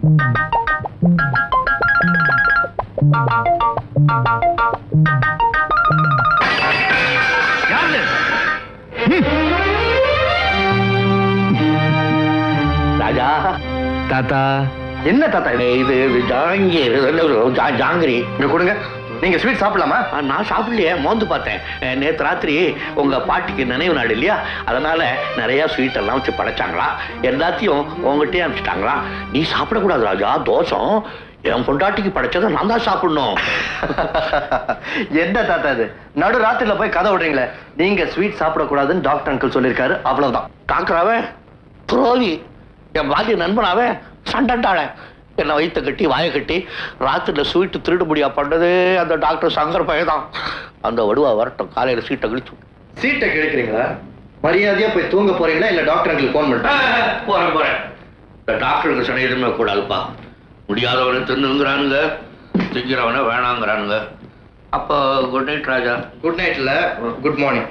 யாரு ராஜா தாத்தா என்ன தாத்தா இது இது இது ஜாங்கீர் ஜா- ஜாங்கிரி இங்க கொடுங்க நீங்க ஸ்வீட் சாப்பிடலாமா ஆ, நான் சாப்பிடலையே மோந்து பார்த்தேன் அஹ், நேத்து ராத்திரி உங்க பாட்டிக்கு நினைவு நாள் இல்லையா அதனால நிறைய ஸ்வீட் எல்லாம் வச்சு படைச்சாங்களா எல்லாத்தையும் உங்ககிட்டயே அனுப்பிச்சிட்டாங்களா நீ சாப்பிடக்கூடாது ராஜா தோஷம் என் பொண்டாட்டிக்கு படைச்சதை நான் தான் சாப்பிடணும் என்ன தாத்தா இது நடு ராத்திரில போய் கதை விடுறீங்களே நீங்க ஸ்வீட் சாப்பிடக்கூடாதுன்னு டாக்டர் அங்கிள் சொல்லியிருக்காரு அவ்வளவுதான் டாக்டர் அவன் துரோகி என் பாலிய நண்பன் அவன் சண்டண்டாளன் என்னை வயிற்ற கட்டி வாயை கட்டி ராத்திரில ஸ்வீட்டு திருடு முடியா பண்ணது அந்த டாக்டர் சங்கர் பையன் அந்த வடுவா வரட்டும் காலையில சீட்டை கழிச்சு சீட்டை கிழக்கிறீங்களா மரியாதையா போய் தூங்க போறீங்களா இல்ல டாக்டர் அங்கிள் ஃபோன் பண்ணிட்டு போறேன் போறேன் இந்த டாக்டருக்கு சொன்ன எதுவுமே கூடாதுப்பா முடியாதவனை தின்னுங்கிறானுங்க திங்கிறவனை வேணாங்கிறானுங்க அப்போ குட் நைட் ராஜா குட் நைட்ல குட் மார்னிங்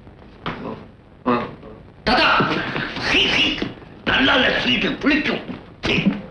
தாத்தா சீ, சீ. நல்லா இல்ல ஸ்வீட்டு புளிக்கும் சீ.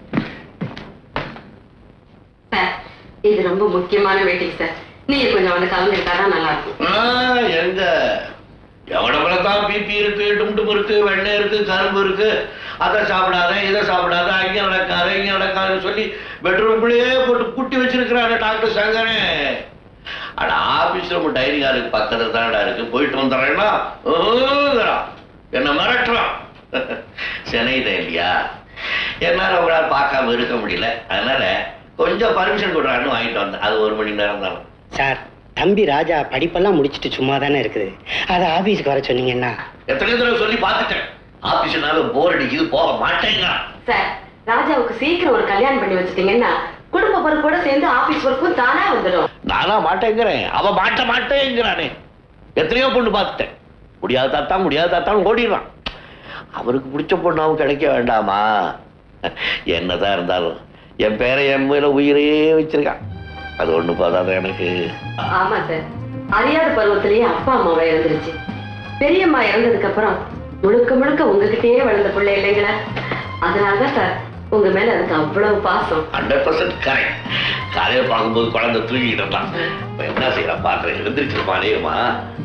சார் இது ரொம்ப முக்கியமான மீட்டிங் சார் நீங்க கொஞ்சம் வந்து கலந்துக்கிட்டாதான் நல்லா இருக்கும் ஆ, எங்க எவ்வளவு தான் பிபி இருக்கு டும்டும் இருக்கு வெண்ணெய் இருக்கு கரும்பு இருக்கு அதை சாப்பிடாத இதை சாப்பிடாத அங்க நடக்காத இங்க நடக்காதுன்னு சொல்லி பெட்ரூம்குள்ளேயே போட்டு குட்டி வச்சிருக்கிறாங்க டாக்டர் சங்கரே அட ஆபீஸ்ல உங்க டைரி கார்டுக்கு பக்கத்துல தானடா இருக்கு போயிட்டு வந்துடுறேன்னா ஓங்கிறான். என்ன மிரட்டுறான் சென்னைதான் இல்லையா என்னால உங்களால் பார்க்காம இருக்க முடியல அதனால கொஞ்சம் பர்மிஷன் கொடுறான்னு வாங்கிட்டு வந்தேன் அது ஒரு மணி நேரம் தான் சார் தம்பி ராஜா படிப்பெல்லாம் முடிச்சிட்டு சும்மா தானே இருக்குது அதை ஆபீஸ்க்கு வர சொன்னீங்கன்னா எத்தனை தடவை சொல்லி பார்த்துட்டேன் ஆபீஸ்னால போர் அடிக்குது போக மாட்டேங்கிறான் சார் ராஜாவுக்கு சீக்கிரம் ஒரு கல்யாணம் பண்ணி வச்சுட்டீங்கன்னா குடும்ப பொறுப்போட சேர்ந்து ஆபீஸ் ஒர்க்கும் தானா வந்துடும் நானா மாட்டேங்கிறேன் அவ மாட்ட மாட்டேங்கிறானே எத்தனையோ பொண்ணு பார்த்துட்டேன் முடியாத தாத்தா முடியாத தாத்தான்னு ஓடிடுறான் அவருக்கு பிடிச்ச பொண்ணு அவன் கிடைக்க வேண்டாமா என்னதான் இருந்தாலும் என் பேரை என் மேல உயிரையே வச்சிருக்கான் அது ஒண்ணு போதாத எனக்கு ஆமா சார் அறியாத பருவத்திலேயே அப்பா அம்மாவை இறந்துருச்சு பெரியம்மா இறந்ததுக்கு அப்புறம் முழுக்க முழுக்க உங்ககிட்டயே வளர்ந்த பிள்ளை இல்லைங்களா அதனாலதான் சார் உங்க மேல அதுக்கு அவ்வளவு பாசம் ஹண்ட்ரட் பர்சன்ட் கரெக்ட் காலையில பார்க்கும்போது குழந்தை தூங்கிட்டு இருந்தான் இப்ப என்ன செய்யலாம் பாக்குறேன் எழுந்திருச்சிருமா அநேகமா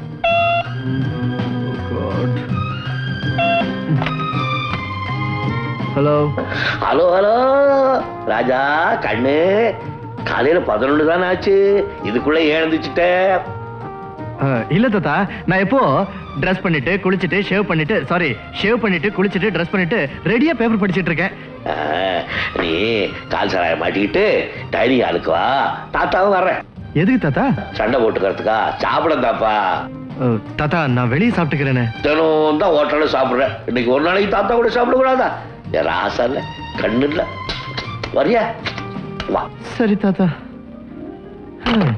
ஹலோ ஹலோ ஹலோ ராஜா கண்ணு காலையில பதினொன்று தானே ஆச்சு இதுக்குள்ள ஏழுந்துச்சுட்ட இல்ல தாத்தா நான் எப்போ ட்ரெஸ் பண்ணிட்டு குளிச்சிட்டு ஷேவ் பண்ணிட்டு சாரி ஷேவ் பண்ணிட்டு குளிச்சிட்டு ட்ரெஸ் பண்ணிட்டு ரெடியா பேப்பர் படிச்சிட்டு இருக்கேன் நீ கால் சாராய மாட்டிக்கிட்டு டைரி ஆளுக்கு வா தாத்தாவும் வர்றேன் எதுக்கு தாத்தா சண்டை போட்டுக்கிறதுக்கா சாப்பிடந்தாப்பா அஹ், தாத்தா நான் வெளியே சாப்பிட்டுக்கிறேனே தினம் தான் ஹோட்டல்ல சாப்பிடுறேன் இன்னைக்கு ஒரு நாளைக்கு தாத்தா கூட சாப்பிடக்கூடாதா யார் ஆசை இல்லை கண்ணு இல்லை வரியா வா சரி தாத்தா ஹம்.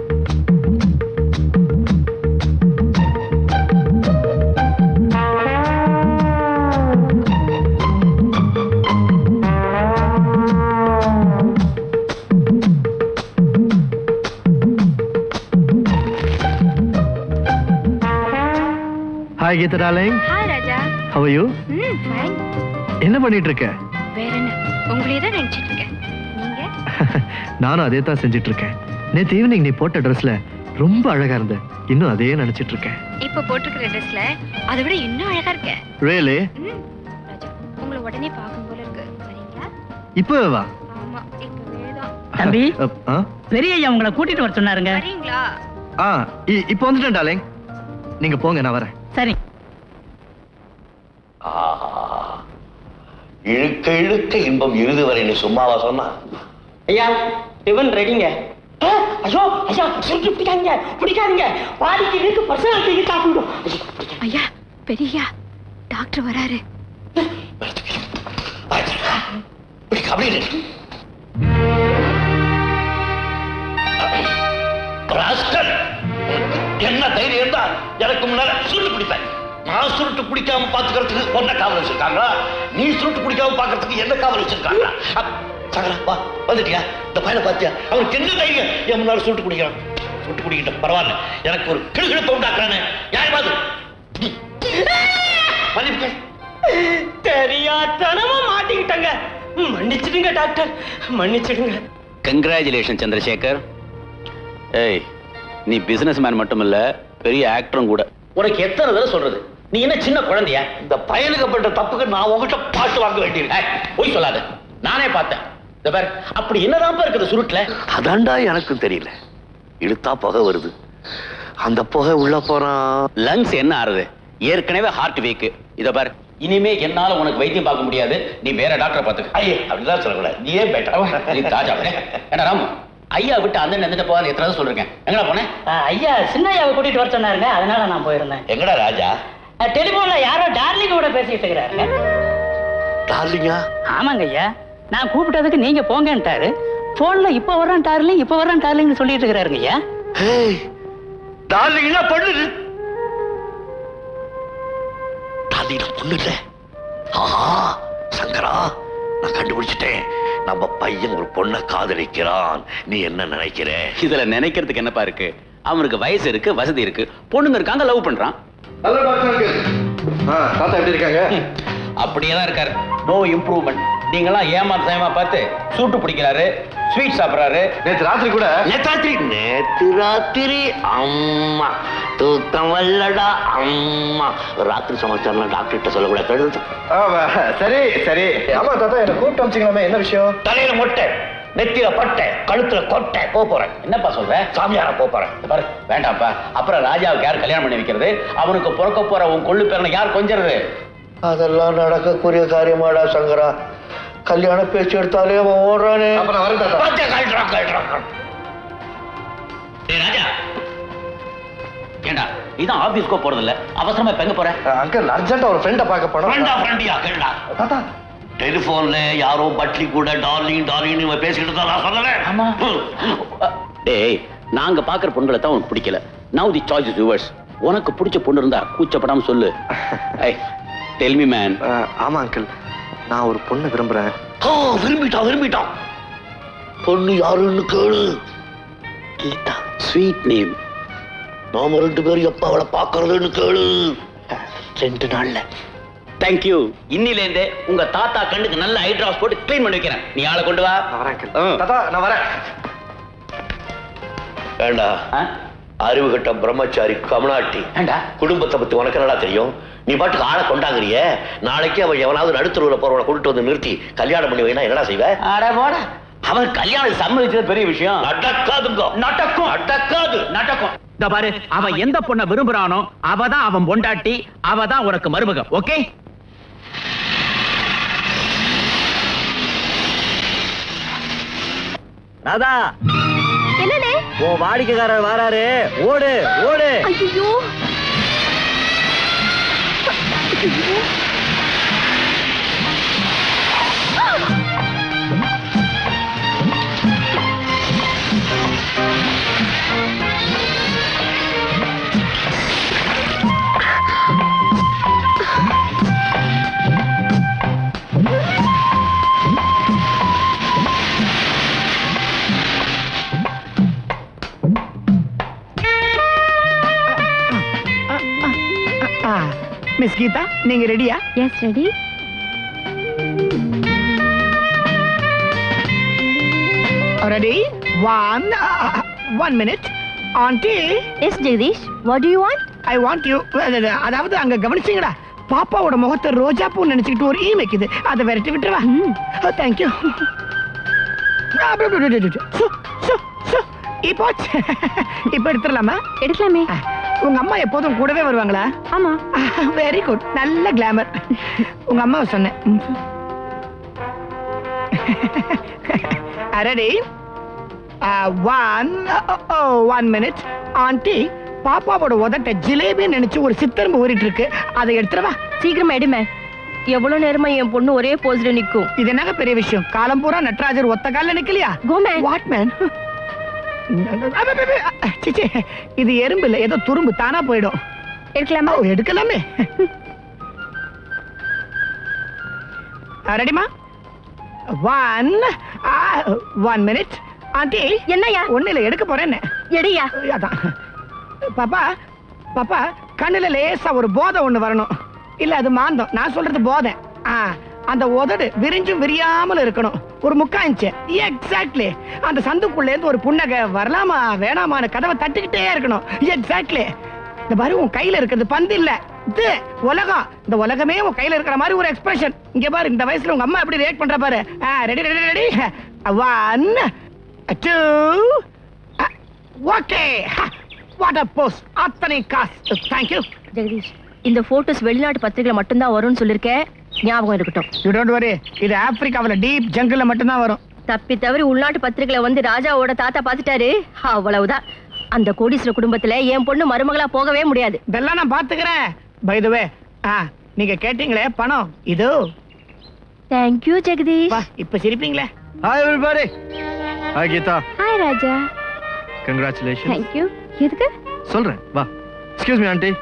Hi Geetha darling hi Raja how are you ம் ஃபைன் என்ன பண்ணிட்டு இருக்க வேற என்ன உங்களையே தான் நினைச்சிட்டு இருக்கேன் நீங்க நானும் அதே தான் செஞ்சுட்டு இருக்கேன் நேத்து ஈவினிங் நீ போட்ட ட்ரெஸ்ல ரொம்ப அழகா இருந்த இன்னும் அதே நினைச்சிட்டு இருக்கேன் இப்ப போட்டிருக்கிற ட்ரெஸ்ல அதை விட இன்னும் அழகா இருக்க ரியலி ம் ராஜா உங்களை உடனே பார்க்கும் போல இருக்கு வரீங்களா இப்போ வா ஆமா இப்பவே தான் தம்பி அப்- ஆ? பெரிய ஐயா உங்களை கூட்டிட்டு வர சொன்னாருங்க வரீங்களா ஆ இ- இப்போ வந்துட்டேன் டார்லிங் நீங்க போங்க நான் வரேன் சரி ஆஹா. இழுக்க இழுக்க இன்பம் இறுதி வரைன்னு சும்மாவா சொன்னா ஐயா டிஃபன் ரெடிங்க ஐயோ ஐயா சுருட்டி பிடிக்காதீங்க பிடிக்காதீங்க பாடிக்கு இருக்கு பர்சனாலிட்டி சாப்பிடும் ஐயா பெரியா டாக்டர் வராரு இப்படி கபடி நில்லு. ராஸ்கல். என்ன தைரியம் தான் எனக்கு முன்னால சுருட்டு பிடிப்பேன் நான் சுருட்டு பிடிக்காம பாத்துக்கிறதுக்கு ஒன்ன காவல் வச்சிருக்காங்களா நீ சுருட்டு பிடிக்காம பாக்குறதுக்கு என்ன காவல் வச்சிருக்காங்களா அப், சங்கரா வா வந்துட்டியா இந்த பையனை பாத்தியா அவனுக்கு என்ன தைரியம் என் முன்னால சுருட்டு பிடிக்கிறான் சுருட்டு பிடிக்கிட்ட பரவாயில்ல எனக்கு ஒரு கிளுகிழப்பை உண்டாக்குறானே யார் பாது மன்னிப்பு கேள். தெரியாதனமா மாட்டிக்கிட்டங்க மன்னிச்சிடுங்க டாக்டர் மன்னிச்சிடுங்க கங்க்ராச்சுலேஷன் சந்திரசேகர் ஏய் நீ பிசினஸ் மேன் மட்டும் இல்ல பெரிய ஆக்டரும் கூட உனக்கு எத்தனை தடவை சொல்றது நீ என்ன சின்ன குழந்தையா இந்த பயலுக்கு பண்ற தப்புக்கு நான் உங்ககிட்ட பாட்டு வாங்க வேண்டியிருக்கு ஏய், பொய் சொல்லாத நானே பார்த்தேன் இந்த பாரு அப்படி என்னதான் இருக்குது சுருட்டுல அதான்டா எனக்கும் தெரியல இழுத்தா புகை வருது அந்த புகை உள்ள போறான் லங்ஸ் என்ன ஆறுது ஏற்கனவே ஹார்ட் வீக் இத பாரு இனிமே என்னால உனக்கு வைத்தியம் பார்க்க முடியாது நீ வேற டாக்டரை பார்த்துக்க ஐயே அப்படிதான் சொல்லக்கூடாது நீ ஏன் பேட்டா நீ தாஜா என்ன ராமு ஐயா விட்டு அந்த நினைட்டு போகாது எத்தனை தடவை சொல்லிருக்கேன் எங்கடா போனேன் ஆ, ஐயா சின்ன ஐயாவை கூட்டிட்டு வர சொன்னாருங்க அதனால நான் போயிருந்தேன் எங்கடா ராஜா டெலிபோன்ல யாரோ டார்லிங் கூட பேசிட்டு இருக்கிறாருங்க டார்லிங்கா ஆமாங்க ஐயா நான் கூப்பிட்டதுக்கு நீங்க போங்கன்ட்டாரு போன்ல இப்ப வர்றேன் டார்லிங் இப்ப வர்றேன் டார்லிங் சொல்லிட்டு இருக்கிறாருங்க ஐயா ஹேய் டார்லிங்கா பொண்ணு டார்லிங் பொண்ணு இல்ல ஆஹா சங்கரா நான் கண்டுபிடிச்சிட்டேன் நம்ம பையன் ஒரு பொண்ணை காதலிக்கிறான் நீ என்ன நினைக்கிற இதுல நினைக்கிறதுக்கு என்னப்பா இருக்கு அவனுக்கு வயசு இருக்கு வசதி இருக்கு பொண்ணுங்க இருக்காங்க லவ் பண்றான் ஹலோ டாக்டர் தாத்தா எப்படி இருக்காங்க அப்படியே தான் இருக்காரு நோ இம்ப்ரூவ்மெண்ட் நீங்களாம் ஏமாத்த ஏமா பார்த்து சூட்டு பிடிக்கிறாரு ஸ்வீட் சாப்பிடுறாரு நேத்து ராத்திரி கூட நேத்தாத்திரி நேத்து ராத்திரி அம்மா தூக்கம் வல்லடா அம்மா ராத்திரி சமாச்சாரம் டாக்டர் கிட்ட சொல்லக்கூடாது சரி சரி ஆமா தாத்தா என்ன கூப்பிட்டு அமிச்சிக்கலாமே என்ன விஷயம் தலையில மொட்டை நெத்தியில பட்டை கழுத்துல கொட்டை போக போறேன் என்னப்பா சொல்ற சாமியார போக போறேன் இந்த பாரு வேண்டாம்ப்பா அப்புறம் ராஜாவுக்கு யார் கல்யாணம் பண்ணி வைக்கிறது அவனுக்கு பிறக்க போற உன் கொள்ளு பேரனை யார் கொஞ்சறது அதெல்லாம் நடக்கக்கூடிய காரியமாடா சங்கரா கல்யாண பேச்சு எடுத்தாலே அவன் ஓடுறானே அப்ப நான் வரேன் தாத்தா. பச்சை கழட்டுறான் கழட்டுறான் டேய் ராஜா ஏண்டா இதான் ஆபீஸ்க்கோ போறது இல்ல அவசரமா இப்ப எங்க போற அங்கிள் அர்ஜென்ட்டா ஒரு ஃப்ரெண்ட பார்க்க போனோம் ஃப்ரெண்டா ஃப்ரெண்டியா கேளுடா தாத்தா டெலிபோன்ல யாரோ பட்லி கூட டார்லிங் டார்லிங் இவன் பேசிக்கிட்டு தான் நான் சொல்லல ஆமா. டேய் நாங்க பாக்குற பொண்ணுகளை தான் உனக்கு பிடிக்கல now the choice is yours உனக்கு பிடிச்ச பொண்ணு இருந்தா கூச்சப்படாம சொல்லு ஐ டெல் மீ மேன் ஆமா அங்கிள் நான் ஒரு பொண்ணு விரும்புறேன் ஓ விரும்பிட்டான் விரும்பிட்டான் பொண்ணு யாருன்னு கேளு கீதா ஸ்வீட் நேம் நாம ரெண்டு பேரும் எப்ப அவளை பாக்குறதுன்னு கேளு ரெண்டு நாள்ல தேங்க்யூ இன்னில இருந்தே உங்க தாத்தா கண்ணுக்கு நல்ல ஐ டிராப்ஸ் போட்டு க்ளீன் பண்ணி வைக்கிறேன் நீ ஆளை கொண்டு வா நான் வரேன் அங்கிள் ஆ. தாத்தா நான் வரேன் வேண்டா ஆ? அறிவு கட்ட பிரம்மச்சாரி கமனாட்டி ஏண்டா குடும்பத்தை பத்தி உனக்கு என்னடா தெரியும் நீ பாட்டுக்கு ஆளை கொண்டாங்கறிய நாளைக்கு அவன் எவனாவது நடுத்தருவில் போறவனை கூட்டிட்டு வந்து நிறுத்தி கல்யாணம் பண்ணி வைனா என்னடா செய்வ அட போடா அவன் கல்யாணம் சம்மதிச்சது பெரிய விஷயம் நடக்காதுங்க நடக்கும் நடக்காது நடக்கும் இந்த பாரு அவன் எந்த பொண்ணை விரும்புறானோ அவ தான் அவன் பொண்டாட்டி அவ தான் உனக்கு மருமக ஓகே ராதா என்னண்ணே ஓ வாடிக்கைக்காரர் வராரு ஓடு ஓடு ஐயோ மிஸ் கீதா நீங்க ரெடியா yes ready ready one one minute aunty yes Jagadish what do you want I want you அதாவது அங்க கவனிச்சீங்கடா பாப்பாவோட முகத்தை ரோஜா பூ நினைச்சுக்கிட்டு ஒரு ஈ வைக்குது அதை விரட்டி விட்டுருவா தேங்க்யூ இப்போ இப்போ எடுத்துடலாமா எடுக்கலாமே உங்க அம்மா எப்போதும் கூடவே வருவாங்களா ஆமா வெரி குட் நல்ல கிளாமர் உங்க அம்மாவை சொன்னேன் ready one one minute aunty பாப்பாவோட உதட்ட ஜிலேபி நினைச்சு ஒரு சித்தரும்பு ஊறிட்டு இருக்கு அதை எடுத்துடவா சீக்கிரமா எடுமே எவ்வளவு நேரமா என் பொண்ணு ஒரே போஸ்ல நிக்கும் இது என்னங்க பெரிய விஷயம் காலம் பூரா நட்ராஜர் ஒத்த கால்ல நிக்கலையா Go, man. வாட் மேன் சிச்சி இது எறும்பு இல்ல ஏதோ துரும்பு தானா போயிடும் எடுக்கலாமா ஓ, எடுக்கலாமே ரெடிமா ஒன் ஒன் மினிட் ஆண்டி என்னய்யா ஒண்ணு இல்ல எடுக்க போறேன்னு எடையா அதான் பாப்பா பாப்பா கண்ணுல லேசா ஒரு போதை ஒண்ணு வரணும் இல்ல அது மாந்தம் நான் சொல்றது போதை ஆ அந்த உதடு விரிஞ்சும் விரியாமல் இருக்கணும் ஒரு முக்கா இன்ச்சு எக்ஸாக்ட்லி அந்த சந்துக்குள்ள இருந்து ஒரு புன்னகை வரலாமா வேணாமான்னு கதவை தட்டிக்கிட்டே இருக்கணும் எக்ஸாக்ட்லி இந்த பாரு உன் கையில இருக்கிறது பந்து இல்ல இது உலகம் இந்த உலகமே உன் கையில இருக்கிற மாதிரி ஒரு எக்ஸ்பிரஷன் இங்க பாரு இந்த வயசுல உங்க அம்மா எப்படி ரியாக்ட் பண்ற பாரு ready ready ready one two okay what a post அத்தனை காசு தேங்க்யூ ஜெகதீஷ் இந்த போட்டோஸ் வெளிநாட்டு பத்திரிகையில மட்டும்தான் வரும்னு சொல்லிருக்கேன் ஞாபகம் இருக்கட்டும் யூ டோன்ட் வரி இது ஆப்பிரிக்காவில் டீப் ஜங்கிள்ல மட்டும்தான் வரும் தப்பி தவறி உள்நாட்டு பத்திரிகையில வந்து ராஜாவோட தாத்தா பார்த்துட்டாரு அவ்வளவுதான் அந்த கோடீஸ்வர குடும்பத்துல என் பொண்ணு மருமகளா போகவே முடியாது இதெல்லாம் நான் பாத்துக்கிறேன் பை த வே ஆ நீங்க கேட்டீங்களே பணம் இதோ தேங்க்யூ ஜெகதீஷ் வா இப்ப சிரிப்பீங்களே hi everybody hi Geetha hi Raja congratulation thank you எதுக்கு சொல்றேன் வா எக்ஸ்கியூஸ் மீ ஆண்டி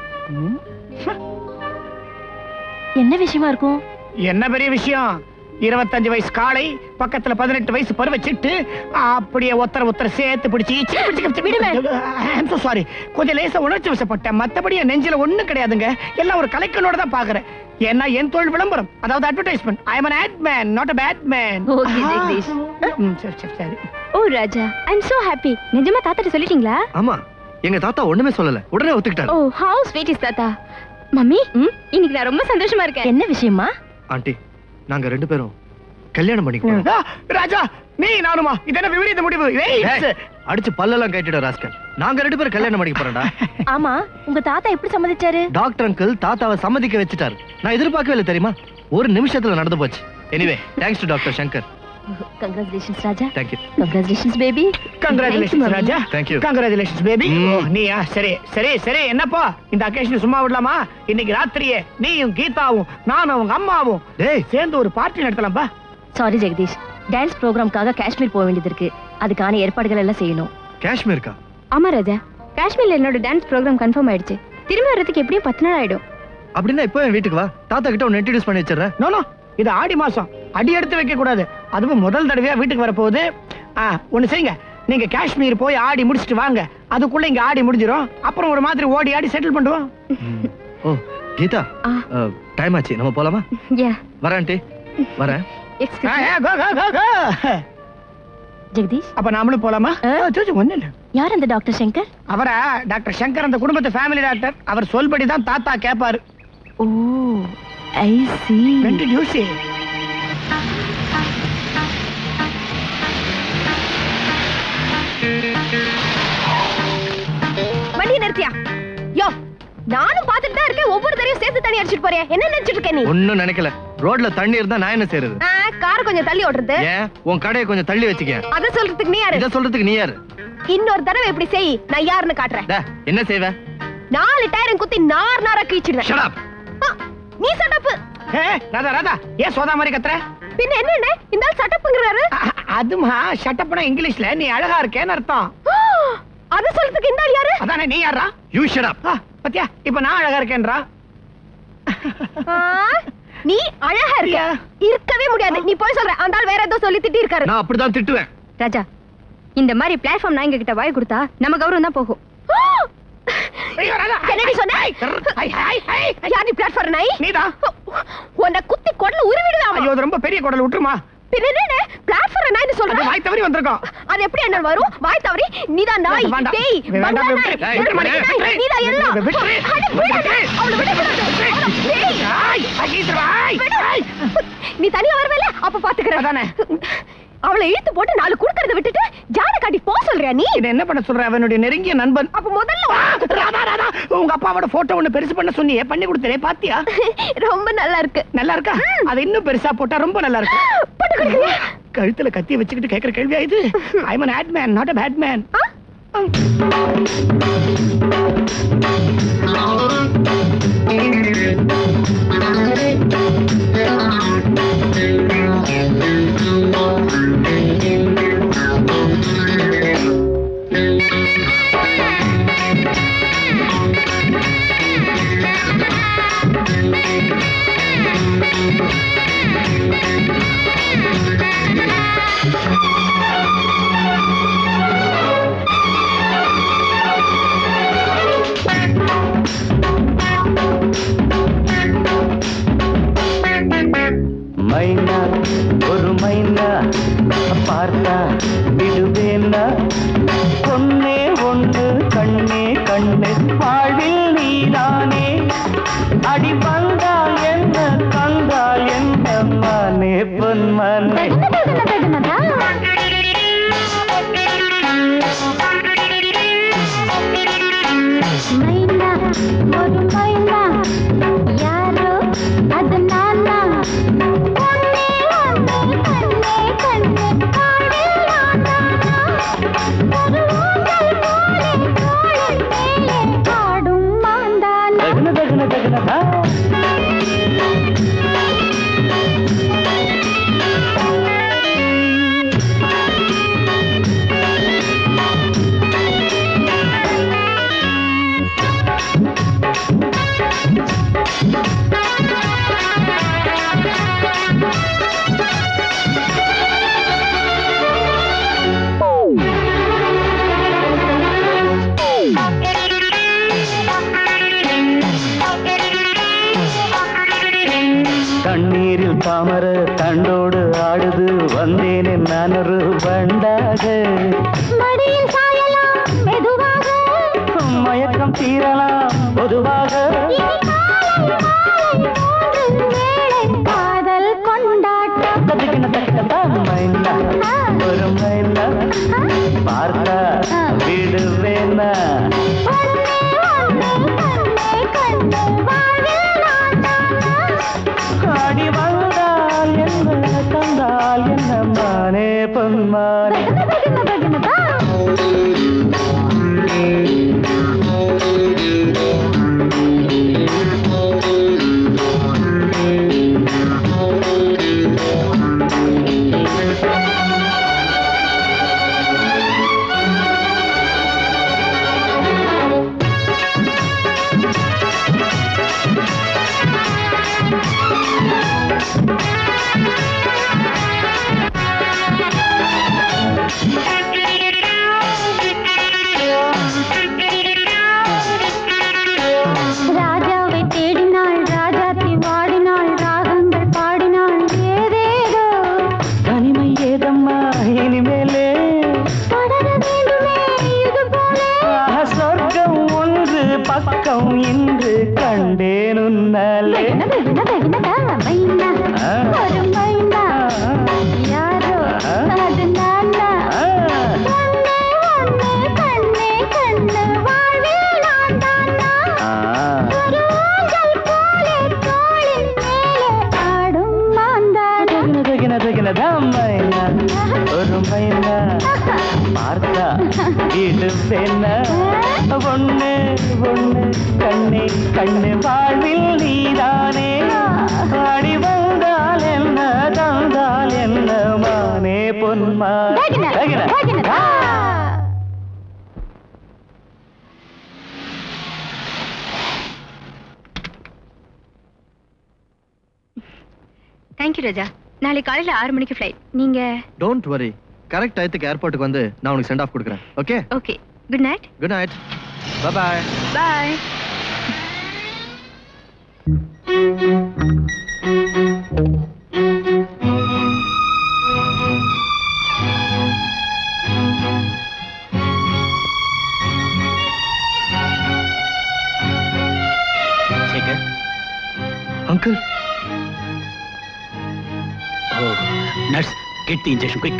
என்ன விஷயமா இருக்கும் என்ன பெரிய விஷயம் இருபத்தஞ்சு வயசு காளை பக்கத்துல பதினெட்டு வயசு பருவ சிட்டு அப்படியே ஒத்தர ஒத்தர சேர்த்து பிடிச்சி சாரி கொஞ்சம் லேசா உணர்ச்சி வசப்பட்டேன் மத்தபடி என் நெஞ்சில ஒண்ணும் கிடையாதுங்க எல்லாம் ஒரு கலைக்கனோட தான் பாக்குறேன் ஏன்னா என் தொழில் விளம்பரம் அதாவது advertisement I am an ad man not a bad man Okay, Jagadish. ம், சரி சரி சரி ஓ ராஜா ஐ அம் சோ ஹாப்பி நிஜமா தாத்தாட்ட சொல்லிட்டீங்களா ஆமா எங்க தாத்தா ஒண்ணுமே சொல்லல உடனே ஒத்துக்கிட்டாரு ஓ ஹவு ஸ்வீட் இஸ் தாத்தா மம்மி இன்னைக்கு நான் ரொம்ப சந்தோஷமா இருக்கேன் என்ன விஷயமா ஆண்டி நாங்க ரெண்டு பேரும் கல்யாணம் பண்ணிக்கணும் ஆ, ராஜா நீ நானுமா இது என்ன விபரீத முடிவு ஏய், it's- அடிச்சு பல்லெல்லாம் கேட்டுட ராஸ்கல் நாங்க ரெண்டு பேரும் கல்யாணம் பண்ணிக்க போறோம்டா ஆமா உங்க தாத்தா எப்படி சம்மதிச்சாரு டாக்டர் அங்கிள் தாத்தாவை சம்மதிக்க வச்சுட்டாரு நான் எதிர்பார்க்கவே இல்லை தெரியுமா ஒரு நிமிஷத்துல நடந்து போச்சு anyway thanks to doctor Shankar congratulations Raja thank you congratulations baby congratulations Raja Thank you. Congratulations baby ம். நீயா சரி சரி சரி என்னப்பா இந்த அக்கேஷன் சும்மா விடலாமா இன்னைக்கு ராத்திரியே நீயும் கீதாவும் நானும் உங்க அம்மாவும் டேய் சேர்ந்து ஒரு பார்ட்டி நடத்தலாம்பா சாரி ஜெகதீஷ் டான்ஸ் ப்ரோக்ராம்க்காக காஷ்மீர் போக வேண்டியது இருக்கு அதுக்கான ஏற்பாடுகள் எல்லாம் செய்யணும் காஷ்மீர்க்கா ஆமா ராஜா காஷ்மீர்ல என்னோட டான்ஸ் ப்ரோக்ராம் கன்ஃபார்ம் ஆயிடுச்சு திரும்ப வர்றதுக்கு எப்படியும் பத்து நாள் ஆயிடும் அப்படின்னா இப்போ என் வீட்டுக்கு வா தாத்தா கிட்ட ஒன்னு இன்ட்ரடியூஸ் பண்ணி வச்சிடுறேன் நோ நோ இது ஆடி மாசம் அடி எடுத்து வைக்க கூடாது அதுவும் முதல் தடவையா வீட்டுக்கு வரப்போகுது ஆ ஒண்ணு செய்யுங்க நீங்க காஷ்மீர் போய் ஆடி முடிச்சிட்டு வாங்க அதுக்குள்ள இங்க ஆடி முடிஞ்சிரும் அப்புறம் ஒரு மாதிரி ஓடி ஆடி செட்டில் பண்ணுவோம் ஓ கீதா ஆ. டைம் ஆச்சு நம்ம போலாமா யா வரேன் ஆண்டி வரேன் ah, excuse ah, go, go, go, go. Jagadish அப்ப நாமளும் போலாமா ஆ. ஒண்ணு இல்ல யார் அந்த டாக்டர் சங்கர் அவரா டாக்டர் சங்கர் அந்த குடும்பத்து ஃபேமிலி டாக்டர் அவர் சொல்படி தான் தாத்தா கேட்பாரு ஓ ஐ சி ரெண்டு நியூஸ் வண்டியை நிறுத்தியா யோ நானும் பார்த்துட்டு தான் இருக்கேன் ஒவ்வொரு தடவையும் சேர்த்து தண்ணி அடிச்சிட்டு போறியா என்ன நினைச்சிட்டு இருக்க நீ ஒன்னும் நினைக்கல ரோட்ல தண்ணி இருந்தா நான் என்ன செய்யறது ஆ, கார் கொஞ்சம் தள்ளி ஓட்டுறது ஏன் உன் கடையை கொஞ்சம் தள்ளி வச்சுக்க அத சொல்றதுக்கு நீ யாரு இத சொல்றதுக்கு நீ யாரு இன்னொரு தடவை இப்படி செய் நான் யாருன்னு காட்டுறேன் டே, என்ன செய்வ நாலு டயரும் குத்தி நார் நாரா கீச்சிடுவேன் Shut up. ஆ, நீ சட்டப்பு ஏ ராதா ராதா ஏன் சோதா மாதிரி கத்துற பின்ன என்ன இந்த ஆள் சட்டப்புங்கிறாரு அ- அதுமா ஷட்டப்னா இங்கிலீஷ்ல நீ அழகா இருக்கேன்னு அர்த்தம் அத சொல்றதுக்கு இந்த ஆள் யாரு அதானே நீ யாரா You shut up. ஆ, பாத்தியா இப்ப நான் அழகா இருக்கேன்றா ஆ, நீ அழகா இருக்க ஐயா. இருக்கவே முடியாது நீ போய் சொல்ற அந்த ஆள் வேற ஏதோ சொல்லி திட்டி இருக்காரு நான் அப்படிதான் திட்டுவேன் ராஜா இந்த மாதிரி பிளாட்ஃபார்ம் நாய்ங்க கிட்ட வாய் கொடுத்தா நம்ம கௌரவம் தான் போகும் ஐயோ, ராதா. என்னடி சொன்ன ஐ, ஐ, ஐ, ஐ, ஐ. யார் நீ பிளாட்ஃபார்ம் நாய் நீதான் உன்னை குத்தி குடல உருவிடுதான் ஐயோ அது ரொம்ப பெரிய குடல் விட்டுருமா பின்ன என்ன பிளாட்ஃபார்ம் நாய்னு அது சொல்ற வாய் தவறி வந்திருக்கோம் அது எப்படி என்ன வரும் வாய் தவறி நீதான் நாய் வேண்டாம். டேய் வேண்டாம், பங்களா நாய் விட்டுரு. எருமை நாய், விட்டுரு. நீதான் எல்லாம் விட்டுரு. அட, விடாத. அவளை விடக்கூடாது. அவளை- டேய், ஐய், ஐயோ, ஐய், விடு. ஐய். நீ தனியா வரவேல அப்ப பாத்துக்கிறேன் அதானே. அவளை இழுத்து போட்டு நாலு குடுக்கறத விட்டுட்டு ஜான காட்டி போ சொல்றியா நீ இதை என்ன பண்ண சொல்ற அவனுடைய நெருங்கிய நண்பன் அப்ப முதல்ல ஆ, ராதா ராதா உங்க அப்பாவோட போட்டோ ஒண்ணு பெருசு பண்ண சொன்னியே பண்ணி கொடுத்தே பாத்தியா ரொம்ப நல்லா இருக்கு நல்லா இருக்கா அது இன்னும் பெருசா போட்டா ரொம்ப நல்லா இருக்கு போட்டு கொடுக்குறியா கழுத்துல கத்தி வச்சுக்கிட்டு கேக்குற கேள்வியா இது I an ad man not a bad man பார்த்தா விடுவேன்னா பொண்ணே ஒண்ணு கண்ணே கண்ணு வாழ்வில் நீதானே அடி வந்தால் என்ன தந்தால் என்ன மானே பொன்மானே மைனா ஒரு மைனா யாரோ அது நானா ஒன்னே ஒன்னே கண்ணே கண்ணே காடில் நானா ஒரு ஊஞ்சல் போலே தோளின் மேலே ஆடும் மாந்தானா தகுன தகுன தகுனதா கண்ணீரில் தாமர தண்டோடு ஆடுது வந்தேனே நான் ஒரு வண்டாக மடியில் சாயலாம் மெதுவாக மயக்கம் தீரலாம் பொதுவாக இனி காலை மாலை மூன்று வேளை காதல் கொண்டாட்டம் தகுன தகுனதா மைனா ஒரு மைனா பார்த்தா விடுவேனா ஒன்னே ஒன்னே கண்ணே கண்ணே வாழ்வில் நானா அடி வந்தால் என்ன தந்தால் என்ன மானே பொன்மானே ராஜாவை தேடினாள் ராஜாத்தி வாடினாள் ராகங்கள் பாடினாள் ஏதேதோ தனிமை ஏதம்மா இனிமேலே தொடர வேண்டுமே இது போலே ஆஹா, சொர்க்கம் ஒன்று பக்கம் இன்று கண்டேன் உன்னாலே தகின தகின தகினதா மைனா ஆ. ஒரு மைனா யாரோ ஆ. அது நானா ஆ, ஒன்னே ஒன்னே கண்ணே கண்ணு வாழ்வில் நான் தானா ஆ. ஒரு ஊஞ்சல் போலே தோளின் மேலே ஆடும் மாந்தானா தகின தகின தகினதா மைனா ஒரு மைனா பார்த்தா விடுவேனா ஒண்ணு ஒண்ணு கண்ணே கண்ணு வாழ்வில் நீதானே ஆடி வந்தால் என்ன தந்தால் என்ன மானே பொன்மானே தகின தகின. தகினதா தேங்க்யூ ராஜா நாளை காலையில ஆறு மணிக்கு ஃப்ளைட் நீங்க டோன்ட் வரி கரெக்ட் டயத்துக்கு ஏர்போர்ட்டுக்கு வந்து நான் உனக்கு சென்ட் ஆஃப் கொடுக்குறேன் okay okay good night good night bye bye Sekar uncle oh nurse get the injection quick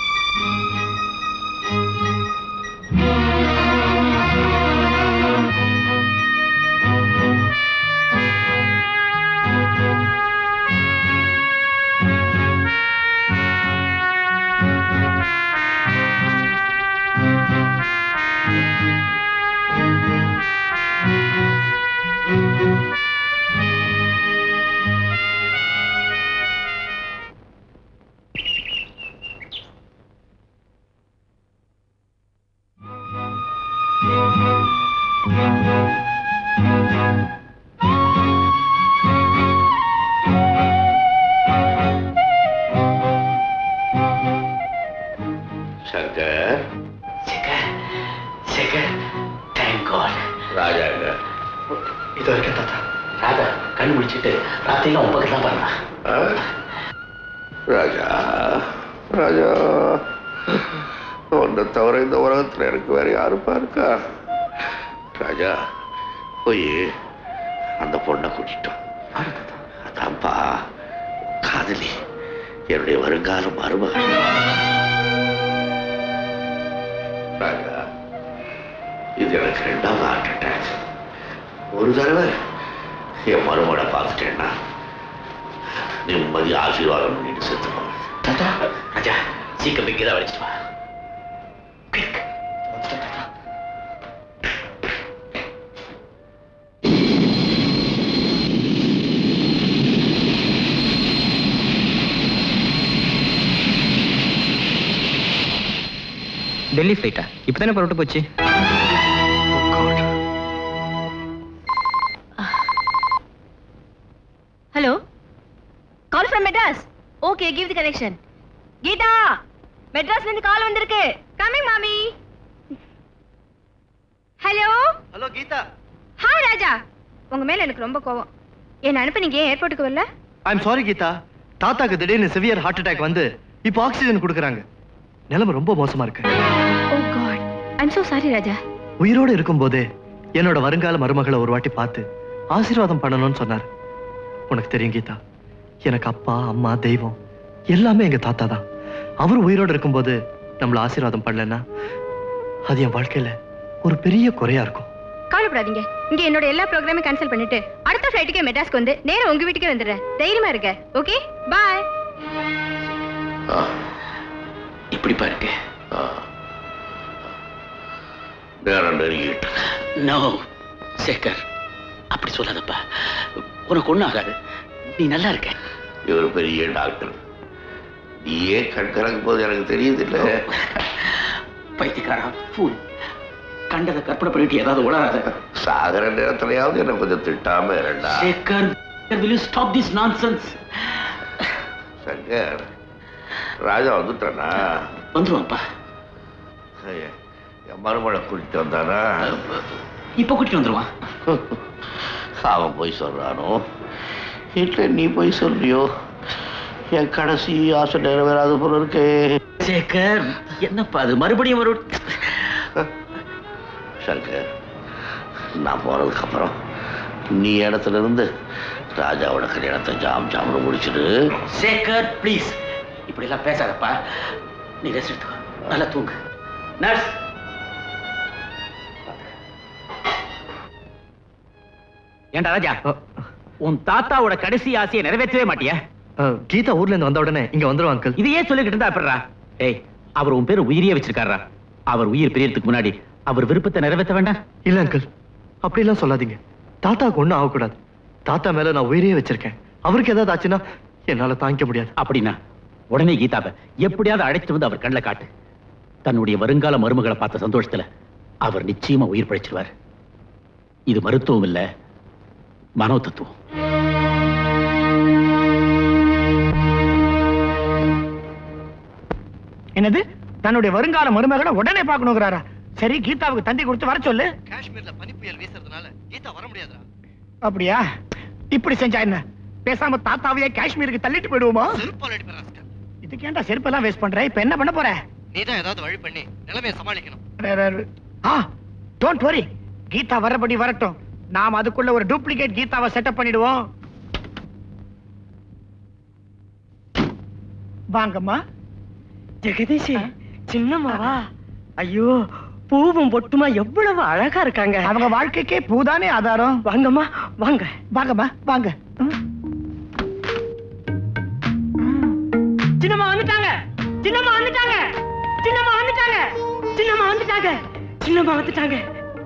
Shankar Sekar Sekar thank god ராஜாங்க இது வரைக்கும் தாத்தா ராதா கண்ணு முடிச்சிட்டு ராத்திரிலாம் உன் பக்கத்துல தான் பாருங்க ஆ? ராஜா ராஜா உன்னை தவிர இந்த உலகத்துல எனக்கு வேற யாருப்பா இருக்கா ராஜா போய் அந்த பொண்ணை கூட்டிட்டோம் அதான்ப்பா காதலி என்னுடைய வருங்கால மருமகள் ராஜா இது எனக்கு ரெண்டாவது ஹார்ட் அட்டாக் ஒரு தடவை என் மருமகளை பார்த்துட்டேன்னா நிம்மதி ஆசீர்வாதம் பண்ணிட்டு செத்துப்போம் ராஜா ராஜா சீக்கிரம் இங்கே தான் வடிச்சிட்டு வா டெல்லி ஃப்ளைட்டா இப்போ தானே புறப்பட்டு போச்சு hello call from Madras okay give the connection Geetha மெட்ராஸ்ல இருந்து கால் வந்திருக்கு கமிங் மாமி hello hello Geetha hi Raja உங்க மேல எனக்கு ரொம்ப கோவம் என்ன அனுப்ப நீங்க ஏன் ஏர்போர்ட்டுக்கு வரல ஐ எம் சாரி கீதா தாத்தாக்கு திடீர்னு சிவியர் ஹார்ட் அட்டாக் வந்து இப்போ ஆக்சிஜன் கொடுக்குறாங்க நிலைமை ரொம்ப மோசமா இருக்கு oh god I'm so sorry Raja உயிரோட இருக்கும்போதே என்னோட வருங்கால மருமகளை ஒரு வாட்டி பார்த்து ஆசீர்வாதம் பண்ணணும்னு சொன்னார் உனக்கு தெரியும் கீதா எனக்கு அப்பா அம்மா தெய்வம் எல்லாமே எங்க தாத்தா தான் அவர் உயிரோட இருக்கும்போது நம்மள ஆசீர்வாதம் பண்ணலன்னா அது என் வாழ்க்கையில ஒரு பெரிய குறையா இருக்கும் கவலைப்படாதீங்க இங்க என்னோட எல்லா ப்ரோக்ராமையும் கேன்சல் பண்ணிட்டு அடுத்த ஃபிளைட்டுக்கே மெட்ராஸ்க்கு வந்து நேரா உங்க வீட்டுக்கே வந்துடுறேன் தைரியமா இருக்க ஓகே பாய் இப்படிப்பா இருக்கு நேரம் நெருங்கிட்டு நோ சேகர் அப்படி சொல்லாதப்பா உனக்கு ஒண்ணும் ஆகாது நீ நல்லா இருக்க இவர் பெரிய டாக்டர் நீயே கண் கலக்கும் போது எனக்கு தெரியுது இல்ல பைத்தியக்காரா ஃபூல் கண்டதை கற்பனை பண்ணிட்டு ஏதாவது உளராத சாகர நேரத்திலையாவது என்ன கொஞ்சம் திட்டாம இரண்டா Sekar will you stop this nonsense Shankar ராஜா வந்துட்டானா வந்துருவான்ப்பா ஐயா, என் மருமகளை கூட்டிட்டு வந்தானா இப்ப கூட்டிட்டு வந்துருவான் அவன் போய் சொல்றானோ இல்லை நீ போய் சொல்றியோ என் கடைசி ஆசை நிறைவேறாத போல இருக்கே சேகர் என்னப்பா அது மறுபடியும் ஒரு சங்கர் நான் போனதுக்கு அப்புறம் நீ இடத்துல இருந்து ராஜாவோட கல்யாணத்தை ஜாம் ஜாம்னு முடிச்சிடு சேகர் ப்ளீஸ் இப்படி எல்லாம் பேசாதப்பா நீ ரெஸ்ட் எடுத்துக்கோ நல்லா தூங்கு நர்ஸ் ஏண்டா ராஜா உன் தாத்தாவோட கடைசி ஆசையை நிறைவேற்றவே மாட்டியா அஹ், கீதா ஊர்ல இருந்து வந்த உடனே இங்க வந்துருவா அங்கிள் இதையே சொல்லிக்கிட்டு இருந்தா அப்படிறா ஏய் அவர் உன் பேர் உயிரியே வச்சிருக்காரா அவர் உயிர் பிரியறதுக்கு முன்னாடி அவர் விருப்பத்தை நிறைவேற்ற வேண்டாம் இல்ல அங்கிள் அப்படிலாம் சொல்லாதீங்க தாத்தாவுக்கு ஒண்ணும் ஆகக்கூடாது தாத்தா மேல நான் உயிரையே வச்சிருக்கேன் அவருக்கு ஏதாவது ஆச்சுன்னா என்னால தாங்கிக்க முடியாது அப்படின்னா உடனே கீதாவை எப்படியாவது அழைச்சிட்டு வந்து அவர் கண்ணில் காட்டு தன்னுடைய வருங்கால மருமகளை பார்த்த சந்தோஷத்துல அவர் நிச்சயமா உயிர் பழிச்சிருவார் இது மருத்துவம் இல்ல மனோ தத்துவம் என்னது தன்னுடைய வருங்கால மருமகளை உடனே பார்க்கணுங்கிறாரா சரி கீதாவுக்கு தந்தி கொடுத்து வர சொல்லு காஷ்மீர்ல பனிப்புயல் வீசுறதுனால கீதா வர முடியாதுடா அப்படியா இப்படி செஞ்சா என்ன பேசாம தாத்தாவையே காஷ்மீருக்கு தள்ளிட்டு போயிடுவோமா இதுக்கு ஏன்டா செருப்பெல்லாம் வேஸ்ட் பண்ற இப்ப என்ன பண்ண போற நீ தான் ஏதாவது வழி பண்ணி நிலைமையை சமாளிக்கணும் ஆ டோன்ட் வரி கீதா வரபடி வரட்டும் நாம் அதுக்குள்ள ஒரு டூப்ளிகேட் கீதாவை செட்டப் பண்ணிடுவோம் வாங்கம்மா ஜெகதீஷ் சின்னம்மாவா ஐயோ பூவும் பொட்டுமா எவ்வளவு அழகா இருக்காங்க அவங்க வாழ்க்கைக்கே பூதானே ஆதாரம் வாங்கம்மா வாங்க வாங்கம்மா வாங்க ம். சின்னம்மா வந்துட்டாங்க சின்னம்மா வந்துட்டாங்க சின்னம்மா வந்துட்டாங்க சின்னம்மா வந்துட்டாங்க சின்னம்மா வந்துட்டாங்க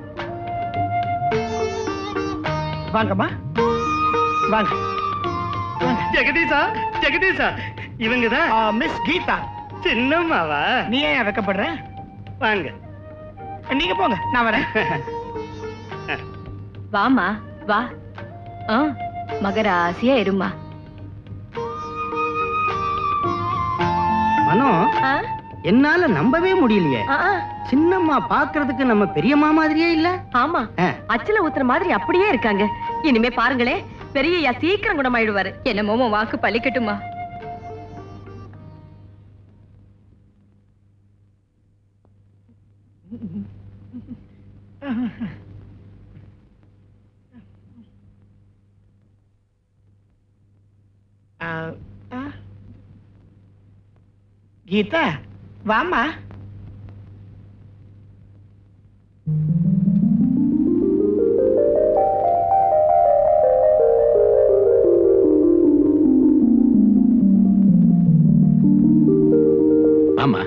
வாங்கம்மா வாங்க ஜெகதீஷா ஜெகதீஷா இவங்கதான் மிஸ் கீதா சின்னம்மாவா நீ ஏன் வைக்கப்படுற வாங்க நீங்க போங்க நான் வரேன் வாமா வா ஆ மகராசியா இருமா மனோ ஆ என்னால நம்பவே முடியலையே ஆ, ஆ, சின்னம்மா பாக்குறதுக்கு நம்ம பெரியம்மா மாதிரியே இல்ல ஆமா அச்சுல ஊத்துற மாதிரி அப்படியே இருக்காங்க இனிமே பாருங்களே பெரியய்யா சீக்கிரம் குணமாயிடுவாரு என்னமோ உன் வாக்கு பழிக்கட்டுமா ஆ, ஆ. கீதா வாமா ஆமா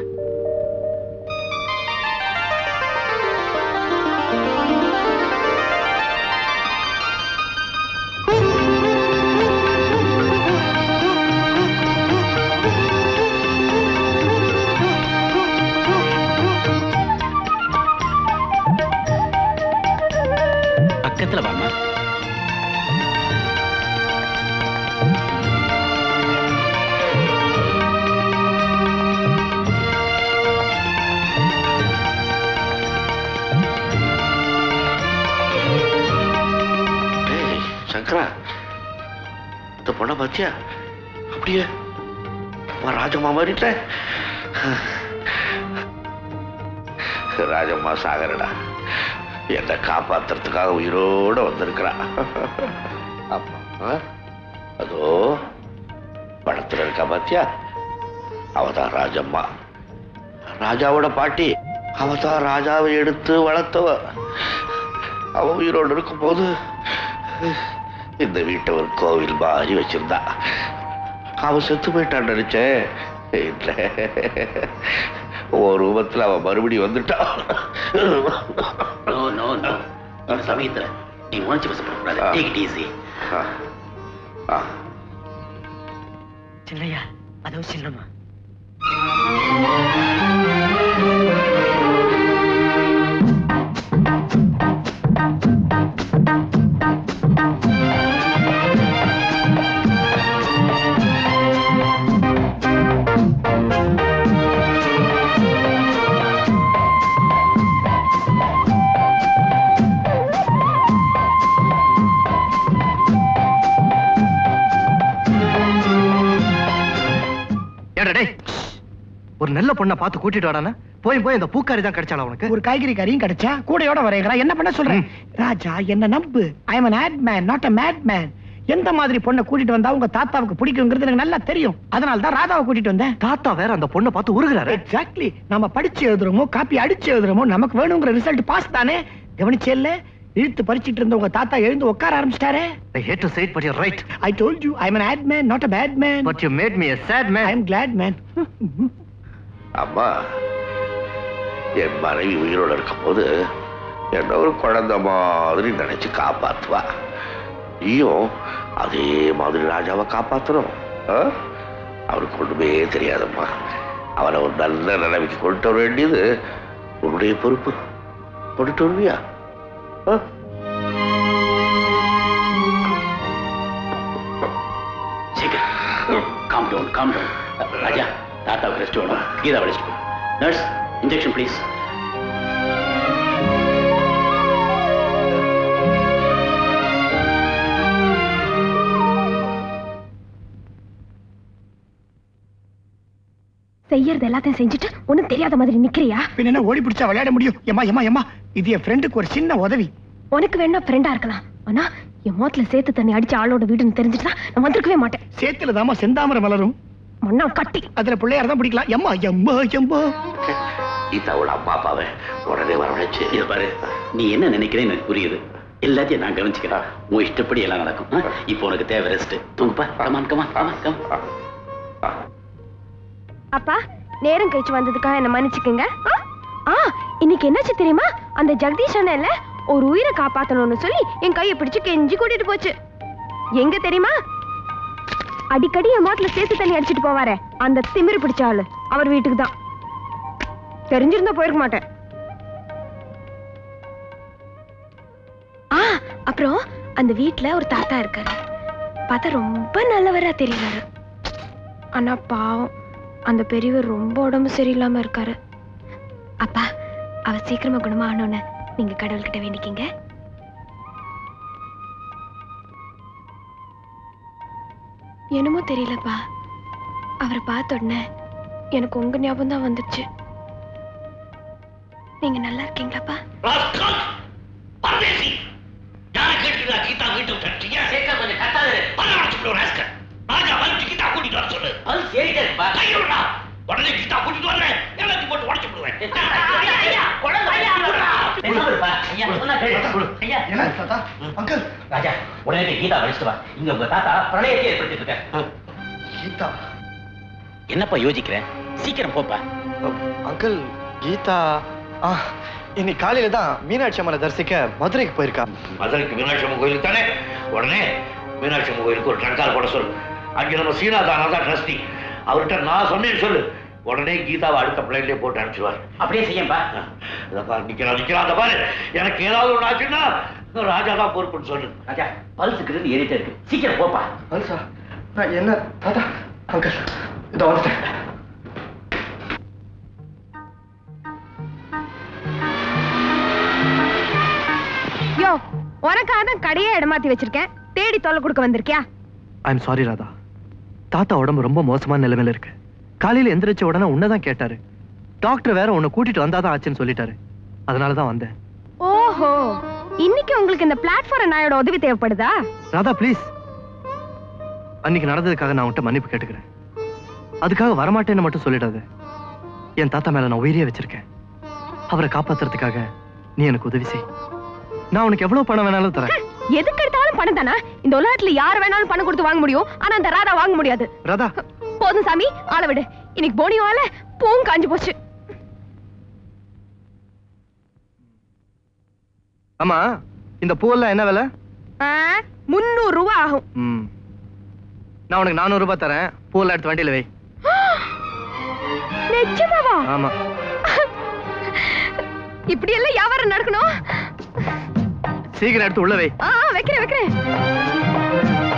பக்கத்துல வாமா டேய் சங்கரா இந்த பொண்ணை பாத்தியா அப்படியே அம்மா ராஜம்மா மாறிட்ட ராஜம்மா சாகரடா என்னை காப்பாத்துறதுக்காக உயிரோட வந்திருக்கிறா ஆமா ஆ? அதோ படத்துல இருக்கா பாத்தியா அவதான் ராஜம்மா ராஜாவோட பாட்டி அவதான் ராஜாவை எடுத்து வளர்த்தவ அவ உயிரோடு இருக்கும்போது இந்த வீட்டை ஒரு கோவில் மாதிரி வச்சிருந்தா அவ செத்து போயிட்டான் நினைச்சேன் இல்ல ஒரு ரூபத்துல அவ மறுபடியும் வந்துட்டா நோ நோ நோ இந்த சமயத்துல நீ உணர்ச்சி வசப்படக்கூடாது டேக் இட் ஈஸி சின்னையா அதோ சின்னம்மா ஏடா டேய் ஒரு நல்ல பொண்ணை பார்த்து கூட்டிட்டு வாடானா போய் போய் இந்த பூக்காரி தான் கிடைச்சாளா உனக்கு ஒரு காய்கறி கறியும் கிடைச்சா கூடையோட வரைகிறா என்ன பண்ண சொல்றேன் ராஜா என்ன நம்பு I am an ad man not a mad man எந்த மாதிரி பொண்ணை கூட்டிட்டு வந்தா உங்க தாத்தாவுக்கு பிடிக்குங்கிறது எனக்கு நல்லா தெரியும் அதனால தான் ராதாவை கூட்டிட்டு வந்தேன் தாத்தா வேற அந்த பொண்ணை பார்த்து உருகுறாரு எக்ஸாக்ட்லி நம்ம படிச்சு எழுதுறோமோ காப்பி அடிச்சு எழுதுறோமோ நமக்கு வேணுங்கிற ரிசல்ட் பாஸ் தானே கவனிச்சே இல்ல இழுத்து பறிச்சிட்டு இருந்த உங்க தாத்தா எழுந்து உட்கார ஆரம்பிச்சிட்டாரே I hate to say it but you're right I told you I'm an ad man not a bad man but you made me a sad man I'm glad man அம்மா என் மனைவி உயிரோட இருக்கும்போது என்ன ஒரு குழந்தை மாதிரி நினைச்சு காப்பாத்துவா நீயும் அதே மாதிரி ராஜாவை காப்பாத்தணும் ஆ? அவருக்கு ஒண்ணுமே தெரியாதம்மா அவனை ஒரு நல்ல நிலைமைக்கு கொண்டு வர வேண்டியது உன்னுடைய பொறுப்பு கொண்டுட்டு வருவியா ஆ? சீக்கிரம் calm down calm down Raja தாத்தாவுக்கு ரெஸ்ட் வேணும் கீதா ரெஸ்ட் போ நர்ஸ் இன்ஜெக்ஷன் ப்ளீஸ் செய்யறது எல்லாத்தையும் செஞ்சுட்டு ஒண்ணும் தெரியாத மாதிரி நிக்கிறியா பின்ன என்ன ஓடி பிடிச்சா விளையாட முடியும் ஏமா ஏமா ஏமா இது என் ஃப்ரெண்டுக்கு ஒரு சின்ன உதவி உனக்கு வேணா ஃப்ரெண்டா இருக்கலாம் ஆனா என் மோத்துல சேத்து தண்ணி அடிச்ச ஆளோட வீடுன்னு தெரிஞ்சுட்டா நான் வந்திருக்கவே மாட்டேன் சேத்துல தாமா செந்தாமரை மலரும் மண்ணா கட்டி அதுல பிள்ளையார் தான் பிடிக்கலாம் எம்மா எம்மா எம்மா கீதாவோட அம்மா அப்பாவை உடனே வரவழைச்சு இதை பாரு நீ என்ன நினைக்கிறேன்னு எனக்கு புரியுது எல்லாத்தையும் நான் கவனிச்சுக்கிறேன் உன் இஷ்டப்படி எல்லாம் நடக்கும் ஆ? இப்போ உனக்கு தேவை ரெஸ்ட் தூங்குப்பா கமான் கமான் கமான் கமான் அப்பா நேரம் கழிச்சு வந்ததுக்காக என்ன மன்னிச்சுக்குங்க ஆ? ஆ இன்னைக்கு என்னாச்சு தெரியுமா அந்த ஜெகதீஷ் அண்ணன்ல ஒரு உயிரை காப்பாத்தணும்னு சொல்லி என் கையை பிடிச்சு கெஞ்சி கூட்டிட்டு போச்சு எங்க தெரியுமா அடிக்கடி என் மாட்டுல சேர்த்து தண்ணி அடிச்சிட்டு போவாரே அந்த திமிரு பிடிச்ச ஆளு அவர் வீட்டுக்கு தான் தெரிஞ்சிருந்தா போயிருக்க மாட்டேன் ஆ அப்புறம் அந்த வீட்ல ஒரு தாத்தா இருக்காரு பார்த்தா ரொம்ப நல்லவரா தெரியறாரு ஆனா பாவம் அந்த பெரியவர் ரொம்ப உடம்பு சரியில்லாம இருக்காரு அப்பா அவர் சீக்கிரமா குணமா ஆனோன்னு நீங்க கடவுள்கிட்ட வேண்டிக்கிங்க என்னமோ தெரியலப்பா அவரை பார்த்த உடனே எனக்கு உங்க ஞாபகம் தான் வந்துச்சு நீங்க நல்லா இருக்கீங்களாப்பா ராஸ்கல் பரதேசி யாரை கேட்டீங்களா கீதா வீட்டு கட்டிங்க சேகர் கொஞ்சம் கத்தாது பல்ல உடச்சு ராஸ்கல் ராஜா வந்து கீதா கூட்டிட்டு வர சொல்லு அது சரிப்பா கையிடுறா உடனே கீதா கூட்டிட்டு வரேன் எல்லாத்தையும் போட்டு உடச்சு விடுவேன் என்ன தாத்தா அங்கிள் ராஜா உடனே போய் கீதா அழைச்சிட்டு வா இங்க உங்க தாத்தா பிரளயத்தை ஏற்படுத்திட்டு இருக்க கீதா என்னப்பா யோசிக்கிற சீக்கிரம் போப்பா அங்கிள் கீதா ஆ இன்னைக்கு காலையில தான் மீனாட்சி அம்மனை தரிசிக்க மதுரைக்கு போயிருக்கா மதுரைக்கு மீனாட்சி அம்மன் கோயிலுக்கு தானே உடனே மீனாட்சி அம்மன் கோயிலுக்கு ஒரு ட்ரங்கால் போட சொல்லு அங்கே நம்ம சீனாதானா தான் ட்ரஸ்டி அவர்கிட்ட நான் சொன்னேன்னு சொல்லு உடனே கீதாவை அடுத்த பிளைன்லயே போட்டு அனுப்பிச்சுவார் அப்படியே செய்யப்பா இதப்பா நிக்கிறான் நிக்கிறான் அந்த பாரு எனக்கு ஏதாவது ஒன்று ஆச்சுன்னா ராஜா தான் பொறுப்புன்னு சொல்லு ராஜா பல்ஸுக்கு ஏறிட்டே இருக்கு சீக்கிரம் போப்பா அல்சா நான் என்ன தாத்தா அங்கிள் இதோ வந்துட்டேன் யோ உனக்காக தான் கடையே இடமாத்தி வச்சிருக்கேன் தேடி தொல்லை கொடுக்க வந்திருக்கியா ஐம் சாரி ராதா தாத்தா உடம்பு ரொம்ப மோசமான நிலைமையில இருக்கு காலையில எந்திரிச்ச உடனே உன்னதான் கேட்டாரு டாக்டர் வேற உன்னை கூட்டிட்டு வந்தாதான் ஆச்சுன்னு சொல்லிட்டாரு அதனால தான் வந்தேன் ஓஹோ இன்னைக்கு உங்களுக்கு இந்த பிளாட்ஃபார்ம் நாயோட உதவி தேவைப்படுதா ராதா ப்ளீஸ் அன்னைக்கு நடந்ததுக்காக நான் உன்கிட்ட மன்னிப்பு கேட்டுக்கிறேன் அதுக்காக வரமாட்டேன்னு மட்டும் சொல்லிடாத என் தாத்தா மேல நான் உயிரியே வச்சிருக்கேன் அவரை காப்பாத்துறதுக்காக நீ எனக்கு உதவி செய் நான் உனக்கு எவ்வளவு பணம் வேணாலும் தரேன் எதுக்கு எடுத்தாலும் பணம் தானா இந்த உலகத்துல யார் வேணாலும் பணம் கொடுத்து வாங்க முடியும் ஆனா அந்த ராதா வாங்க முடியாது ராதா போதும் சாமி ஆள விடு இன்னைக்கு போனியும் ஆள பூவும் காஞ்சு போச்சு ஆமா இந்த பூவெல்லாம் என்ன விலை முன்னூறு ரூபா ஆகும் ம் நான் உனக்கு நானூறு ரூபாய் தரேன் பூவெல்லாம் எடுத்து வண்டியில வை நிஜமாவா ஆமா இப்படி எல்லாம் வியாபாரம் நடக்கணும் சீக்கிரம் எடுத்து உள்ள வை ஆ ஆ, வைக்கிறேன் வைக்கிறேன்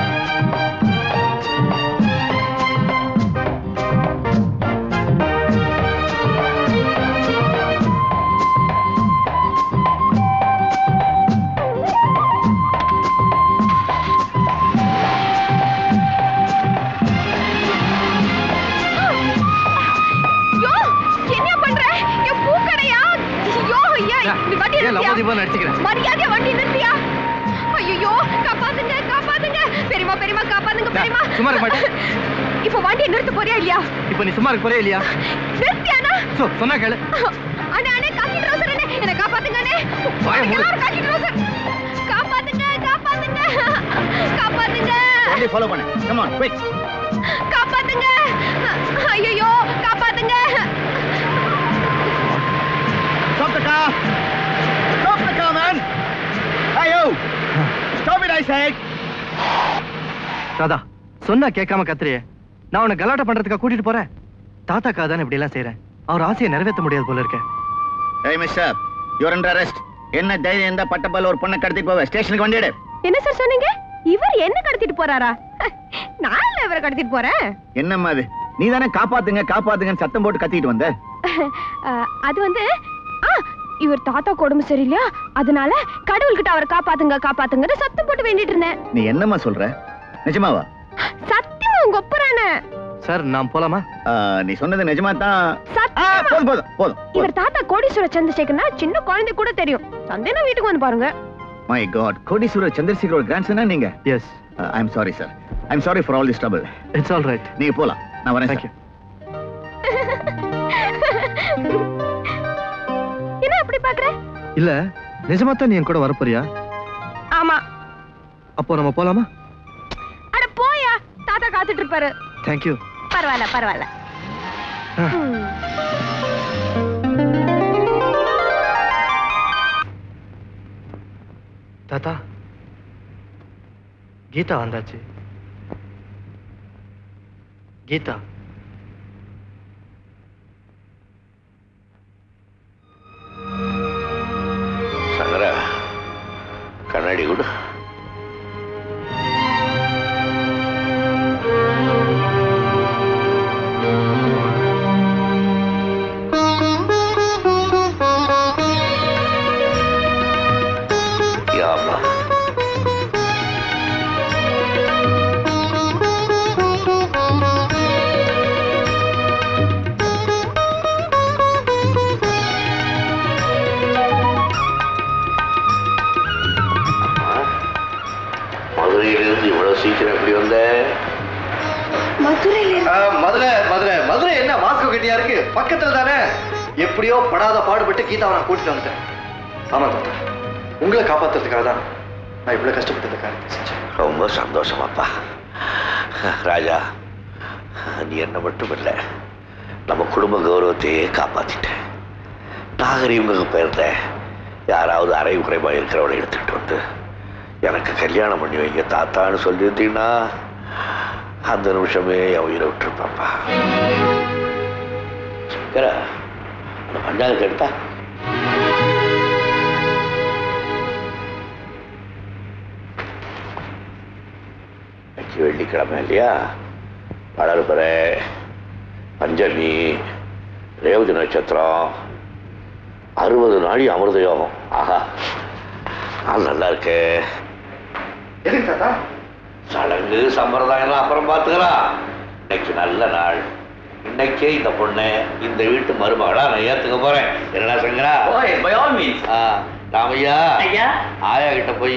யோ என்ன பண்ற என் பூக்கடையா யோ ஐயா இந்த வண்டி ஏன் லவ நிறுத்தியா தீபம் நடிச்சுக்கிறேன் மரியாதையா வண்டி நிறுத்தியா ஐயோ காப்பாத்துங்க காப்பாத்துங்க பெரியமா பெரியமா காப்பாத்துங்க பெரியமா சும்மா இருக்க மாட்டே. இப்போ வண்டியை நிறுத்த போறியா இல்லையா இப்ப நீ சும்மா இருக்க போறே இல்லையா நிறுத்தியானா சோ சொன்னா கேளு அண்ணே அண்ணே காக்கி ட்ரௌசர் அண்ணே என்ன காப்பாத்துங்க அண்ணே வாயை மூடு. எல்லாரும் காக்கி ட்ரௌசர் காப்பாத்துங்க காப்பாத்துங்க காப்பாத்துங்க வண்டி ஃபாலோ பண்ணு கம் ஆன் குயிக் காப்பாத்துங்க ஐயோ காப்பாத்துங்க Stop the car! Stop the car, man! Hey, you! Stop it, I said! Radha சொன்னா கேட்காம கத்துறியே நான் உன்னை கலாட்டம் பண்றதுக்காக கூட்டிட்டு போறேன் தாத்தாக்காக தானே இப்படி எல்லாம் செய்யறேன் அவர் ஆசையை நிறைவேற்ற முடியாது போல இருக்கேன் Hey, mister, you're under arrest. என்ன தைரியம் இருந்தா பட்டப்பால ஒரு பொண்ணை கடத்தி போவ ஸ்டேஷனுக்கு வண்டி எடு என்ன சார் சொன்னீங்க இவர் என்ன கடத்திட்டு போறாரா நான் இல்ல இவரை கடத்திட்டு போறேன் என்னம்மா அது நீ தானே காப்பாத்துங்க காப்பாத்துங்கன்னு சத்தம் போட்டு கத்திட்டு வந்த அஹ், அது வந்து ஆ இவர் தாத்தா கொடுமை சரியில்லையா அதனால கடவுள்கிட்ட அவரை காப்பாத்துங்க காப்பாத்துங்கன்னு சத்தம் போட்டு வேண்டிட்டு இருந்தேன் நீ என்னம்மா சொல்ற நிஜமாவா சத்தியமா உங்க ஒப்புறானே சார் நான் போலாமா ஆ, நீ சொன்னது நிஜமா தான் சத்தியமா போதும் போதும் போதும் இவர் தாத்தா கோடீஸ்வர சந்திரசேகர்னா சின்ன குழந்தை கூட தெரியும் சந்தேனா வீட்டுக்கு வந்து பாருங்க மை காட் கோடீஸ்வரர் சந்திரசேகரோட கிராண்ட்சனா நீங்க yes I am sorry sir I am sorry for all this trouble it's all right நீங்க போலாம் நான் வரேன் தேங்க்யூ என்ன அப்படி பாக்குற இல்ல நிஜமா தான் நீ என் கூட வரப்போறியா ஆமா அப்போ நம்ம போலாமா அட போயா தாத்தா காத்துட்டு இருப்பாரு தேங்க்யூ பரவாயில்ல பரவாயில்ல ம். தாத்தா கீதா வந்தாச்சு கீதா சங்கரா கண்ணாடி கொடு யா அல்லாஹ். மதுரை மதுரை மதுரை என்ன மாஸ்கோ கட்டியா இருக்கு பக்கத்துல தானே எப்படியோ படாத பாடுபட்டு கீதாவை நான் கூட்டிட்டு வந்துட்டேன் ஆமா தாத்தா உங்களை காப்பாத்துறதுக்காக தான் நான் இவ்வளவு கஷ்டப்பட்டு இந்த காரியத்தை செஞ்சேன் ரொம்ப சந்தோஷமாப்பா ராஜா நீ என்ன மட்டும் இல்லை நம்ம குடும்ப கௌரவத்தையே காப்பாத்திட்டேன் நாகரீகங்க போயிருந்த யாராவது அரை குறைமா இருக்கிறவனை எடுத்துக்கிட்டு வந்து எனக்கு கல்யாணம் பண்ணி வைங்க தாத்தான்னு சொல்லியிருந்தீங்கன்னா அந்த நிமிஷமே என் உயிரை விட்டுருப்பாப்பா சங்கரா, அந்த பஞ்சாயத்து எடுத்தா இன்னைக்கு வெள்ளிக்கிழமை இல்லையா வளர்பிறை பஞ்சமி ரேவதி நட்சத்திரம் அறுபது நாடி அமிர்த யோகம் ஆஹா நாள் நல்லா இருக்கு எதுக்கு தாத்தா சடங்கு சம்பிரதாயம்லாம் அப்புறம் பார்த்துக்கலாம் இன்னைக்கு நல்ல நாள் இன்னைக்கே இந்த பொண்ணை இந்த வீட்டு மருமகளா நான் ஏத்துக்க போறேன் என்னடா சங்கரா பை ஆல் மீன்ஸ் ஆ, ராமையா ஐயா. ஆயா கிட்ட போய்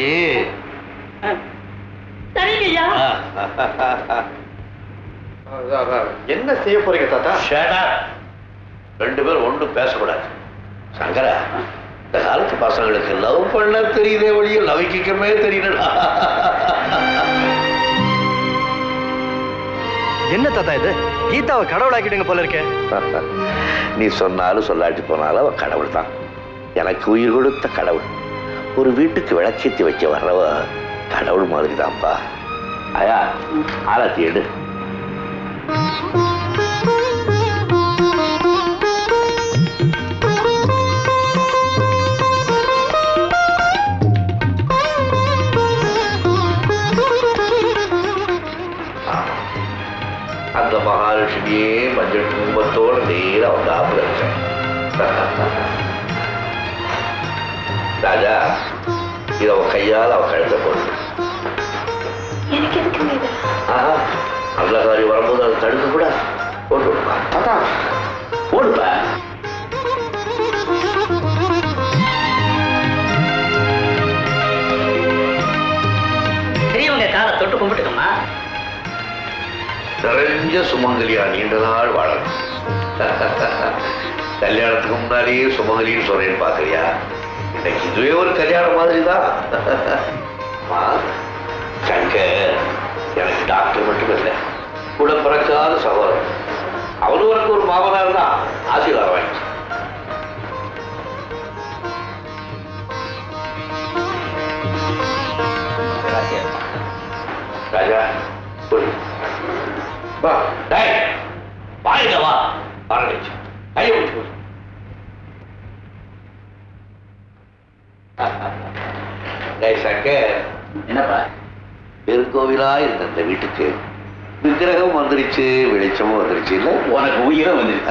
சரிங்க ஐயா என்ன செய்ய போறீங்க தாத்தா ரெண்டு பேரும் ஒன்றும் பேசக்கூடாது சங்கரா இந்த காலத்து பசங்களுக்கு லவ் பண்ண தெரியுதே ஒழிய லவிக்கமே தெரியலடா என்ன தாத்தா இது கீதாவை கடவுளாக்கிட்டீங்க போல இருக்கே நீ சொன்னாலும் சொல்லாட்டி போனாலும் அவன் கடவுள் தான் எனக்கு உயிர் கொடுத்த கடவுள் ஒரு வீட்டுக்கு விளக்கேத்தி வைக்க வர்றவ கடவுள் மாதிரி தான்ப்பா ஆயா ஆராத்தி எடு அந்த மகாலட்சுமியே மஞ்சள் குங்குமத்தோட நேரா அவங்க ஆப்பில் இருக்கேன் ராஜா இதை அவன் கையால் அவன் கழுத்தை போடு எனக்கு எதுக்குங்க இது ஆஹா நல்ல காரியம் வரும்போது அதை தடுக்க கூட போட்டு விடுப்பா தாத்தா போடுப்பா பெரியவங்க காலை தொட்டு கும்பிட்டுக்கம்மா நிறைஞ்ச சுமங்கலியா நீண்ட நாள் வாழணும் கல்யாணத்துக்கு முன்னாடியே சுமங்கலின்னு சொல்றேன்னு பாக்குறியா இன்னைக்கு இதுவே ஒரு கல்யாணம் மாதிரி தான் அம்மா, சங்கர் எனக்கு டாக்டர் மட்டும் இல்லை கூட பிறக்காத சகோதரன் அவனும் உனக்கு ஒரு மாமனார் தான் ஆசீர்வாதம் வாங்கி ராஜா போடு வா டேய் வாங்க வா ஆரம்பிச்சு கையை பிடிச்சு போடு. டேய் சங்கர் என்னப்பா திருக்கோவிலா இருந்த இந்த வீட்டுக்கு விக்கிரகம் வந்துருச்சு வெளிச்சமும் வந்துருச்சு இல்ல உனக்கு உயிரும் வந்துருச்சு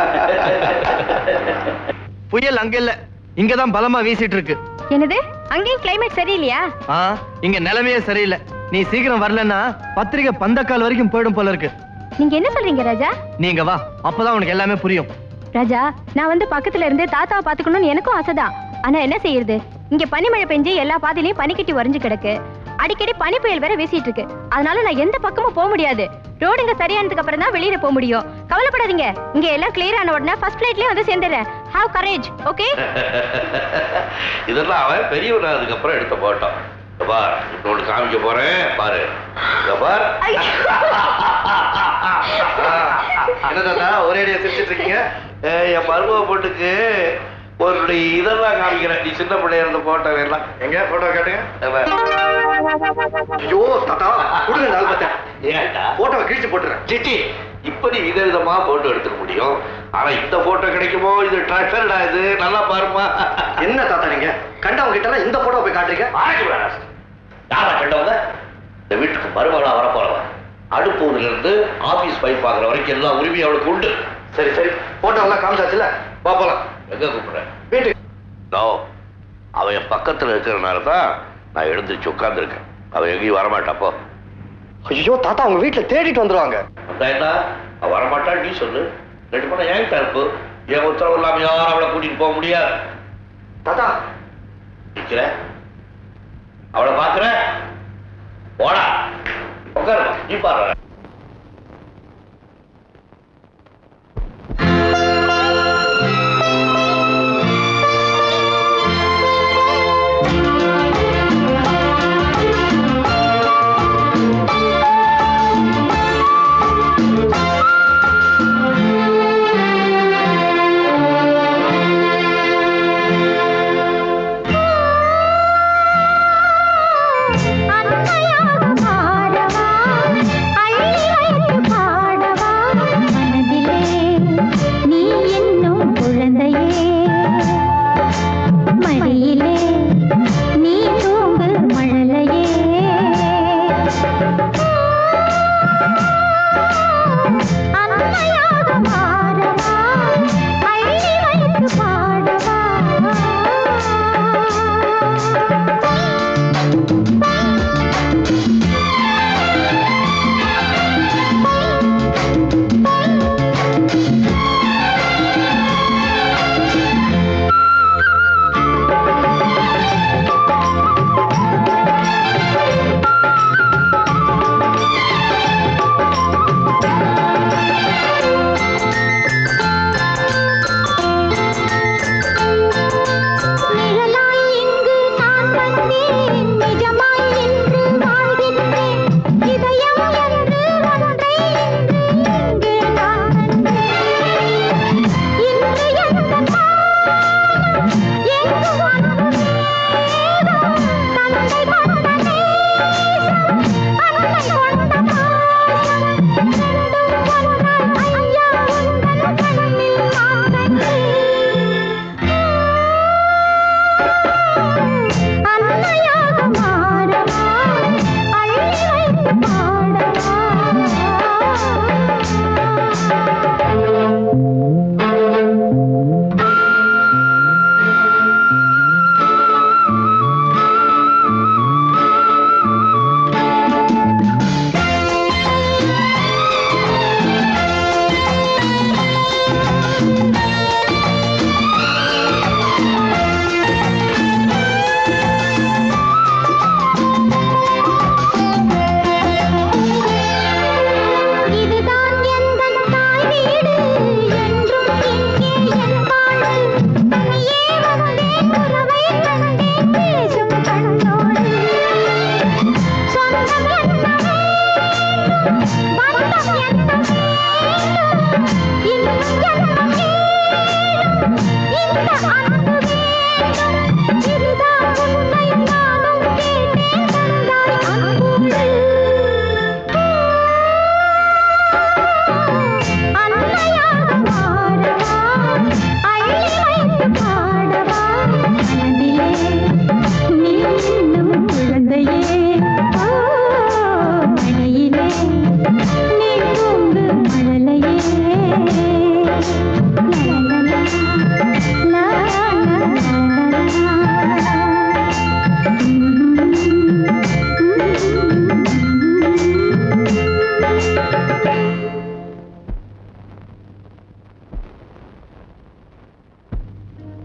புயல் அங்க இல்ல இங்கதான் பலமா வீசிட்டு இருக்கு என்னது அங்கேயும் கிளைமேட் சரியில்லையா ஆ இங்க நிலைமையே சரியில்லை நீ சீக்கிரம் வரலன்னா பத்திரிகை பந்தக்கால் வரைக்கும் போயிடும் போல இருக்கு நீங்க என்ன சொல்றீங்க ராஜா நீங்க வா அப்பதான் உனக்கு எல்லாமே புரியும் ராஜா நான் வந்து பக்கத்துல இருந்து தாத்தாவை பாத்துக்கணும்னு எனக்கும் ஆசைதான் ஆனா என்ன செய்யறது இங்க பனிமழை பெஞ்சு எல்லா பாதையிலயும் பனிக்கட்டி உறைஞ்சு கிடக்கு அடிக்கடி பனி புயல் வேற வீசிட்டு இருக்கு அதனால நான் எந்த பக்கமும் போக முடியாது ரோடுங்க சரியானதுக்கு அப்புறம் தான் வெளியில போக முடியும் கவலைப்படாதீங்க இங்க எல்லாம் கிளியர் ஆன உடனே ஃபர்ஸ்ட் ஃபிளைட்லயே வந்து சேர்ந்துடுறேன் ஹாவ் கரேஜ் ஓகே இதெல்லாம் அவன் பெரியவன் அதுக்கப்புறம் எடுத்த போட்டோம் இங்க பார் இன்னொன்று காமிக்க போறேன் பாரு இங்க பார் என்ன தாத்தா ஒரே அடியா சிரிச்சிட்டு இருக்கீங்க ஏய், என் மருமக பொண்ணுக்கு உன்னுடைய இதெல்லாம் காமிக்கிறேன் நீ சின்ன பிள்ளைய இருந்த போட்டோ எல்லாம் எங்க போட்டோ காட்டுங்க அவன். ஐயோ தாத்தா கொடுங்க நாள் பார்த்தேன் ஏன்டா போட்டோவை கிழிச்சு போட்டுறேன் சிச்சி இப்ப நீ விதவிதமா போட்டோ எடுத்துக்க முடியும் ஆனா இந்த போட்டோ கிடைக்குமோ இது ட்ரெஷர்டா இது நல்லா பாருமா என்ன தாத்தா நீங்க கண்டவங்க கிட்ட எல்லாம் இந்த போட்டோ போய் காட்டுறீங்க யாரா கண்டவங்க இந்த வீட்டுக்கு மருமகளா வர போறவன் அடுப்பூர்ல இருந்து ஆபீஸ் பைப் பாக்குற வரைக்கும் எல்லா உரிமையும் அவளுக்கு உண்டு சரி சரி போட்டோ எல்லாம் காமிச்சாச்சுல வா போலாம் எங்க கூப்பிடுறேன் வீட்டுக்கு நோ அவன் என் பக்கத்துல இருக்கிறனால தான் நான் எழுந்திருச்சு உட்கார்ந்துருக்கேன் அவன் எங்கேயும் வரமாட்டாப்போ ஐயோ தாத்தா உங்க வீட்டுல தேடிட்டு வந்துருவாங்க வந்தா என்ன அவன் வரமாட்டான் நீ சொல்லு ரெண்டு பண்ண ஏன் தரப்பு என் உத்தரவு இல்லாம யாரும் அவளை கூட்டிட்டு போக முடியாது தாத்தா நிக்கிற அவளை பாக்குற போடா உட்காரு நீ பாரு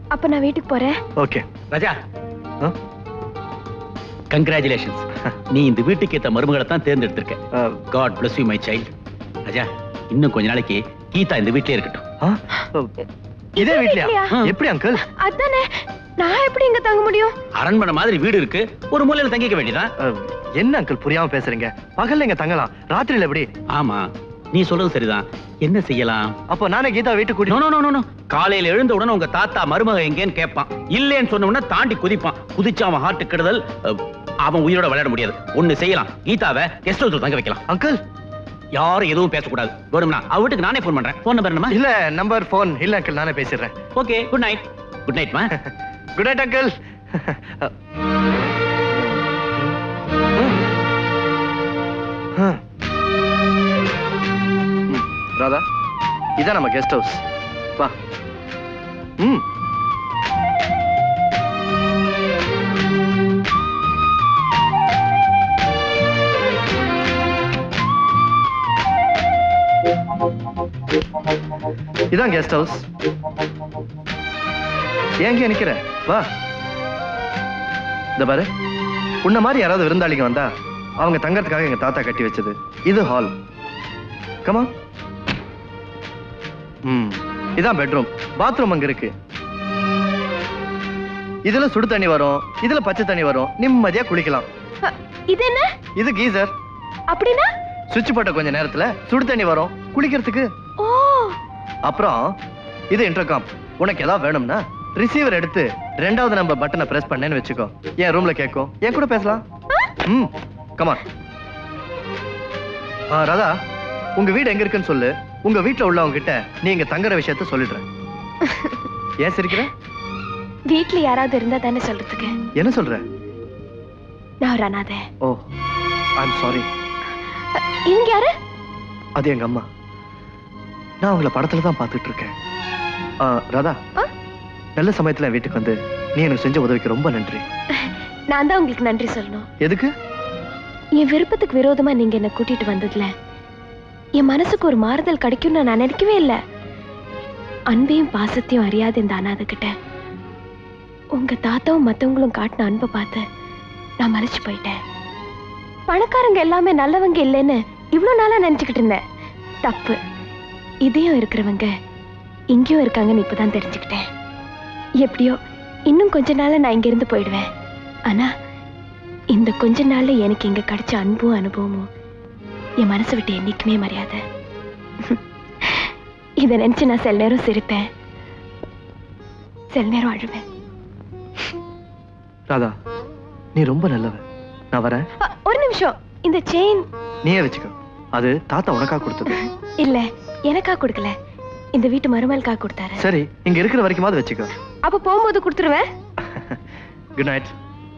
அப்ப நான் வீட்டுக்கு போறேன் ஓகே ராஜா கங்க்ராச்சுலேஷன்ஸ் நீ இந்த வீட்டுக்கு ஏத்த மருமகளை தான் தேர்ந்தெடுத்திருக்க god bless you my child Raja இன்னும் கொஞ்ச நாளைக்கு கீதா இந்த வீட்லயே இருக்கட்டும் இதே வீட்லயா வீட்லயா? எப்படி அங்கிள் அதானே நான் எப்படி இங்க தங்க முடியும் அரண்மனை மாதிரி வீடு இருக்கு ஒரு மூலையில தங்கிக்க வேண்டியதான் என்ன அங்கிள் புரியாம பேசுறீங்க பகல்ல இங்க தங்கலாம் ராத்திரியில எப்படி ஆமா நீ சொல்றது சரிதான் என்ன செய்யலாம் அப்போ நானே கீதா வீட்டுக்கு கூட்டி நோ நோ நோ நோ காலையில எழுந்த உடனே உங்க தாத்தா மருமக எங்கேன்னு கேட்பான் இல்லைன்னு சொன்ன உடனே தாண்டி குதிப்பான் குதிச்சு அவன் ஹார்ட் கெடுதல் அஹ், அவன் உயிரோட விளையாட முடியாது ஒண்ணு செய்யலாம் கீதாவை கெஸ்ட் ஹவுஸ்ல தங்க வைக்கலாம் அங்கிள் யாரும் எதுவும் பேசக்கூடாது வேணும்னா அவ வீட்டுக்கு நானே ஃபோன் பண்றேன் ஃபோன் நம்பர் என்னமா இல்ல நம்பர் போன் இல்ல அங்கிள் நானே பேசிடுறேன் okay good night good night மா குட் நைட் அங்கிள் ராதா இதான் நம்ம கெஸ்ட் ஹவுஸ் வா ம் இதான் கெஸ்ட் ஹவுஸ் ஏங்க நிக்கிற வா இந்த பாரு உன்ன மாதிரி யாராவது விருந்தாளிங்க வந்தா அவங்க தங்கறதுக்காக எங்க தாத்தா கட்டி வச்சது இது ஹால் கமா ம் இதான் பெட்ரூம் பாத்ரூம் அங்க இருக்கு இதுல சுடு தண்ணி வரும் இதுல பச்சை தண்ணி வரும் நிம்மதியா குளிக்கலாம் இது என்ன இது கீசர் அப்படின்னா சுவிட்ச் போட்ட கொஞ்ச நேரத்துல சுடு தண்ணி வரும் குளிக்கிறதுக்கு ஓ அப்புறம் இது இன்டர்காம் உனக்கு ஏதாவது வேணும்னா ரிசீவர் எடுத்து ரெண்டாவது நம்பர் பட்டனை பிரஸ் பண்ணேன்னு வச்சுக்கோ என் ரூம்ல கேட்கும் என் கூட பேசலாம் ம் கமான் ராதா உங்க வீடு எங்க இருக்குன்னு சொல்லு உங்க வீட்ல உள்ளவங்க கிட்ட நீ இங்க தங்குற விஷயத்த சொல்லிடுறேன் ஏன் சிரிக்கிற வீட்ல யாராவது இருந்தா தானே சொல்றதுக்கு என்ன சொல்ற நான் ஒரு அனாதை ஓ ஐம் சாரி இவங்க யாரு அது எங்க அம்மா நான் உங்களை படத்துல தான் பார்த்துட்டு இருக்கேன் ஆ, ராதா நல்ல சமயத்துல என் வீட்டுக்கு வந்து நீ எனக்கு செஞ்ச உதவிக்கு ரொம்ப நன்றி நான் தான் உங்களுக்கு நன்றி சொல்லணும் எதுக்கு என் விருப்பத்துக்கு விரோதமா நீங்க என்ன கூட்டிட்டு வந்ததுல என் மனசுக்கு ஒரு மாறுதல் கிடைக்கும்னு நான் நினைக்கவே இல்ல அன்பையும் பாசத்தையும் அறியாத இந்த அனாதை கிட்ட உங்க தாத்தாவும் மத்தவங்களும் காட்டின அன்பை பார்த்து நான் மறைச்சு போயிட்டேன் பணக்காரங்க எல்லாமே நல்லவங்க இல்லைன்னு இவ்வளவு நாளா நினைச்சுக்கிட்டு இருந்தேன் தப்பு இதையும் இருக்கிறவங்க இங்கேயும் இருக்காங்கன்னு இப்பதான் தெரிஞ்சுக்கிட்டேன் எப்படியோ இன்னும் கொஞ்ச நாள்ல நான் இங்க இருந்து போயிடுவேன் ஆனா இந்த கொஞ்ச நாள்ல எனக்கு இங்க கிடைச்ச அன்பும் அனுபவமும் என் மனசை விட்டு என்னைக்குமே மரியாதை இதை நினைச்சு நான் சில நேரம் சிரிப்பேன் சில நேரம் அழுவேன் ராதா நீ ரொம்ப நல்லவ நான் வரேன் அ, ஒரு நிமிஷம் இந்த செயின் நீயே வச்சுக்கோ அது தாத்தா உனக்கா கொடுத்தது இல்ல எனக்கா கொடுக்கல இந்த வீட்டு மருமலுக்கா கொடுத்தாரு சரி இங்க இருக்கிற வரைக்குமாவது வச்சுக்கோ அப்ப போகும்போது கொடுத்துருவேன் குட் நைட்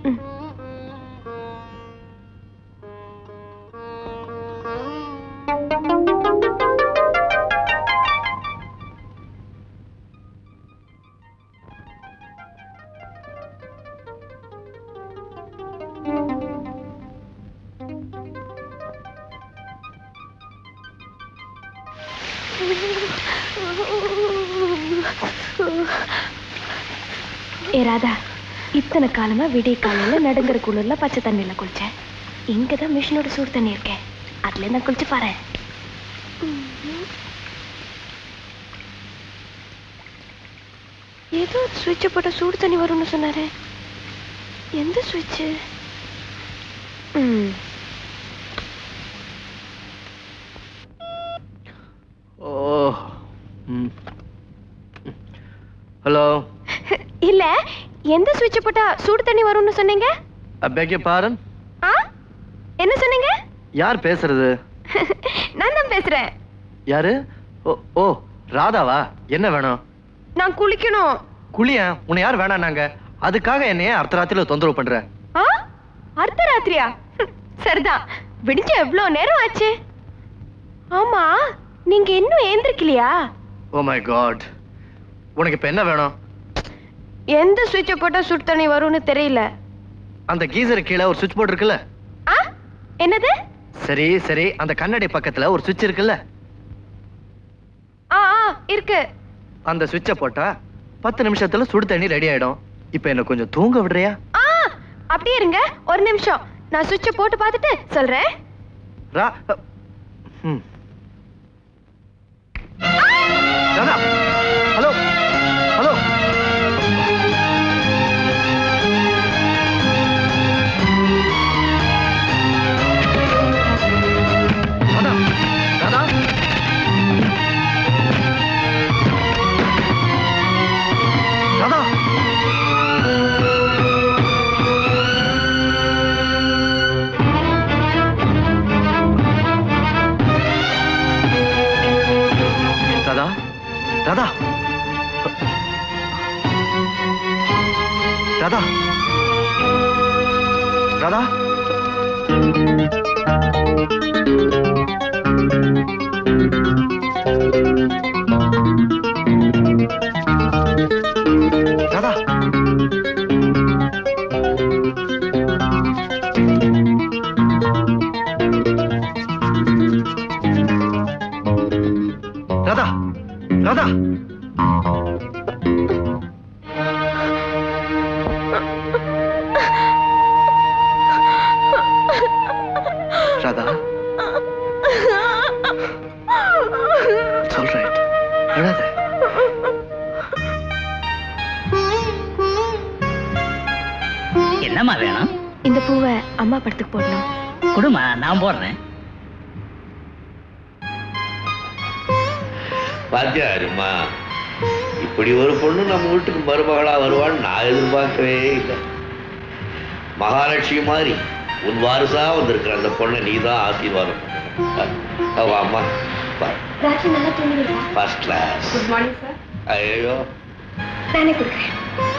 ஏ ராதா இத்தனை காலமா விடிய காலையில நடுங்கிற குளிர்ல பச்சை தண்ணியில குளிச்சேன் இங்கதான் மிஷினோட சூடு தண்ணி இருக்கேன் அதுல நான் குளிச்சு பாரு ஏதோ சுவிட்சை போட்ட சூடு தண்ணி வரும்னு சொன்னாரு எந்த சுவிட்சு ம் ஓ ஹலோ இல்ல எந்த சுவிட்சை போட்டா சூடு தண்ணி வரும்னு சொன்னீங்க பெக் பாரன் ஆ என்ன சொன்னீங்க யார் பேசுறது நான் தான் பேசுறேன் யாரு ஓ ஓ ராதாவா என்ன வேணும் நான் குளிக்கணும் குளிய உன்னை யார் வேணான்னாங்க அதுக்காக என்னைய அர்த்தராத்திரில தொந்தரவு பண்ற ஆ அர்த்தராத்திரியா சரிதான் விடிஞ்ச எவ்வளவு நேரம் ஆச்சு ஆமா நீங்க இன்னும் ஏந்திருக்கலையா ஓ மை காட் உனக்கு இப்ப என்ன வேணும் எந்த சுவிட்சை போட்டா சுடு தண்ணி வரும்னு தெரியல அந்த கீசர் கீழே ஒரு சுவிட்ச் போர்டு இருக்குல்ல ஆ என்னது சரி சரி அந்த கண்ணாடி பக்கத்துல ஒரு சுவிட்ச் இருக்குல்ல ஆ ஆ இருக்கு அந்த சுவிட்சை போட்டா பத்து நிமிஷத்துல சுடு தண்ணி ரெடி ஆயிடும் இப்ப என்ன கொஞ்சம் தூங்க விடுறியா ஆ அப்படியே இருங்க ஒரு நிமிஷம் நான் சுவிட்சை போட்டு பார்த்துட்டு சொல்றேன் ரா ம். ராதா ஹலோ ஹலோ ராதா ராதா ராதா ராதா ராதா ராதா ராதா ராதா ராதா ராதா ராதா சொல்றேன் அழாத என்னம்மா வேணும் இந்த பூவை அம்மா படத்துக்கு போடணும் குடுமா நான் போடுறேன் பாத்தியாருமா இப்படி ஒரு பொண்ணு நம்ம வீட்டுக்கு மருமகளா வருவான்னு நான் எதிர்பார்க்கவே இல்லை மகாலட்சுமி மாதிரி உன் வாரிசா வந்திருக்கிற அந்த பொண்ணை நீ தான் ஆசீர்வாதம் பண்ணணும். அவ அம்மா ராத்திரி நல்லா தூங்குறீங்களா first class good morning sir ஐயோ நானே கொடுக்குறேன்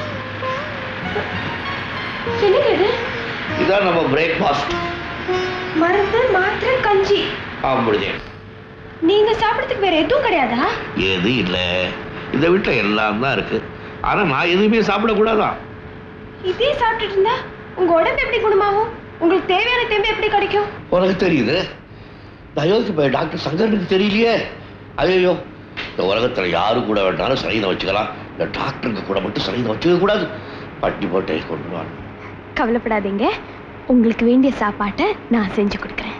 என்னங்க இது இதான் நம்ம பிரேக்ஃபாஸ்ட் மருந்து மாத்திரை கஞ்சி ஆம்பிடுதேன் நீங்க சாப்பிடறதுக்கு வேற எதுவும் கிடையாதா எது இல்லை இந்த வீட்டில் எல்லாம் தான் இருக்கு ஆனா நான் எதுவுமே சாப்பிடக்கூடாதான் இதே சாப்பிட்டுட்டு இருந்தா உங்க உடம்பு எப்படி குணமாகும் உங்களுக்கு தேவையான தெம்பு எப்படி கிடைக்கும் உனக்கு தெரியுது தயோக்கு போய் டாக்டர் சங்கரனுக்கு தெரியலையே ஐயோ இந்த உலகத்துல யாரு கூட வேணாலும் சரீரம் வச்சுக்கலாம் இந்த டாக்டருக்கு கூட மட்டும் சரீரம் வச்சுக்க கூடாது பட்டி போட்டே கொண்டு வா கவலைப்படாதீங்க உங்களுக்கு வேண்டிய சாப்பாட்டை நான் செஞ்சு கொடுக்குறேன்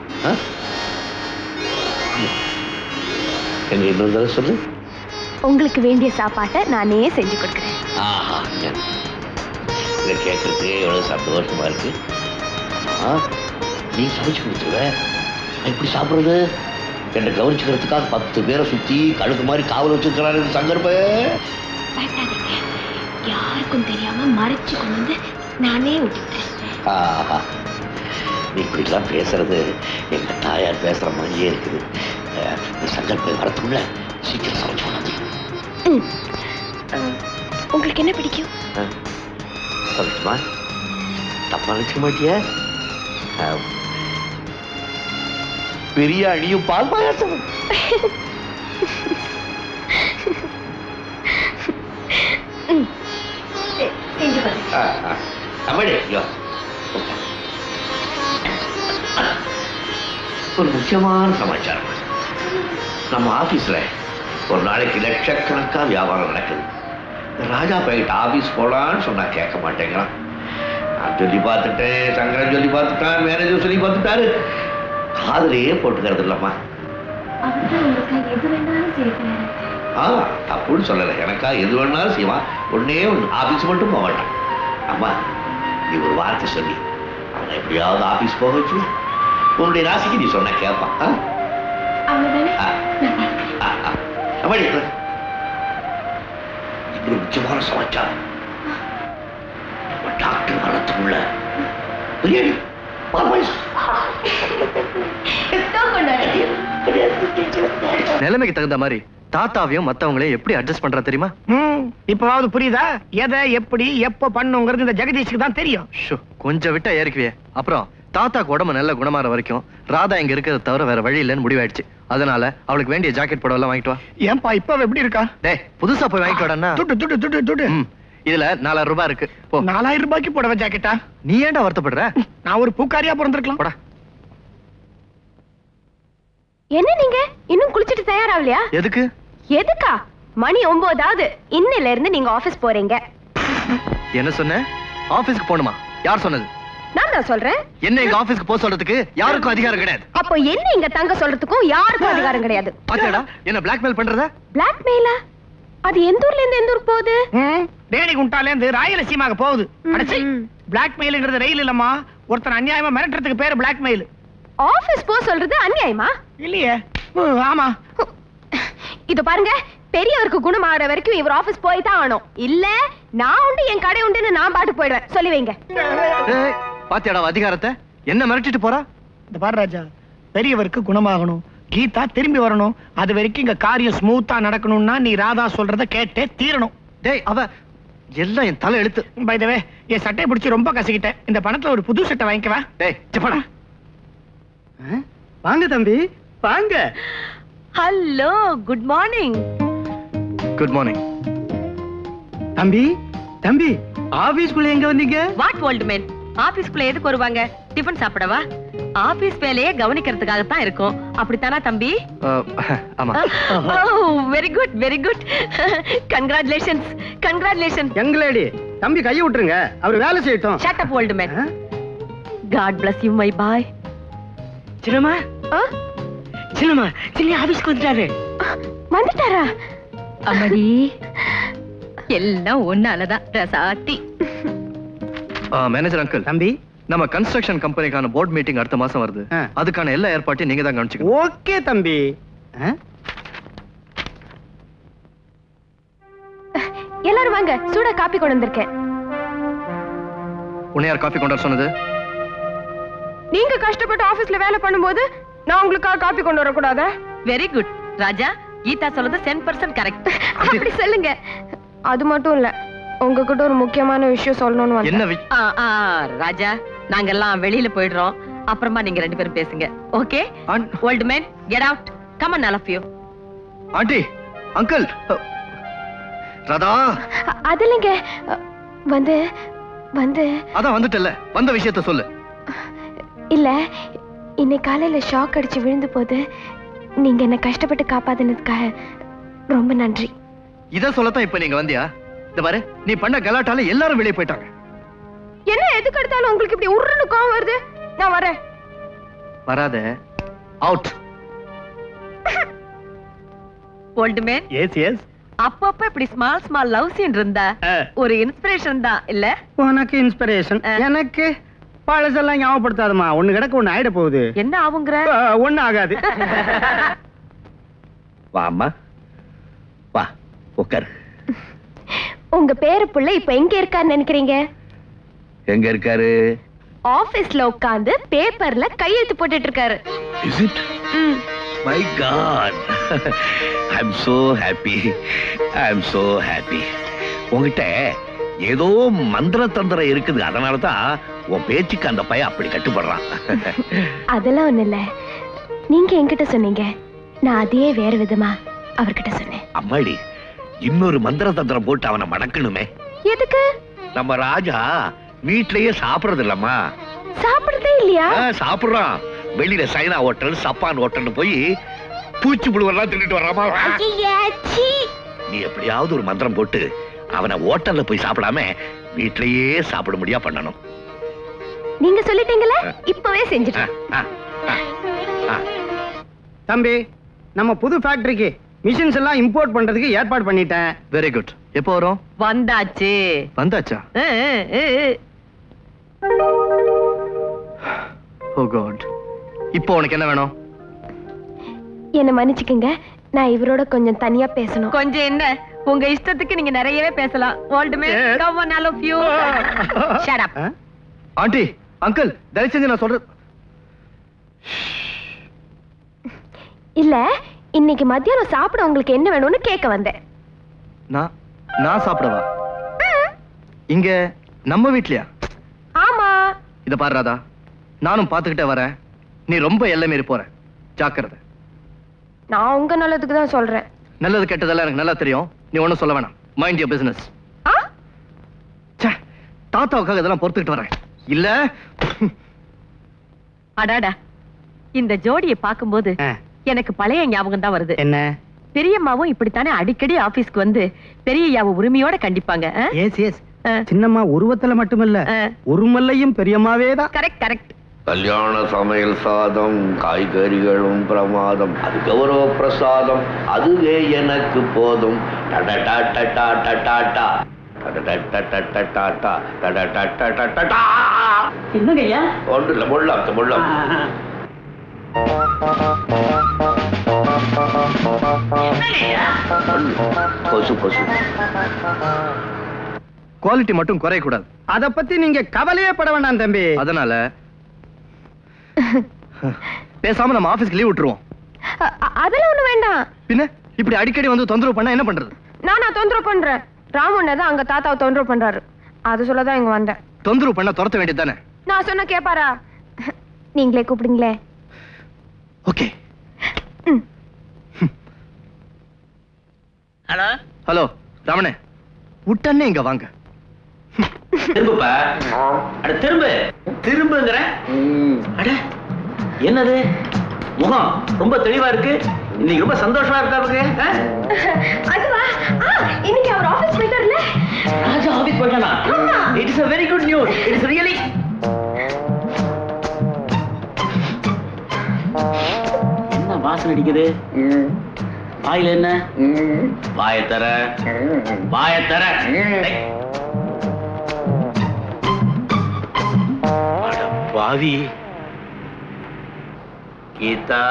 என்ன இன்னொரு தடவை சொல்லு உங்களுக்கு வேண்டிய சாப்பாட்டை நானே செஞ்சு கொடுக்குறேன் ஆஹா இதை கேட்கறதுக்கே எவ்வளவு சந்தோஷமா இருக்கு ஆ, நீ சமைச்சு கொடுத்துருவ நான் எப்படி சாப்பிடுறது என்னை கவனிச்சுக்கிறதுக்காக பத்து பேரை சுத்தி கழுக்கு மாதிரி காவல் வச்சிருக்கிறாரு இந்த சங்கர் பையன் பயப்படாதீங்க யாருக்கும் தெரியாம மறைச்சு கொண்டு வந்து நானே விட்டுட்டேன் ஆஹா நீ இப்படிலாம் பேசுறது எங்க தாயார் பேசுற மாதிரியே இருக்குது அஹ், இந்த சங்கர் போய் வரத்துக்குள்ள சீக்கிரம் சமைச்சு கொண்டாந்து உங்களுக்கு என்ன பிடிக்கும் சொல்லட்டுமா தப்பா நினைக்க மாட்டியா அஹ், பிரியாணியும் பால் பாயாசம் செஞ்சு பாருங்க அம்மாடி ஐயோ ஒரு முக்கியமான சமாச்சாரம் நம்ம ஆபீஸ்ல ஒரு நாளைக்கு லட்சக்கணக்கா வியாபாரம் நடக்குது இந்த ராஜா போயிட்டு ஆபீஸ் போலான்னு சொன்னா கேட்க மாட்டேங்கிறான் நான் சொல்லி பார்த்துட்டேன் சங்கரன் சொல்லி பார்த்துட்டான் மேனேஜர் சொல்லி பார்த்துட்டாரு காதுலயே போட்டுக்கிறது இல்லம்மா அவர்தான் உங்களுக்கு எது வேணாலும் செய்யறாரு ஆ தப்புன்னு சொல்லலை எனக்கா எது வேணாலும் செய்வான் ஒன்னே ஒன்று ஆபீஸ் மட்டும் போக மாட்டான் அம்மா நீ ஒரு வார்த்தை சொல்லி அவனை எப்படியாவது ஆபீஸ் போக வச்சு உன்னுடைய ராசிக்கு நீ சொன்ன கேட்பான் ஆ? அவ்வளவுதானே ஆ. ஆ, ஆ. அம்மாடி இப்படி ஒரு முக்கியமான சமாச்சாரம் நம்ம டாக்டர் வரத்துக்குள்ள பிரியாணி பால் பாயசம். நிலைமைக்கு தகுந்த மாதிரி தாத்தாவையும் மத்தவங்களையும் எப்படி அட்ஜஸ்ட் பண்றா தெரியுமா ம் இப்பவாவது புரியுதா எதை எப்படி எப்ப பண்ணுங்கிறது இந்த ஜெகதீஷுக்கு தான் தெரியும் ஷோ, கொஞ்சம் விட்டா ஏறிக்குவியே அப்புறம் தாத்தாக்கு உடம்பு நல்ல குணமாற வரைக்கும் ராதா இங்க இருக்கிறத தவிர வேற வழி இல்லைன்னு முடிவாயிடுச்சு அதனால அவளுக்கு வேண்டிய ஜாக்கெட் புடவை எல்லாம் வாங்கிட்டு வா ஏன்பா இப்ப அவ எப்படி இருக்கா டேய் புதுசா போய் வாங்கிட்டு வாடா துட்டு துட்டு துட்டு துட்டு இதுல நாலாயிரம் ரூபாய் இருக்கு போ நாலாயிரம் ரூபாய்க்கு புடவை ஜாக்கெட்டா நீ ஏன்டா வருத்தப்படுற நான் ஒரு பூக்காரியா பிறந்திருக்கலாம் போடா என்ன நீங்க இன்னும் குளிச்சிட்டு தயாராகலையா எதுக்கு எதுக்கா மணி ஒன்பதாவது இன்னில இருந்து நீங்க ஆபீஸ் போறீங்க என்ன சொன்ன ஆபீஸ்க்கு போகணுமா யார் சொன்னது நான் தான் சொல்றேன் என்ன எங்க ஆபீஸ்க்கு போக சொல்றதுக்கு யாருக்கும் அதிகாரம் கிடையாது அப்போ என்ன இங்க தங்க சொல்றதுக்கும் யாருக்கும் அதிகாரம் கிடையாது பாத்தியாடா என்ன பிளாக்மெயில் பண்றத பிளாக்மெயிலா அது எந்த ஊர்ல இருந்து எந்த ஊருக்கு போகுது டேனி குண்டால இருந்து ராயலசீமாக போகுது அடச்சி பிளாக்மெயிலுங்கிறது ரயில் இல்லம்மா ஒருத்தன் அநியாயமா மிரட்டுறதுக்கு பேரு பிளாக்மெயில் ஆபீஸ் போ சொல்றது அநியாயமா இல்லையே ம், ஆமா இது பாருங்க பெரியவருக்கு குணமாகற வரைக்கும் இவர் ஆபீஸ் போய் தான் ஆகணும் இல்ல நான் உண்டு என் கடை உண்டுன்னு நான் பாட்டு போயிடுவேன் சொல்லி வைங்க ஏய், பாத்தியாடா அவ அதிகாரத்தை என்ன மிரட்டிட்டு போறா இந்த பாரு ராஜா பெரியவருக்கு குணமாகணும் கீதா திரும்பி வரணும் அது வரைக்கும் இங்க காரியம் ஸ்மூத்தா நடக்கணும்னா நீ ராதா சொல்றத கேட்டே தீரணும் டேய் அவ எல்லாம் என் தலை எழுத்து பை த வே என் சட்டையை பிடிச்சி ரொம்ப கசக்கிட்டேன் இந்த பணத்துல ஒரு புது சட்டை வாங்கிக்கவா டேய் செப்படா வாங்க தம்பி வாங்க hello good morning good morning தம்பி தம்பி ஆபீஸ்க்குள்ள எங்க வந்தீங்க வாட் ஓல்டு மேன் ஆபீஸ்க்குள்ள எதுக்கு வருவாங்க டிஃபன் சாப்பிடவா ஆபீஸ் வேலையே கவனிக்கிறதுக்காக தான் இருக்கும் அப்படித்தானா தம்பி ஆமா very good very good congratulations congratulation young lady தம்பி கையை விட்டுருங்க அவர் வேலை செய்யட்டும் shut up old man god bless you my boy Chinnamma Chinnamma சின்ன ஆபீஸ்க்கு வந்துட்டாரு வந்துட்டாரா அம்மாடி எல்லாம் ஒன்னாலதான் ரசாத்தி மேனேஜர் அங்கிள் தம்பி நம்ம கன்ஸ்ட்ரக்ஷன் கம்பெனிக்கான போர்ட் மீட்டிங் அடுத்த மாசம் வருது அதுக்கான எல்லா ஏற்பாட்டையும் நீங்க தான் கவனிச்சுக்கணும் ஓகே தம்பி எல்லாரும் வாங்க சூடா காப்பி கொண்டு வந்திருக்கேன் உன்னை யார் காஃபி கொண்டு வர சொன்னது நீங்க கஷ்டப்பட்டு ஆபீஸ்ல வேலை பண்ணும்போது நான் உங்களுக்காக காப்பி கொண்டு வரக்கூடாதா வெரி குட் ராஜா கீதா சொல்றது சென் பர்சன்ட் கரெக்ட் அப்படி சொல்லுங்க அது மட்டும் இல்ல உங்ககிட்ட ஒரு முக்கியமான விஷயம் சொல்லணும்னு வந்தேன். என்ன வி- ஆ, ஆ, ராஜா நாங்கெல்லாம் வெளியில போயிடுறோம் அப்புறமா நீங்க ரெண்டு பேரும் பேசுங்க okay old man get out come on all of you aunty uncle Radha அ- அது இல்லைங்க அ, வந்து வந்து அதான் வந்துட்டல்ல வந்த விஷயத்த சொல்லு இல்ல இன்னைக்கு காலையில ஷாக் அடிச்சு விழுந்த போது நீங்க என்ன கஷ்டப்பட்டு காப்பாத்தினதுக்காக ரொம்ப நன்றி இத சொல்லத்தான் இப்ப நீங்க வந்தியா இந்த பாரு நீ பண்ண கலாட்டால எல்லாரும் வெளியே போயிட்டாங்க என்ன எதுக்கு எடுத்தாலும் உங்களுக்கு இப்படி உருன்னு கோவம் வருது நான் வரேன் வராத out old man yes yes அப்பப்ப இப்படி ஸ்மால் ஸ்மால் லவ் சீன் இருந்தா ஒரு இன்ஸ்பிரேஷன் தான் இல்ல உனக்கு இன்ஸ்பிரேஷன் எனக்கு பழசெல்லாம் ஞாபகப்படுத்தாதம்மா ஒண்ணு கிடக்க ஒண்ணு ஆயிட போகுது என்ன ஆகுங்கிற ஒண்ணு ஆகாது வா அம்மா வா உட்கார் உங்க பேரு புள்ள இப்ப எங்க இருக்கான்னு நினைக்கிறீங்க எங்க இருக்காரு ஆபீஸ்ல உட்கார்ந்து பேப்பர்ல கையெழுத்து போட்டுட்டு இருக்காரு is it my god I am so happy I am so happy உங்ககிட்ட ஏதோ மந்திர தந்திரம் இருக்குது அதனால தான் உன் பேச்சுக்கு அந்த பையன் அப்படி கட்டுப்படுறான் அதெல்லாம் ஒண்ணு இல்ல நீங்க என்கிட்ட சொன்னீங்க நான் அதே வேற விதமா அவர்கிட்ட சொன்னேன் அம்மாடி இன்னொரு மந்திர தந்திரம் போட்டு அவனை மடக்கணுமே எதுக்கு நம்ம ராஜா வீட்லயே சாப்பிடுறது இல்லம்மா சாப்பிடுறதே இல்லையா ஆ, சாப்பிடுறான் வெளியில சைனா ஹோட்டல் சப்பான் ஹோட்டல்னு போய் பூச்சி புழுவெல்லாம் தின்னுட்டு வர்றாமா ஐயே, சீ. நீ எப்படியாவது ஒரு மந்திரம் போட்டு அவனை ஹோட்டல்ல போய் சாப்பிடாம வீட்லயே சாப்பிட முடியா பண்ணணும் நீங்க சொல்லிட்டீங்களே இப்பவே செஞ்சுட்டேன் தம்பி நம்ம புது ஃபேக்டரிக்கு மிஷின்ஸ் எல்லாம் இம்போர்ட் பண்றதுக்கு ஏற்பாடு பண்ணிட்டேன் வெரி குட் எப்போ வரும் வந்தாச்சு வந்தாச்சா அ, அ, அ, அ. ஓ காட் இப்போ உனக்கு என்ன வேணும் என்ன மன்னிச்சுக்குங்க நான் இவரோட கொஞ்சம் தனியா பேசணும் கொஞ்சம் என்ன உங்க இஷ்டத்துக்கு நீங்க நிறையவே பேசலாம் old man come on all of you shut up aunty uncle தயவு செஞ்சு நான் சொல்றது இல்ல இன்னைக்கு மத்தியானம் சாப்பிட உங்களுக்கு என்ன வேணும்னு கேட்க வந்தேன் நான் நான் சாப்பிடவா இங்க நம்ம வீட்லயா ஆமா இத பாரு ராதா நானும் பாத்துக்கிட்டே வரேன் நீ ரொம்ப எல்லை மீறி போற ஜாக்கிரதை நான் உங்க நல்லதுக்கு தான் சொல்றேன் நல்லது கெட்டதெல்லாம் எனக்கு நல்லா தெரியும் நீ ஒண்ணும் சொல்ல வேணாம் மைண்ட் யூர் பிசினஸ் தாத்தாவுக்காக இதெல்லாம் பொறுத்துக்கிட்டு வரேன் இல்ல அடாடா இந்த ஜோடியை பாக்கும்போது எனக்கு பழைய ஞாபகம் தான் வருது என்ன பெரியம்மாவும் இப்படித்தானே அடிக்கடி ஆபீஸ்க்கு வந்து பெரியய்யாவை உரிமையோட கண்டிப்பாங்க எஸ் எஸ் சின்னம்மா உருவத்துல மட்டுமல்ல உருமல்லையும் பெரியம்மாவே தான் கரெக்ட் கரெக்ட் கல்யாண சமையல் சாதம் காய்கறிகளும் பிரமாதம் அது கௌரவ பிரசாதம் அதுவே எனக்கு போதும் டடடடடடடடா. டடடடடடடடா. டடடடடடடா. என்னங்க ஐயா ஒன்றும் இல்லை முள்ளாம் முள்ளாம் பொசு பொசு குவாலிட்டி மட்டும் குறையக்கூடாது அத பத்தி நீங்க கவலையே பட வேண்டாம் தம்பி அதனால பேசாம நம்ம ஆபீஸ்க்கு லீவ் விட்டுருவோம் அ- அ- அதெல்லாம் ஒண்ணு வேண்டாம் பின்ன இப்படி அடிக்கடி வந்து தொந்தரவு பண்ணா என்ன பண்றது நான் நான் தொந்தரவு பண்றேன் ராமண்ண தான் அங்க தாத்தாவை தொந்தரவு பண்றாரு அது சொல்லதான் இங்க வந்தேன் தொந்தரவு பண்ண துரத்த வேண்டியது தானே நான் சொன்ன கேப்பாரா நீங்களே கூப்பிடுங்களே ஓகே ஹலோ ஹலோ ரமணே உடனே இங்க வாங்க திரும்பப்பா அட திரும்ப திரும்புங்கிற அட என்னது முகம் ரொம்ப தெளிவா இருக்கு இன்னைக்கு ரொம்ப சந்தோஷமா இருக்காருங்க அதுவா இன்னைக்கு அவர் ஆபீஸ் போயிட்டாருல ராஜா ஆபீஸ் போயிட்டானா it is a very good news it is really என்ன வாசனை அடிக்குது வாயில என்ன வாய தர வாய தர டேய். அட பாவி கீதா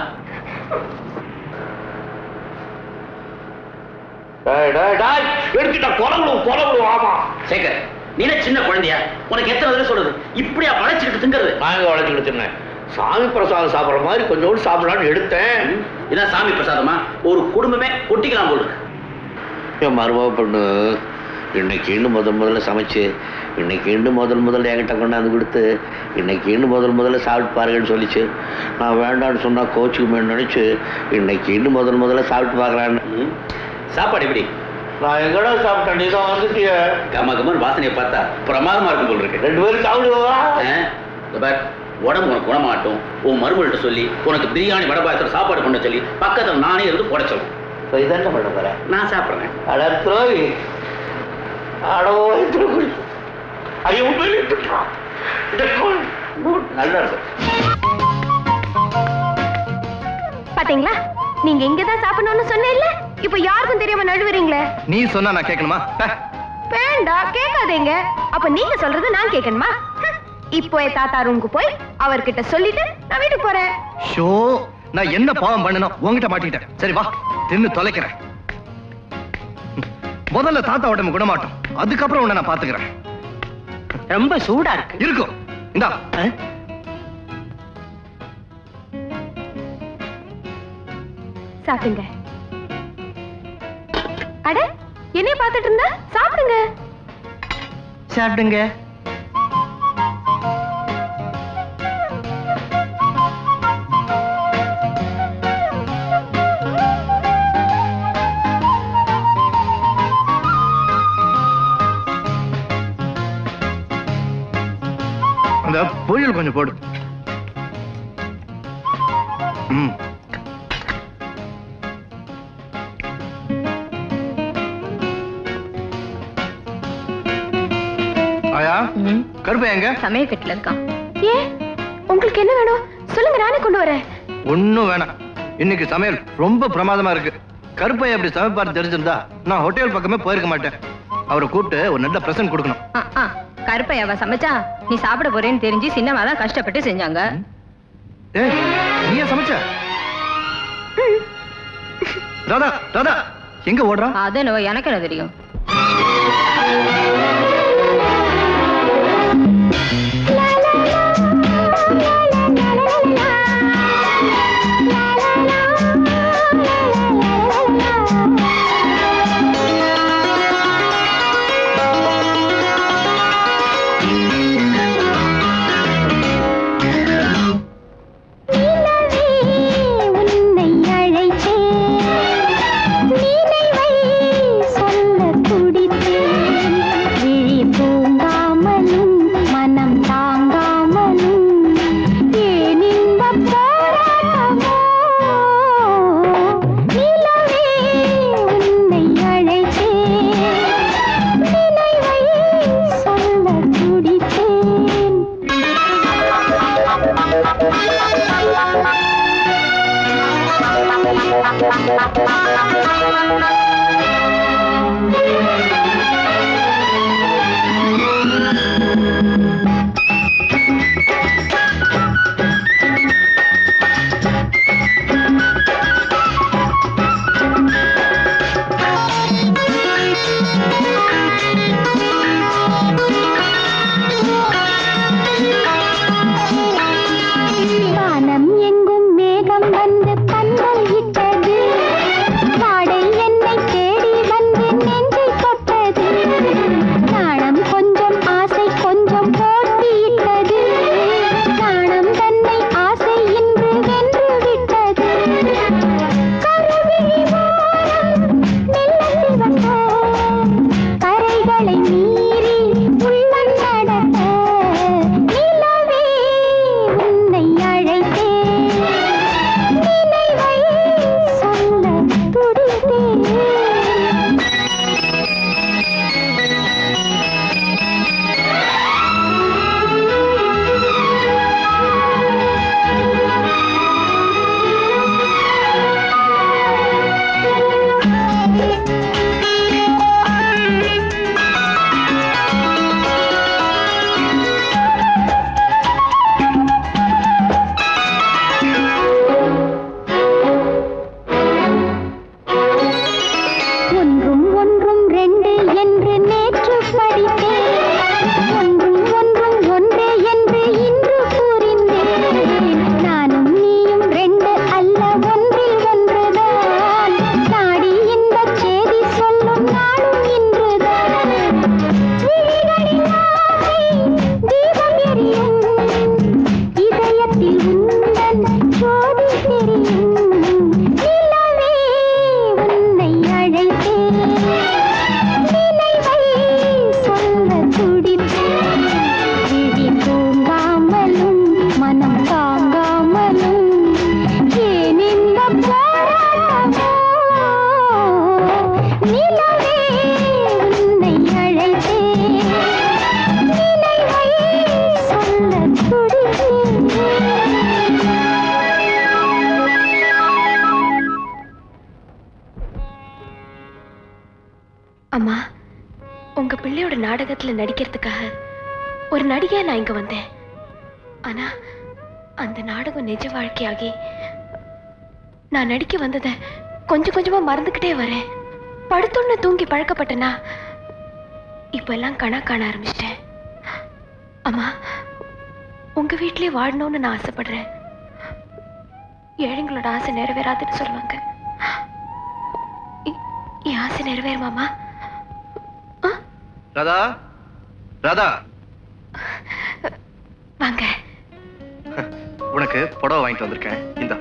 டேய், டேய், டேய், எடுத்துட்டா கொலவிடும் கொலவிடும் ஆமா சேகர் நீ என்ன சின்ன குழந்தையா உனக்கு எத்தனை தடவை சொல்றது இப்படியா வளைச்சுக்கிட்டு திங்கிறது நான் எங்க வளைச்சுக்கிட்டு தின்னேன் சாமி பிரசாதம் சாப்பிடுற மாதிரி கொஞ்சோண்டு சாப்பிடலாம்னு எடுத்தேன் இதான் சாமி பிரசாதமா ஒரு குடும்பமே கொட்டிக்கலாம் போல இருக்கு. என் மருமக பொண்ணு இன்னைக்கு இன்னும் முதல் முதல்ல சமைச்சு இன்னைக்கு இன்னும் முதல் முதல்ல என்கிட்ட கொண்டாந்து கொடுத்து இன்னைக்கு இன்னும் முதல் முதல்ல சாப்பிட்டு பாருங்கன்னு சொல்லிச்சு நான் வேண்டாம்னு சொன்னா கோச்சுக்குமேன்னு நினைச்சு இன்னைக்கு இன்னும் முதல் முதல்ல சாப்பிட்டு பார்க்கலான்னு சாப்பாடு எப்படி நான் எங்கடா சாப்பிட்டேன் நீ தான் வந்துட்டிய கம கமன் வாசனையை பார்த்தா பிரமாதமா இருக்கும் போல இருக்கு ரெண்டு பேரும் சாப்பிடுவா ஆ? இதோ பார், உடம்பு உனக்கு குணமாட்டும் உன் மருமகிட்ட சொல்லி உனக்கு பிரியாணி வடை பாயசம் சாப்பாடு பண்ண சொல்லி பக்கத்துல நானே இருந்து போட சொல்லுவேன் இப்போ இதென்ன பண்ண போறேன் நான் சாப்பிடுறேன் அட துரோகி அட வயிற்றுக்குள் ஐயோ உண்மையிலே திட்டுறான். இதை கொல். நல்லா இருக்கும் பாத்தீங்களா நீங்க இங்கதான் சாப்பிடணும்னு சொன்னேன்ல இப்ப யாருக்கும் தெரியாம நழுவுறீங்களே நீ சொன்னா நான் கேட்கணுமா ஹே, வேண்டாம் கேட்காதீங்க அப்ப நீங்க சொல்றது நான் கேட்கணுமா ஹம். இப்போ என் தாத்தா ரூமுக்கு போய் அவர்கிட்ட சொல்லிட்டு நான் வீட்டுக்கு போறேன் ஷோ நான் என்ன பாவம் பண்ணணும் உன்கிட்ட மாட்டிக்கிட்டேன் சரி வா தின்னு தொலைக்கிறேன் முதல்ல தாத்தா உடம்பு குணமாட்டும் அதுக்கப்புறம் உன்னை நான் பாத்துக்கிறேன் ரொம்ப சூடா இருக்கு இருக்கும் இந்தா சாப்பிடுங்க அட என்னைய பார்த்துட்டு இருந்தா சாப்பிடுங்க சாப்பிடுங்க அந்த பொரியல் கொஞ்சம் போடு ம் ஆயா கருப்பை எங்க சமயக்கட்டுல இருக்கான் ஏன் உங்களுக்கு என்ன வேணும் சொல்லுங்க நானே கொண்டு வரேன் ஒண்ணும் வேணாம் இன்னைக்கு சமையல் ரொம்ப பிரமாதமா இருக்கு கருப்பை அப்படி சமைப்பார் தெரிஞ்சிருந்தா நான் ஹோட்டல் பக்கமே போயிருக்க மாட்டேன் அவரை கூப்பிட்டு ஒரு நல்ல பிரசன்ட் கொடுக்கணும் ஆ, ஆ, கருப்பையாவ சமைச்சா நீ சாப்பிட போறேன்னு தெரிஞ்சு சின்னமா தான் கஷ்டப்பட்டு செஞ்சாங்க ஏய் நீயே சமைச்ச ராதா ராதா எங்க ஓடுறா அது என்னவோ எனக்கு என்ன தெரியும் உன்னை அழைத்தேன் நினைவை சொல்ல நாடகத்துல நடிக்கிறதுக்காக ஒரு நடிகையா நான் இங்க வந்தேன் ஆனா அந்த நாடகம் நிஜ வாழ்க்கையாகி நான் நடிக்க வந்ததை கொஞ்சம் கொஞ்சமா மறந்துக்கிட்டே வரேன் படுத்தோன்னு தூங்கி பழக்கப்பட்டனா இப்ப எல்லாம் கணா காண ஆரம்பிச்சிட்டேன் அம்மா உங்க வீட்லயே வாழணும்னு நான் ஆசைப்படுறேன் ஏழைங்களோட ஆசை நிறைவேறாதுன்னு சொல்லுவாங்க எ- என் ஆசை நிறைவேறுமாமா ராதா ராதா வாங்க உனக்கு புடவை வாங்கிட்டு வந்திருக்கேன் இந்தா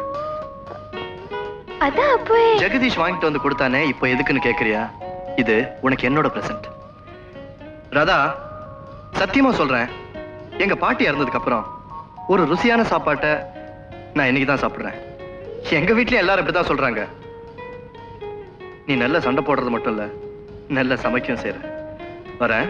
அதான் அப்போ ஜெகதீஷ் வாங்கிட்டு வந்து கொடுத்தானே இப்போ எதுக்குன்னு கேக்குறியா இது உனக்கு என்னோட பிரசன்ட் ராதா சத்தியமா சொல்றேன் எங்க பாட்டி இறந்ததுக்கு அப்புறம் ஒரு ருசியான சாப்பாட்டை நான் இன்னைக்கு தான் சாப்பிடுறேன் எங்க வீட்லயும் எல்லாரும் இப்படிதான் சொல்றாங்க நீ நல்ல சண்டை போடுறது மட்டும் இல்ல நல்ல சமைக்கும் செய்ற வரேன்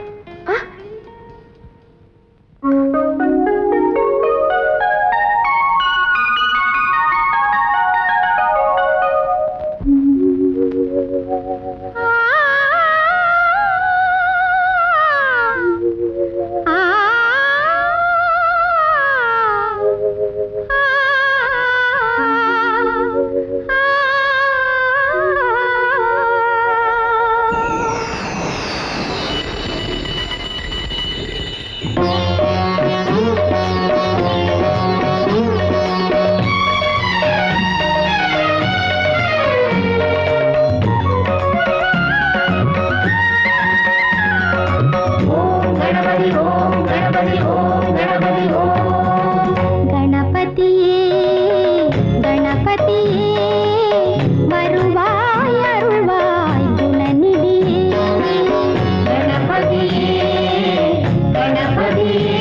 கணபதியே கணபதியே வருவாய் அருள்வாய் குணநிதியே கணபதியே கணபதியே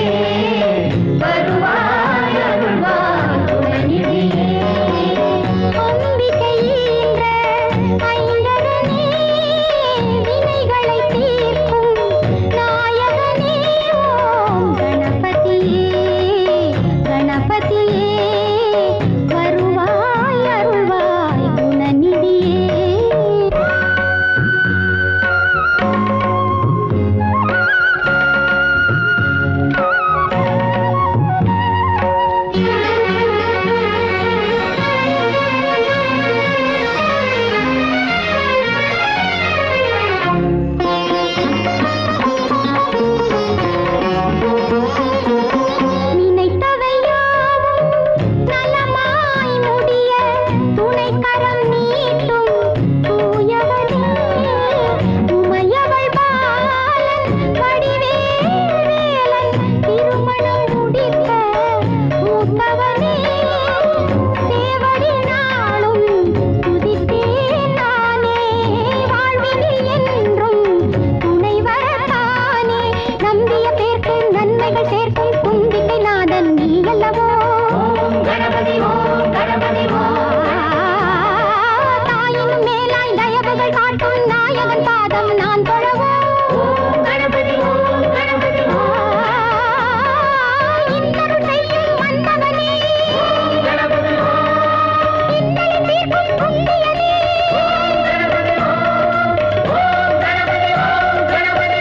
வருவாய் அருள்வாய் குணநிதியே அம்பிகையீன்ற ஐங்கரனே வினைகளை தீர்க்கும் நாயகனே ஓம் கணபதியே கணபதியே வருவாய் அருள்வாய் குணநிதியே நினைத்தவையாவும் நலமாய் முடிய துணைக்கரம் நீட்டும் தூயவனே உமையவள் பாலன் வடிவேலன் திருமணம் முடிக்க மூத்தவனே சேவடி நாளும் துதித்தேன் நானே வாழ்வினில் என்றும் துணை வரத்தானே நம்பிய பேர்க்கு நன்மைகள் சேர்க்கும் குந்திகை நாதன் நீ அல்லவோ கணபதி ஓம் கணபதி தாயினும் மேலாய் தயவுகள் காட்டும் நாயகன் பாதம் நான் தொழவோ கணபதி ஓம் கணபதி இன்னருள் செய்யும் மன்னவனே கணபதி இன்னலை தீர்க்கும் புண்ணியனே கணபதி ஓம் கணபதி ஓம் கணபதி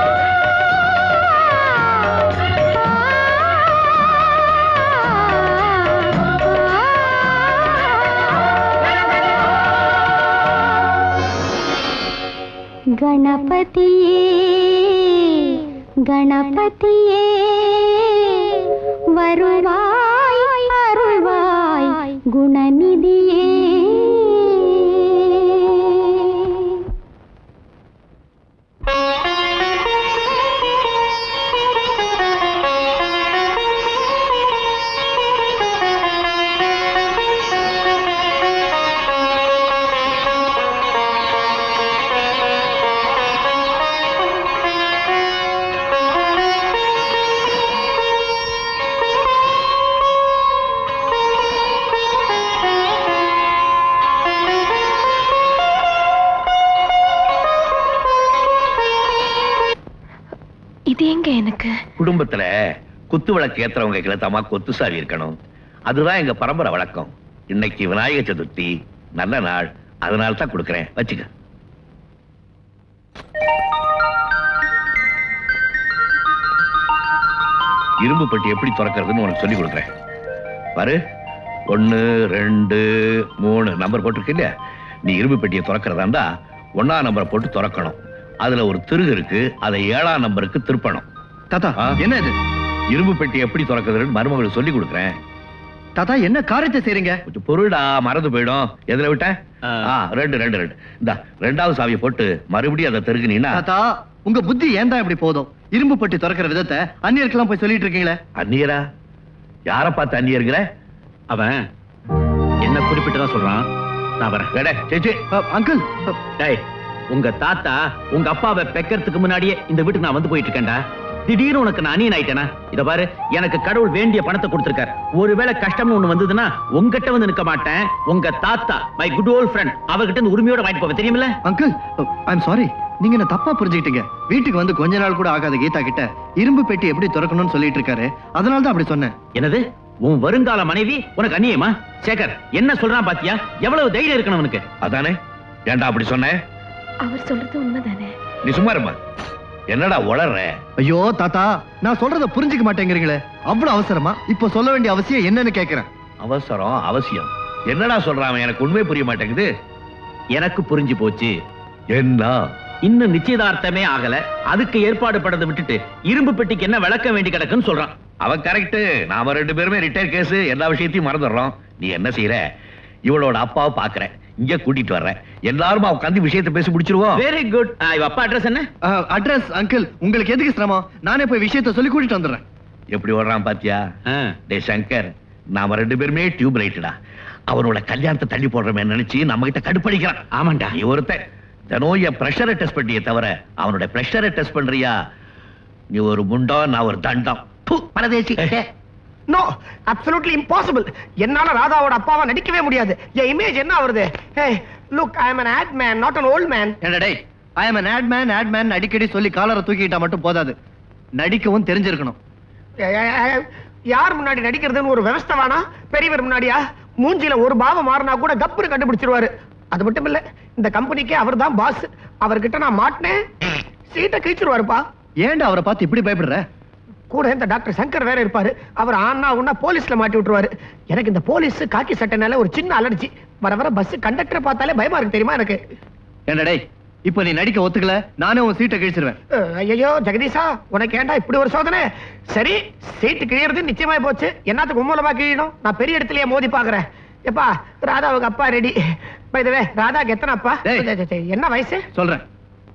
ಗಣಪತಿಯೇ ಗಣಪತಿಯೇ வருவாய் அருள்வாய் குணநிதியே இது எங்க எனக்கு குடும்பத்துல குத்து விளக்கு ஏத்துறவங்க கிளத்தாமா கொத்து சாவி இருக்கணும் அதுதான் எங்க பரம்பரை வழக்கம் இன்னைக்கு விநாயகர் சதுர்த்தி நல்ல நாள் அதனால தான் கொடுக்கறேன் வச்சுக்க இரும்பு பெட்டி எப்படி திறக்கிறதுன்னு உனக்கு சொல்லி கொடுக்குறேன் பாரு ஒன்னு ரெண்டு மூணு நம்பர் போட்டிருக்கு இல்லையா நீ இரும்பு பெட்டியை திறக்கிறதா இருந்தா ஒன்னா நம்பரை போட்டு திறக்கணும் அதுல ஒரு திருகு இருக்கு அதை ஏழாம் நம்பருக்கு திருப்பணும் தாத்தா என்ன இது இரும்பு பெட்டி எப்படி திறக்கிறதுன்னு மருமகளுக்கு சொல்லி கொடுக்குறேன் தாத்தா என்ன காரியத்தை செய்றீங்க கொஞ்சம் பொருடா மறந்து போயிடும் எதுல விட்டேன் ஆ, ரெண்டு ரெண்டு ரெண்டு இந்த ரெண்டாவது சாவியை போட்டு மறுபடியும் அதை தெருக்குனீன்னா தாத்தா உங்க புத்தி ஏன் தான் இப்படி போதும் இரும்பு பட்டி திறக்கிற விதத்தை அந்நியருக்கெல்லாம் போய் சொல்லிட்டு இருக்கீங்களே அந்நியரா யார பார்த்து அந்நியருங்கிற அவன் என்ன குறிப்பிட்டு தான் சொல்றான் நான் வரேன் சேச்சி அங்கிள் டேய் உங்க தாத்தா உங்க அப்பாவை பெக்கறதுக்கு முன்னாடியே இந்த வீட்டுக்கு நான் வந்து போயிட்டு இருக்கேன்டா திடீர்னு உனக்கு நான் அணியன் ஆயிட்டேனா இத பாரு எனக்கு கடவுள் வேண்டிய பணத்தை கொடுத்திருக்காரு ஒருவேளை கஷ்டம்னு ஒண்ணு வந்ததுன்னா உங்ககிட்ட வந்து நிக்க மாட்டேன் உங்க தாத்தா மை குட் ஓல்ட் ஃப்ரெண்ட் அவர்கிட்ட இருந்து உரிமையோட வாங்கிட்டு போவேன் தெரியுமில்ல அங்கிள் ஐம் சாரி நீங்க என்ன தப்பா புரிஞ்சுக்கிட்டீங்க வீட்டுக்கு வந்து கொஞ்ச நாள் கூட ஆகாத கீதா கிட்ட இரும்பு பெட்டி எப்படி திறக்கணும்னு சொல்லிட்டு இருக்காரு அதனால தான் அப்படி சொன்னேன் என்னது உன் வருங்கால மனைவி உனக்கு அந்நியமா சேகர் என்ன சொல்றான் பாத்தியா எவ்வளவு தைரியம் இருக்கணும் உனக்கு அதானே ஏன்டா அப்படி சொன்னேன் அவர் சொல்றது உண்மைதானே நீ சும்மா இருமா என்னடா உளற ஐயோ தாத்தா நான் சொல்றத புரிஞ்சுக்க மாட்டேங்கிறீங்களே அவ்வளவு அவசரமா இப்போ சொல்ல வேண்டிய அவசியம் என்னன்னு கேக்குறேன் அவசரம் அவசியம் என்னடா சொல்றான் அவன்? எனக்கு உண்மை புரிய மாட்டேங்குது எனக்கு புரிஞ்சு போச்சு என்ன இன்னும் நிச்சயதார்த்தமே ஆகல அதுக்கு ஏற்பாடு பண்றதை விட்டுட்டு இரும்பு பெட்டிக்கு என்ன விளக்க வேண்டி கிடக்குன்னு சொல்றான் அவன் கரெக்ட் நாம ரெண்டு பேருமே ரிட்டையர் கேஸ் எல்லா விஷயத்தையும் மறந்துடுறோம் நீ என்ன செய்யற இவளோட அப்பாவை பாக்குற இங்க கூட்டிட்டு வர்ற எல்லாருமா உட்காந்து விஷயத்தை பேசி முடிச்சிருவோம் வெரி குட் இவ அப்பா அட்ரஸ் என்ன அட்ரஸ் அங்கிள் உங்களுக்கு எதுக்கு சிரமம் நானே போய் விஷயத்த சொல்லி கூட்டிட்டு வந்துடுறேன் எப்படி ஓடுறான் பாத்தியா டே சங்கர் நாம ரெண்டு பேருமே டியூப் ரைட்டடா அவனோட கல்யாணத்தை தள்ளி போடுறமே நினைச்சு நம்ம கிட்ட கடுப்படிக்கிறான் ஆமாண்டா நீ ஒருத்தன் தினம் என் பிரஷரை டெஸ்ட் பண்ணியே தவிர அவனோட பிரஷரை டெஸ்ட் பண்றியா நீ ஒரு முண்டம் நான் ஒரு தண்டம் ப்பு, பரதேசி நோ அப்சல்யூட்லி இம்பாசிபிள் என்னால ராதாவோட அப்பாவா நடிக்கவே முடியாது என் இமேஜ் என்ன வருது hey look I am an ad man not an old man என்னடே I am an ad man ad man அடிக்கடி சொல்லி காலரை தூக்கிட்டா மட்டும் போதாது நடிக்கவும் தெரிஞ்சிருக்கணும் ஏ- ஏ- ஏ- யார் முன்னாடி நடிக்கிறதுன்னு ஒரு விவஸ்தை வேணா பெரியவர் முன்னாடியா மூஞ்சில ஒரு பாவம் மாறினா கூட கப்புரு கண்டுபிடிச்சிருவாரு அது மட்டும் இல்ல இந்த கம்பெனிக்கு அவர் தான் பாஸ் அவர்கிட்ட நான் மாட்டினேன் சீட்டை கிழிச்சிருவாருப்பா ஏன்டா அவரை பார்த்து இப்படி பயப்படுற கூட இந்த டாக்டர் சங்கர் வேற இருப்பாரு அவர் ஆனா உன்னா போலீஸ்ல மாட்டி விட்டுருவாரு எனக்கு இந்த போலீஸ் காக்கி சட்டைனால ஒரு சின்ன அலர்ஜி வர வர பஸ் கண்டக்டர் பார்த்தாலே பயமா இருக்கு தெரியுமா எனக்கு என்னடே இப்ப நீ நடிக்க ஒத்துக்கல நானே உன் சீட்டை கிழிச்சிருவேன் ஐயோ ஜெகதீஷா உனக்கு ஏன்டா இப்படி ஒரு சோதனை சரி சீட்டு கிழியறது நிச்சயமாய் போச்சு என்னத்துக்கு மூலமா கிழியணும் நான் பெரிய இடத்துலயே மோதி பாக்குறேன் எப்பா ராதாவுக்கு அப்பா ரெடி பைதவே ராதாக்கு எத்தனை அப்பா என்ன வயசு சொல்றேன்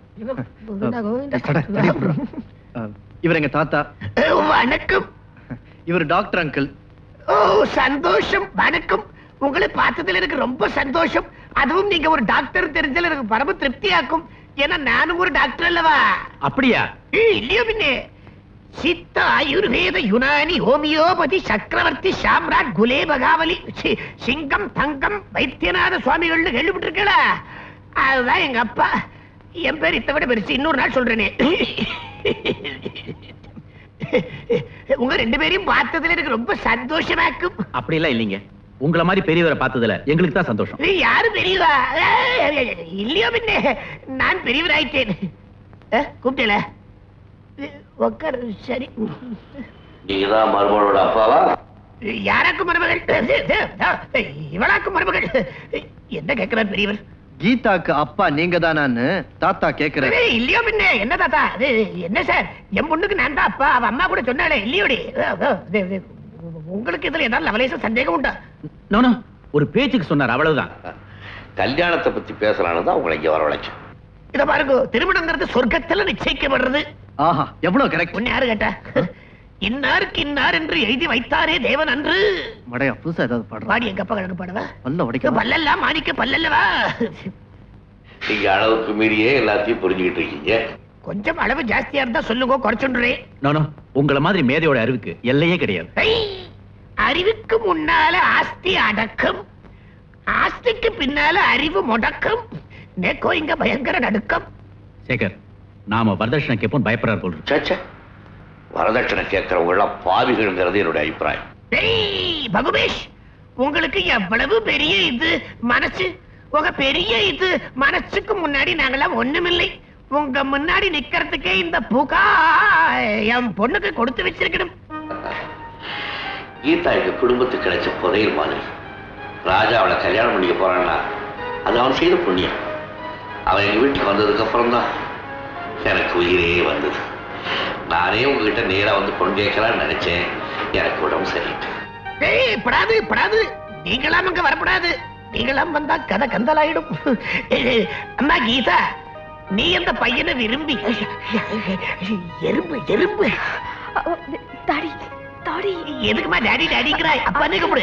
சட, தடி விடுறா. அஹ், இவர் எங்க தாத்தா வணக்கம் இவர் டாக்டர் அங்கிள் ஓ சந்தோஷம் வணக்கம் உங்களை பார்த்ததுல எனக்கு ரொம்ப சந்தோஷம் அதுவும் நீங்க ஒரு டாக்டர் தெரிஞ்சல எனக்கு பரம திருப்தியாக்கும் ஏன்னா நானும் ஒரு டாக்டர் அல்லவா அப்படியா ஏய், இல்லையோ பின்னே சித்த ஆயுர்வேத யுனானி ஹோமியோபதி சக்கரவர்த்தி சாம்ராட் குலே பகாவலி சி- சிங்கம் தங்கம் வைத்தியநாத சுவாமிகள்னு கேள்விப்பட்டிருக்கல அதுதான் எங்க அப்பா என் பேர் இத்தை விட பெருசு இன்னொரு நாள் சொல்றேனே உங்க ரெண்டு பேரையும் பார்த்ததுல எனக்கு ரொம்ப சந்தோஷமாக்கும் அப்படி எல்லாம் இல்லைங்க உங்கள மாதிரி பெரியவரை பார்த்ததுல எங்களுக்கு தான் சந்தோஷம் நீ யாரு பெரியவா ஏய், இல்லையோ பின்னே நான் பெரியவராயிட்டேன் அஹ், கூப்பிட்டேல உக்காரு சரி நீங்கதான் மருமகளோட அப்பாவா யாராக்கும் மருமகள் இவளாக்கும் மருமகள் என்ன கேட்கிறார் பெரியவர் கீதாக்கு அப்பா நீங்க தானான்னு தாத்தா கேக்குறாரு ஏய், இல்லையோ பின்ன என்ன தாத்தா அது என்ன சார் என் பொண்ணுக்கு நான் தான் அப்பா அவ அம்மா கூட சொன்னாலே இல்லையோடி அஹ், அஹ், இது, இது, உங்களுக்கு இதுல ஏதாவது லவலேச சந்தேகம் உண்டா நோ நோ ஒரு பேச்சுக்கு சொன்னார் அவ்வளவுதான் கல்யாணத்தை பத்தி பேசலான்னு தான் உங்களை இங்க வரவழைச்சேன் இத பாருங்க திருமணங்கிறது சொர்க்கத்துல நிச்சயிக்கப்படுறது ஆஹா எவ்வளவு கரெக்ட் உன்னை யாரு கேட்டா இன்னாருக்கு இன்னார் என்று எழுதி வைத்தாரே தேவன் அன்று மடையா புதுசா ஏதாவது பாடுறா பாடி எங்க அப்பா கணக்கு பாடவா பல்ல உடைக்க பல்லெல்லாம் மாணிக்க பல்லல்லவா நீங்க அளவுக்கு மீறியே எல்லாத்தையும் புரிஞ்சுக்கிட்டு இருக்கீங்க கொஞ்சம் அளவு ஜாஸ்தியா இருந்தா சொல்லுங்க குறைச்சுன்றேன் நோ நோ உங்கள மாதிரி மேதையோட அறிவுக்கு எல்லையே கிடையாது அறிவுக்கு முன்னால ஆஸ்தி அடக்கம் ஆஸ்திக்கு பின்னால அறிவு முடக்கம் நேக்கோ இங்க பயங்கர நடுக்கம் சேகர் நாம வரதட்சணை கேட்போம் பயப்படுறார் போல் இருக்கு. சேச்சே வரதட்சணை கேட்கறவங்க எல்லாம் பாவிகள்ங்கிறது என்னுடைய அபிப்பிராயம் டேய் பகுபேஷ் உங்களுக்கு எவ்வளவு பெரிய இது மனசு உங்க பெரிய இது மனசுக்கு முன்னாடி நாங்கெல்லாம் ஒண்ணுமில்லை உங்க முன்னாடி நிக்கிறதுக்கே இந்த புகா என் பொண்ணுக்கு கொடுத்து வச்சிருக்கணும் கீதா எங்க குடும்பத்துக்கு கிடைச்ச புதையல் மாதிரி ராஜா அவளை கல்யாணம் பண்ணிக்க போறான்னா அது அவன் செய்த புண்ணியம் அவன் எங்க வீட்டுக்கு வந்ததுக்கு அப்புறம் தான் எனக்கு உயிரே வந்தது நானே உங்ககிட்ட நேரா வந்து பொண்ணு கேட்கலான்னு நினைச்சேன் எனக்கு உடம்பு சரியில்லை ஏய் படாது படாது நீங்களாம் அங்க வரப்படாது நீங்களாம் வந்தா கதை கந்தலாயிடும் ஏய், அம்மா கீதா நீ அந்த பையனை விரும்பி எறும்பு எறும்பு தாடி தாடி எதுக்குமா டாடி டாடிங்கிறாய் அப்பா கூப்பிடு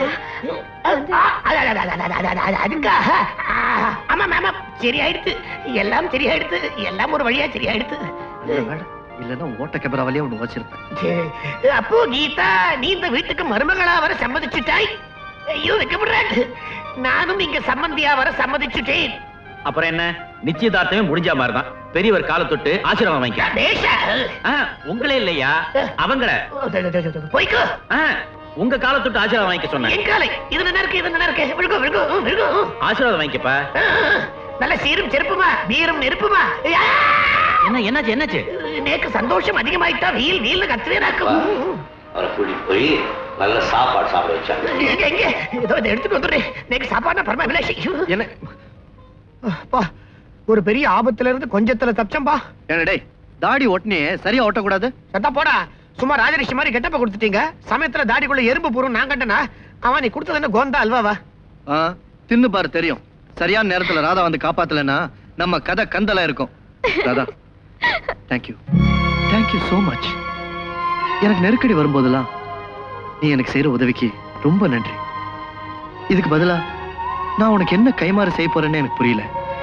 அதுக்கா ஆமா ஆமா சரியாயிடுத்து எல்லாம் சரியாயிடுத்து எல்லாம் ஒரு வழியா சரியாயிடுத்து இல்லைன்னா ஓட்ட கேமராவிலேயே ஒன்று வச்சிருப்பேன் அப்போ கீதா நீ இந்த வீட்டுக்கு மருமகளா வர சம்மதிச்சுட்டாய் ஐயோ வைக்கப்படுறாங்க நானும் இங்க சம்மந்தியா வர சம்மதிச்சுட்டேன் அப்புறம் என்ன நிச்சயதார்த்தமே முடிஞ்ச மாதிரி தான் பெரியவர் காலை தொட்டு ஆசீர்வாதம் வாங்கிக்க பேஷா ஆ, உங்களே இல்லையா அவங்கள போய்க்கோ ஆ, உங்க காலை தொட்டு ஆசீர்வாதம் வாங்கிக்க சொன்னேன் என் காலை இது நல்லா இருக்கு இது நல்லா இருக்கு விழுகும் விழுகும் விழுகும் ஆசீர்வாதம் வாங்கிக்கப்பா நல்ல சீரும் செருப்புமா வீரம் நெருப்புமா என்ன என்னாச்சு என்னாச்சு நேக்கு சந்தோஷம் அதிகமாயிட்டா வீல் வீல்னு கத்துவேனாக்கும் அவரை கூட்டிட்டு போய் நல்ல சாப்பாடு சாப்பிட வச்சாங்க எங்க எங்க ஏதோ இதை எடுத்துட்டு வந்துடுறேன் நேக்கு சாப்பாடுனா பரம விலாசி என்ன பா ஒரு பெரிய ஆபத்துல இருந்து கொஞ்சத்துல தப்பிச்சம்பா டேய் தாடி ஒட்டினியே சரியா ஓட்டக்கூடாது சத்தா போடா சும்மா ராஜரிஷி மாதிரி கெட்டப்ப கொடுத்துட்டீங்க சமயத்துல தாடிக்குள்ள எறும்பு பூரும் நான் கண்டனா அவன் நீ கொடுத்தது என்ன கோந்தா அல்வாவா ஆ தின்னு பாரு தெரியும் சரியான நேரத்துல ராதா வந்து காப்பாத்தலன்னா நம்ம கதை கந்தலா இருக்கும் Radha thank you thank you so much எனக்கு நெருக்கடி வரும்போதெல்லாம் நீ எனக்கு செய்யற உதவிக்கு ரொம்ப நன்றி இதுக்கு பதிலா நான் உனக்கு என்ன கைமாறு செய்ய போறேன்னு எனக்கு புரியல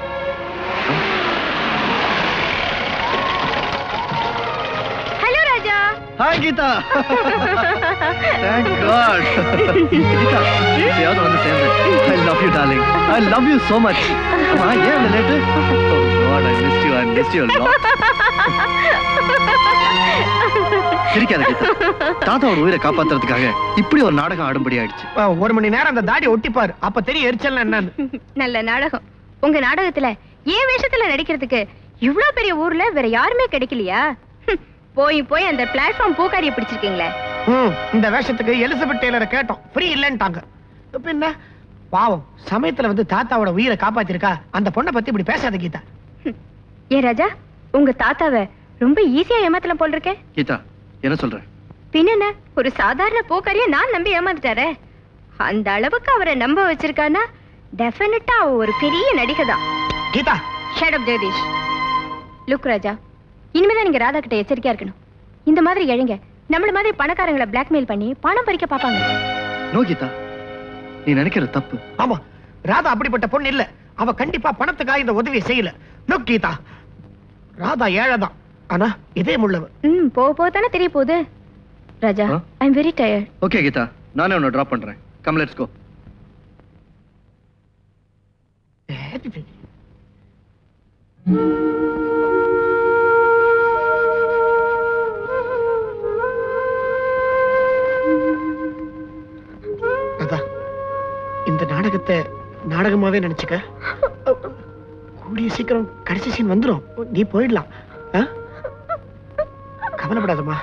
hello Raja hi Geetha thank god Geetha எப்பயாவது வந்து சேர்ந்தேன் I love you darling I love you so much அம்மா ஏன் இந்த late oh god I miss you I miss you lot சிரிக்காத கீதா தாத்தாவோட உயிரை காப்பாத்துறதுக்காக இப்படி ஒரு நாடகம் ஆடும்படி ஆயிடுச்சு ஒரு மணி நேரம் அந்த தாடி ஒட்டிப்பாரு அப்ப தெரியும் எரிச்சல் என்னன்னு நல்ல நாடகம் உங்க நாடகத்துல ஏன் வேஷத்துல நடிக்கிறதுக்கு இவ்ளோ பெரிய ஊர்ல வேற யாருமே கிடைக்கலையா ஹம், போய் போய் அந்த பிளாட்ஃபார்ம் பூக்காரிய பிடிச்சிருக்கீங்களே ம், இந்த வேஷத்துக்கு எலிசபெத் டெய்லரை கேட்டோம் ஃப்ரீ இல்லைன்ட்டாங்க இப்ப என்ன பாவம் சமயத்துல வந்து தாத்தாவோட உயிரை காப்பாத்திருக்கா அந்த பொண்ணை பத்தி இப்படி பேசாத கீதா ஏன் ராஜா உங்க தாத்தாவை ரொம்ப ஈஸியா ஏமாத்தலாம் போல் இருக்கேன் கீதா என்ன சொல்ற பின்னென்ன ஒரு சாதாரண பூக்காரிய நான் நம்பி ஏமாந்துட்டாரே அந்த அளவுக்கு அவரை நம்ப வச்சிருக்கானா டெஃபினட்டா அவ ஒரு பெரிய நடிகை தான் Geetha shut up Jagadish look Raja இனிமேதான் நீங்க ராதா கிட்ட எச்சரிக்கையா இருக்கணும் இந்த மாதிரி இழைங்க நம்மள மாதிரி பணக்காரங்களை பிளாக்மெயில் பண்ணி பணம் பறிக்க பாப்பாங்க நோ கீதா நீ நினைக்கிற தப்பு ஆமா ராதா அப்படிப்பட்ட பொண்ணு இல்ல அவ கண்டிப்பா பணத்துக்காக இந்த உதவியை செய்யல லுக் கீதா ராதா ஏழைதான் ஆனா இதே முள்ளவ ம் போக போக தானே தெரிய போகுது Raja I am very tired okay Geetha நானே உன்னை ட்ராப் பண்றேன் கம் லெட்ஸ் கோ ராதா இந்த நாடகத்தை நாடகமாவே நினைச்சுக்க கூடிய சீக்கிரம் கடைசி சீன் வந்துரும் நீ போயிடலாம் ஆ? கவலைப்படாதம்மா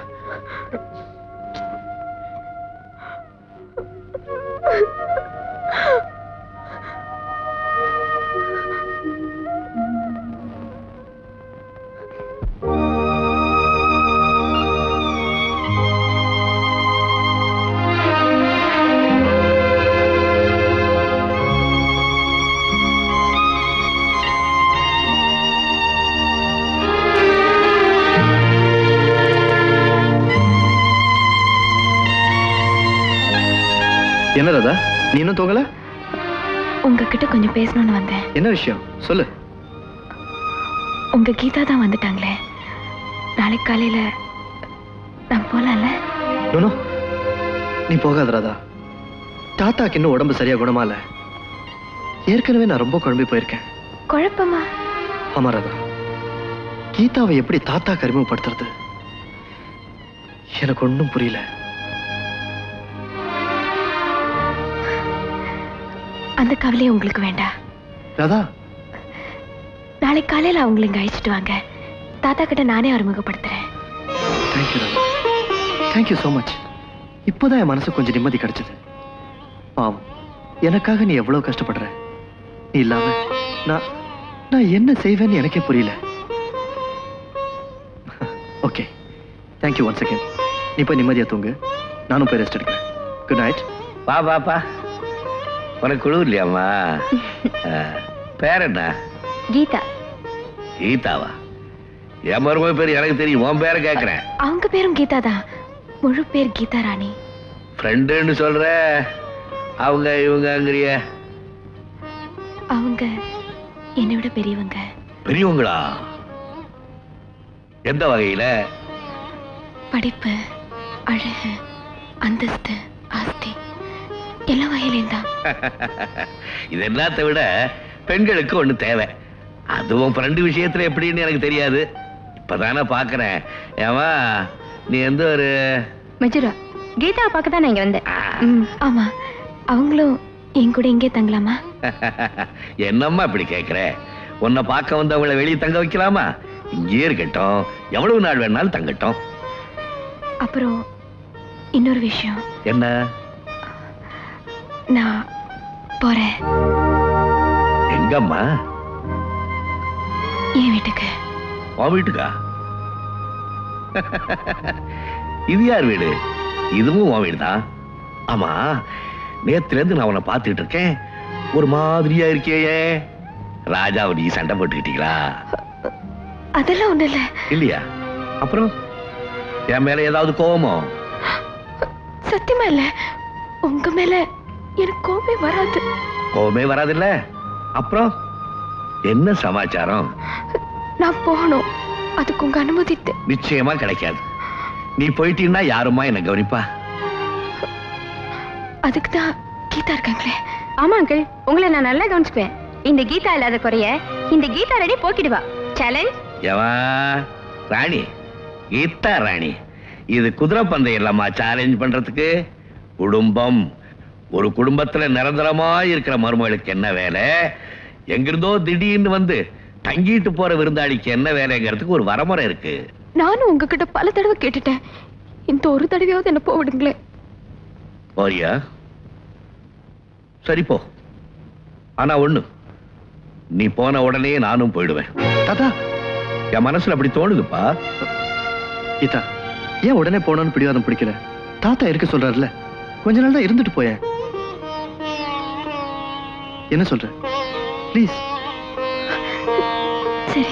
என்ன ராதா நீ இன்னும் தூங்கல உங்ககிட்ட கொஞ்சம் பேசணும்னு வந்தேன் என்ன விஷயம் சொல்லு உங்க கீதா தான் வந்துட்டாங்களே நாளைக்கு காலையில நான் போலாம்ல நோ நீ போகாத ராதா தாத்தாக்கு இன்னும் உடம்பு சரியா குணமா இல்ல ஏற்கனவே நான் ரொம்ப குழம்பி போயிருக்கேன் குழப்பமா ஆமா ராதா கீதாவை எப்படி தாத்தாக்கு அறிமுகப்படுத்துறது எனக்கு ஒண்ணும் புரியல அந்த கவலையே உங்களுக்கு வேண்டாம் ராதா நாளைக்கு காலையில அவங்களை இங்க அழைச்சிட்டு வாங்க தாத்தா கிட்ட நானே அறிமுகப்படுத்துறேன் thank you Radha thank you so much இப்போதான் என் மனசு கொஞ்சம் நிம்மதி கிடைச்சது பாவம் எனக்காக நீ எவ்வளவு கஷ்டப்படுற நீ இல்லாம நான் நான் என்ன செய்வேன்னு எனக்கே புரியல ஓகே தேங்க்யூ ஒன் செகண்ட் நீ போய் நிம்மதியா தூங்கு நானும் போய் ரெஸ்ட் எடுக்கிறேன் குட் நைட் வா பாப்பா உனக்கு குழு இல்லையாம்மா ஆ, பேர் என்ன கீதா கீதாவா என் மருமக பேர் எனக்கு தெரியும் உன் பேரை கேட்கிறேன் அவங்க பேரும் கீதா தான் முழு பேர் கீதா ராணி ஃப்ரெண்டுன்னு சொல்ற அவங்க இவங்கங்கிறிய அவங்க என்னை விட பெரியவங்க பெரியவங்களா எந்த வகையில படிப்பு அழகு அந்தஸ்து ஆஸ்தி எல்லா வகையிலையும் தான் இது எல்லாத்தை விட பெண்களுக்கு ஒண்ணு தேவை அதுவும் ஃப்ரெண்டு விஷயத்துல எப்படின்னு எனக்கு தெரியாது இப்பதானே பாக்குறேன் ஏமா நீ எந்த ஒரு மஜுரா கீதாவை பார்க்க தான் நான் இங்க வந்தேன் ம், ஆமா அவங்களும் என் கூட இங்கே தங்கலாமா என்னம்மா இப்படி கேக்குற உன்னை பார்க்க வந்தவங்கள வெளியே தங்க வைக்கலாமா இங்கேயே இருக்கட்டும் எவ்வளவு நாள் வேணாலும் தங்கட்டும் அப்புறம் இன்னொரு விஷயம் என்ன நான் போறேன் எங்கம்மா என் வீட்டுக்கு உன் வீட்டுக்கா இது யார் வீடு இதுவும் உன் வீடு தான் ஆமா நேத்துல இருந்து நான் உன்னை பார்த்துட்டு இருக்கேன் ஒரு மாதிரியா இருக்கே ராஜாவை நீ சண்டை போட்டுக்கிட்டீங்களா அதெல்லாம் ஒண்ணு இல்ல இல்லையா அப்புறம் என் மேல ஏதாவது கோவமோ சத்தியமா இல்ல உங்க மேல எனக்கு கோபமே வராது கோவமே வராதுல்ல அப்புறம் என்ன சமாச்சாரம் நான் போகணும் அதுக்கு உங்க அனுமதி தே- நிச்சயமா கிடைக்காது நீ போயிட்டீன்னா யாருமா என்ன கவனிப்பா அதுக்கு தான் கீதா இருக்காங்களே ஆமா அங்கிள் உங்களை நான் நல்லா கவனிச்சுக்குவேன் இந்த கீதா இல்லாத குறைய இந்த கீதா ரெடி போக்கிடுவா சேலஞ்ச் எவன் ராணி கீதா ராணி இது குதிரை பந்தயம் இல்லம்மா சேலஞ்ச் பண்றதுக்கு குடும்பம் ஒரு குடும்பத்துல நிரந்தரமா இருக்கிற மருமகளுக்கு என்ன வேலை எங்கிருந்தோ திடீர்னு வந்து தங்கிட்டு போற விருந்தாளிக்கு என்ன வேலைங்கிறதுக்கு ஒரு வரமுறை இருக்கு நானும் உங்ககிட்ட பல தடவை கேட்டுட்டேன் இந்த ஒரு தடவையாவது என்ன போவிடுங்களேன் போறியா சரி போ ஆனா ஒண்ணு நீ போன உடனே நானும் போயிடுவேன் தாத்தா என் மனசுல அப்படி தோணுதுப்பா கீதா ஏன் உடனே போனோன்னு பிடிவாதம் பிடிக்கல தாத்தா இருக்க சொல்றாருல கொஞ்ச நாள் தான் இருந்துட்டு போயேன் என்ன சொல்ற ப்ளீஸ் சரி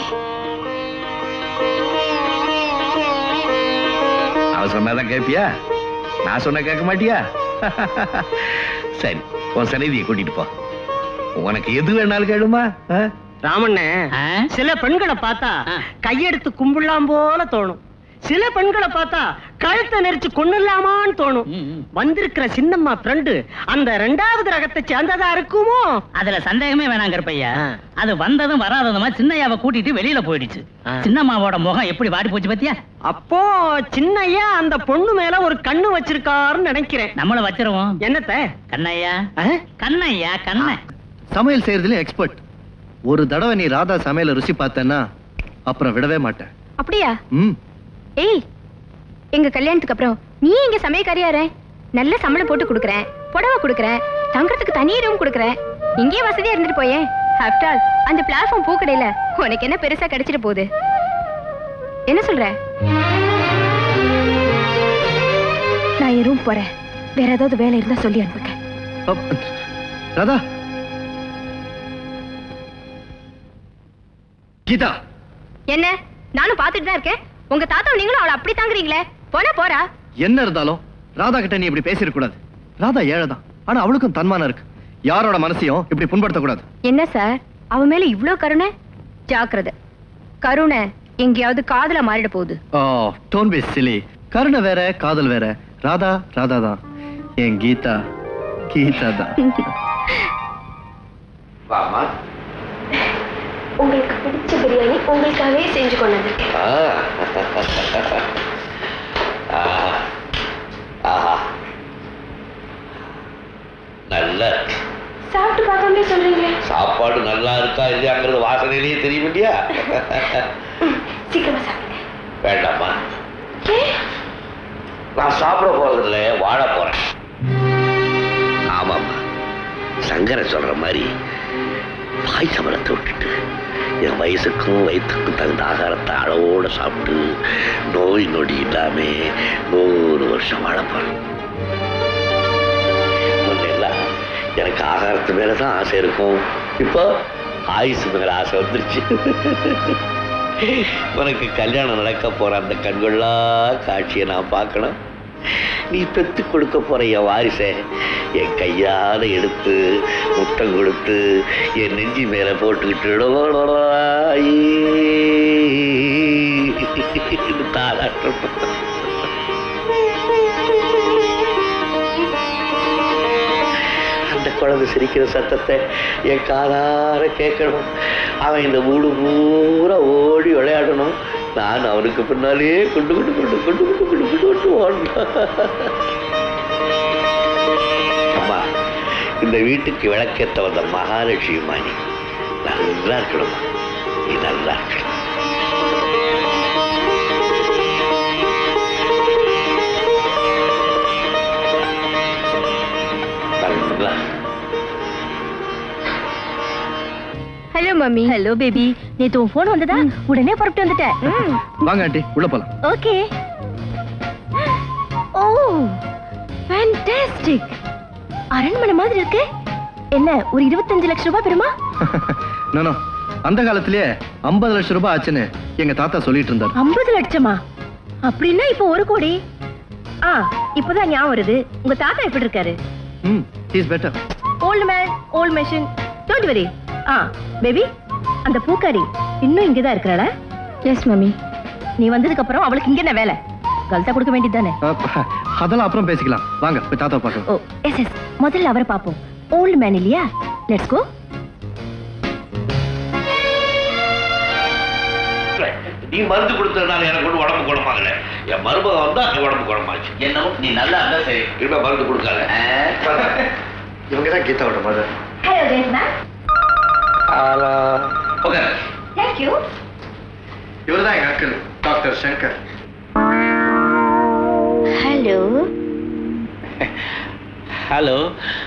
அவன் சொன்னாதான் கேட்பியா நான் சொன்ன கேட்க மாட்டியா சரி உன் சந்நிதியை கூட்டிட்டு போ உனக்கு எது வேணாலும் கேளுமா ஆ? ராமண்ணே சில பெண்களை பார்த்தா கையெடுத்து கும்பிடலாம் போல தோணும் சில பெண்களை பார்த்தா கழுத்தை நெரிச்சு கொண்டுலாமான்னு தோணும் வந்திருக்கிற சின்னம்மா ஃப்ரெண்டு அந்த ரெண்டாவது ரகத்தை சேர்ந்ததா இருக்குமோ அதுல சந்தேகமே வேணாம் கருப்பையா அது வந்ததும் வராததுமா சின்னையாவை கூட்டிட்டு வெளியில போயிடுச்சு சின்னம்மாவோட முகம் எப்படி வாடி போச்சு பாத்தியா அப்போ சின்னையா அந்த பொண்ணு மேல ஒரு கண்ணு வச்சிருக்காருன்னு நினைக்கிறேன் நம்மள வச்சிருவோம் என்னத்த கண்ணையா கண்ணையா கண்ணை சமையல் செய்யறதுல எக்ஸ்பர்ட் ஒரு தடவை நீ ராதா சமையல ருசி பார்த்தேன்னா அப்புறம் விடவே மாட்டேன் அப்படியா ம் ஏய் எங்க கல்யாணத்துக்கு அப்புறம் நீ எங்க சமயக்காரியாரே நல்ல சம்பளம் போட்டு கொடுக்குறேன் புடவை கொடுக்குறேன் தங்குறதுக்கு தனி ரூம் கொடுக்குறேன் இங்கேயே வசதியா இருந்துட்டு போயேன் ஆஃப்டர் ஆல் அந்த பிளாட்ஃபார்ம் பூக்கடையில உனக்கு என்ன பெருசா கிடைச்சிட்டு போகுது என்ன சொல்ற நான் என் ரூம் போறேன் வேற ஏதாவது வேலை இருந்தா சொல்லி அனுப்புங்க அப், ராதா கீதா என்ன நானும் பார்த்துட்டு தான் இருக்கேன் உங்க தாத்தா நீங்களும் அவளை அப்படி தாங்குறீங்களே போனா போறா என்ன இருந்தாலும் ராதா கிட்ட நீ இப்படி பேசிடக்கூடாது ராதா ஏழைதான் ஆனா அவளுக்கும் தன்மானம் இருக்கு யாரோட மனசையும் இப்படி புண்படுத்தக்கூடாது என்ன சார் அவன் மேல இவ்ளோ கருணை ஜாக்கிரதை கருணை எங்கேயாவது காதுல மாறிட போகுது ஓ டோன் பி சிலி கருணை வேற காதல் வேற ராதா ராதா தான் என் கீதா கீதா தான் வாமா உங்களுக்கு பிடிச்ச பிரியாணி உங்களுக்காகவே செஞ்சு கொண்டு வந்திருக்கேன் ஆ. ஆ. ஆஹா நல்லா இருக்கு. சாப்பிட்டு பார்க்காமலே சொல்றீங்களே சாப்பாடு நல்லா இருக்கா இல்லையாங்கிறது வாசனையிலேயே தெரியும் இல்லையா சீக்கிரமா சாப்பிடுங்க வேண்டாமா ஏ நான் சாப்பிட போறதில்ல வாழ போறேன் ஆமாம்மா சங்கர சொல்ற மாதிரி வாய் சமரத்தை விட்டுட்டு என் வயசுக்கும் வயிற்றுக்கும் தகுந்த ஆகாரத்தை அளவோட சாப்பிட்டு நோய் நொடி இல்லாம நூறு வருஷம் வாழ போறேன் முன்னெல்லாம் எனக்கு ஆகாரத்து மேல தான் ஆசை இருக்கும் இப்போ ஆயுசு மேல ஆசை வந்துருச்சு உனக்கு கல்யாணம் நடக்க போற அந்த கண்கொள்ளா காட்சியை நான் பார்க்கணும் நீ பெத்து கொடுக்க போற என் வாரிசை என் கையால எடுத்து முத்தம் கொடுத்து என் நெஞ்சி மேல போட்டுக்கிட்டு தாளாட்டம் அந்த குழந்தை சிரிக்கிற சத்தத்தை என் காதார கேட்கணும் அவன் இந்த வீடு பூரா ஓடி விளையாடணும் நான் அவனுக்கு பின்னாலே குண்டு குண்டு குண்டு குண்டு குண்டு குண்டு குண்டு குண்டு ஓடணும் அம்மா இந்த வீட்டுக்கு விளக்கேற்ற வந்த மகாலட்சுமி மாணி நல்லா இருக்கணும்மா நீ நல்லா இருக்கணும் நல்லா ஹலோ மம்மி ஹலோ பேபி நேத்து உன் ஃபோன் வந்ததா உடனே புறப்பட்டு வந்துட்டேன் வாங்க ஆண்டி உள்ள போலாம் ஓகே ஓ ஃபேண்டாஸ்டிக் அரண்மனை மாதிரி இருக்கு என்ன ஒரு இருபத்தஞ்சு லட்சம் ரூபாய் பெறுமா நானோ அந்த காலத்திலேயே ஐம்பது லட்சம் ரூபாய் ஆச்சுன்னு எங்க தாத்தா சொல்லிட்டு இருந்தார் ஐம்பது லட்சமா அப்படின்னா இப்போ ஒரு கோடி ஆ இப்போதான் ஞாபகம் வருது உங்க தாத்தா எப்படி இருக்காரு ம் is better old man old machine don't very ah baby அந்த பூக்காரி இன்னும் இங்கே தான் இருக்கிறாளா எஸ் மம்மி நீ வந்ததுக்கு அப்புறம் அவளுக்கு இங்க என்ன வேலை கல்தா கொடுக்க வேண்டியது தானே அதெல்லாம் அப்புறம் பேசிக்கலாம் வாங்க போய் தாத்தா பார்க்கலாம் ஓ எஸ் எஸ் முதல்ல அவரை பார்ப்போம் ஓல்டு மேன் இல்லையா லெட்ஸ் கோ நீ மருந்து கொடுத்ததுனால எனக்கு ஒன்றும் உடம்பு குணமாகல என் மருமகன் வந்தா என் உடம்பு குணமாச்சு என்னவோ நீ நல்லா இருந்தா சரி இனிமே மருந்து கொடுக்காத இவங்க தான் கீதாவோட mother hello gentleman okay thank you இவர் தான் எங்க uncle doctor Shankar hello hello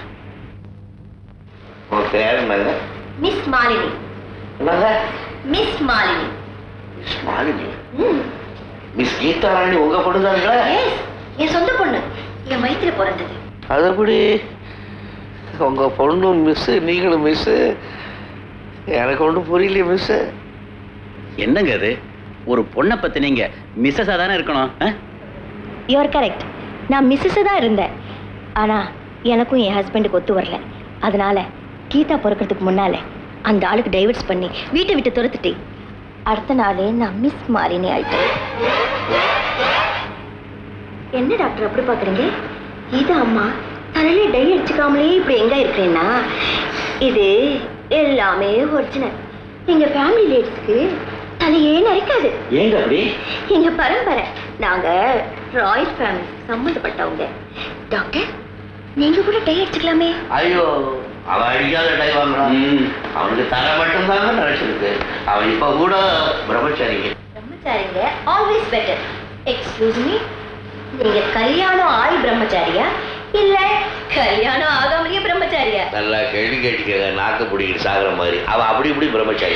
உன் பேர் என்னங்க மிஸ் மாலினி என்னங்க miss Malini miss Malini miss Geetha Rani உங்க பொண்ணுதாங்களா என் சொந்த பொண்ணு என் வயித்துல பிறந்தது அது எப்படி உங்க பொண்ணும் மிஸ் நீங்களும் மிஸ் எனக்கு ஒன்றும் புரியலையே மிஸ் என்னங்க அது ஒரு பொண்ணை பத்தி நீங்க மிஸ்ஸஸா தானே இருக்கணும் ஆ? யூஆர் கரெக்ட் நான் மிஸ்ஸஸ் தான் இருந்தேன் ஆனா எனக்கும் என் ஹஸ்பண்டுக்கு ஒத்து வரல அதனால கீதா பிறக்கிறதுக்கு முன்னால அந்த ஆளுக்கு டைவர்ஸ் பண்ணி வீட்டை விட்டு துரத்துட்டு அடுத்த நாளே நான் மிஸ் மாலினி ஆயிட்டேன் என்ன டாக்டர் அப்படி பாக்குறீங்க இது அம்மா தலையில டை அடிச்சுக்காமலே இப்படி எங்க இருக்கிறேன்னா இது எல்லாமே ஒரிஜினல் எங்க ஃபேமிலி லேடிஸ்க்கு தலையே நரைக்காது ஏங்க அப்படி எங்க பரம்பரை நாங்க ராயல் ஃபேமிலி சம்பந்தப்பட்டவங்க டாக்டர் நீங்க கூட டை அடிச்சுக்கலாமே ஐயோ அவன் அடிக்காத டை வாங்குறான் அவனுக்கு தலை மட்டும்தாங்க நினைச்சிருக்கு அவன் இப்ப கூட பிரம்மச்சாரிங்க பிரம்மச்சாரிங்க ஆல்வேஸ் பெட்டர் எக்ஸ்கியூஸ் மீ நீங்க கல்யாணம் ஆகி பிரம்மச்சாரியா இல்ல கல்யாணம் ஆகாமலேயே பிரம்மச்சாரியா நல்லா கேள்வி கேட்டுக்க நாக்கு பிடிக்கிட்டு சாகுற மாதிரி அவன் அப்படி இப்படி பிரம்மச்சாரி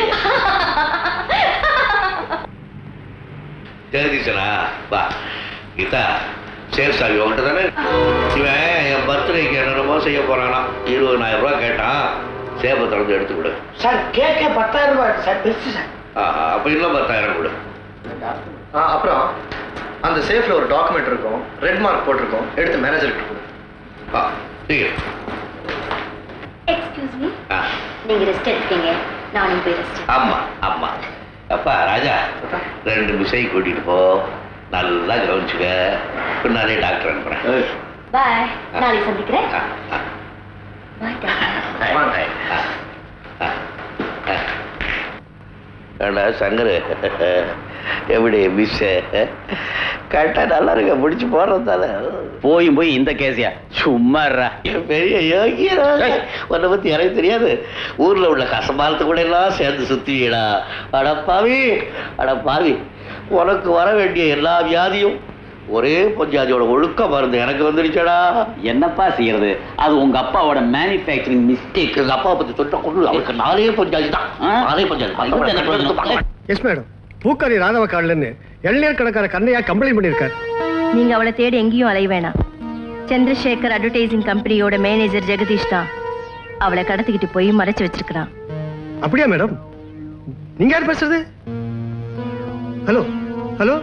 ஜெகதீசனா வா கீதா சேர் சாவி உங்ககிட்ட தானே இவன் என் பர்த்டேக்கு என்னென்னமோ செய்ய போறானா இருபதாயிரம் ரூபாய் கேட்டான் சேப்பை திறந்து எடுத்து கொடு சார் கேட்க பத்தாயிரம் ரூபாய் சார் பெருசு சார் ஆஹா, அப்ப இன்னும் பத்தாயிரம் கொடு அப்புறம் அந்த சேஃப்ல ஒரு டாக்குமெண்ட் இருக்கும் ரெட் மார்க் போட்டிருக்கோம் எடுத்து மேனேஜருக்கு கொடு ஆ சீக்கிரம் எக்ஸ்கியூஸ் மீ ஆ நீங்க ரெஸ்ட் எடுத்தீங்க நானும் போய் ரெஸ்ட் ஆமா ஆமா அப்பா ராஜா ரெண்டு மிசை கூட்டிட்டு போ நல்லா கவனிச்சுக்க பின்னாலே டாக்டர் அனுப்புறேன் பாய் நாளைக்கு சந்திக்கிறேன் ஆ, ஆ. பாய் டாக்டர் வாங்க. ஆ, ஆ, ஆ. ஏண்டா சங்கரு எப்படி மிஸ் கரெக்டா நல்லா இருக்க முடிச்சு போடுறது தானே போயும் போய் இந்த கேசியா சும்மா இருடா. பெரிய யோகியரா உன்னை பத்தி எனக்கு தெரியாது ஊர்ல உள்ள கசமாலத்து கூட எல்லாம் சேர்ந்து சுத்துவீடா அட பாவி அட பாவி உனக்கு வர வேண்டிய எல்லா வியாதியும் ஒரே பஞ்சாதியோட ஒழுக்க மருந்து எனக்கு வந்துருச்சடா என்னப்பா செய்யறது அது உங்க அப்பாவோட மேனுஃபேக்சரிங் மிஸ்டேக் எங்க அப்பா பத்தி சொல்லிட்ட கொண்டு அவருக்கு நாலே பஞ்சாதி தான் நாலே பஞ்சாதி எஸ் மேடம் பூக்காரி ராதவ கார்டுலன்னு இளநீர் கணக்கார கண்ணையா கம்ப்ளைண்ட் பண்ணியிருக்காரு நீங்க அவளை தேடி எங்கேயும் அலைய வேணாம் சந்திரசேகர் அட்வர்டைசிங் கம்பெனியோட மேனேஜர் ஜெகதீஷ் தான் அவளை கடத்திக்கிட்டு போய் மறைச்சு வச்சிருக்கிறான் அப்படியா மேடம் நீங்க யார் பேசுறது ஹலோ ஹலோ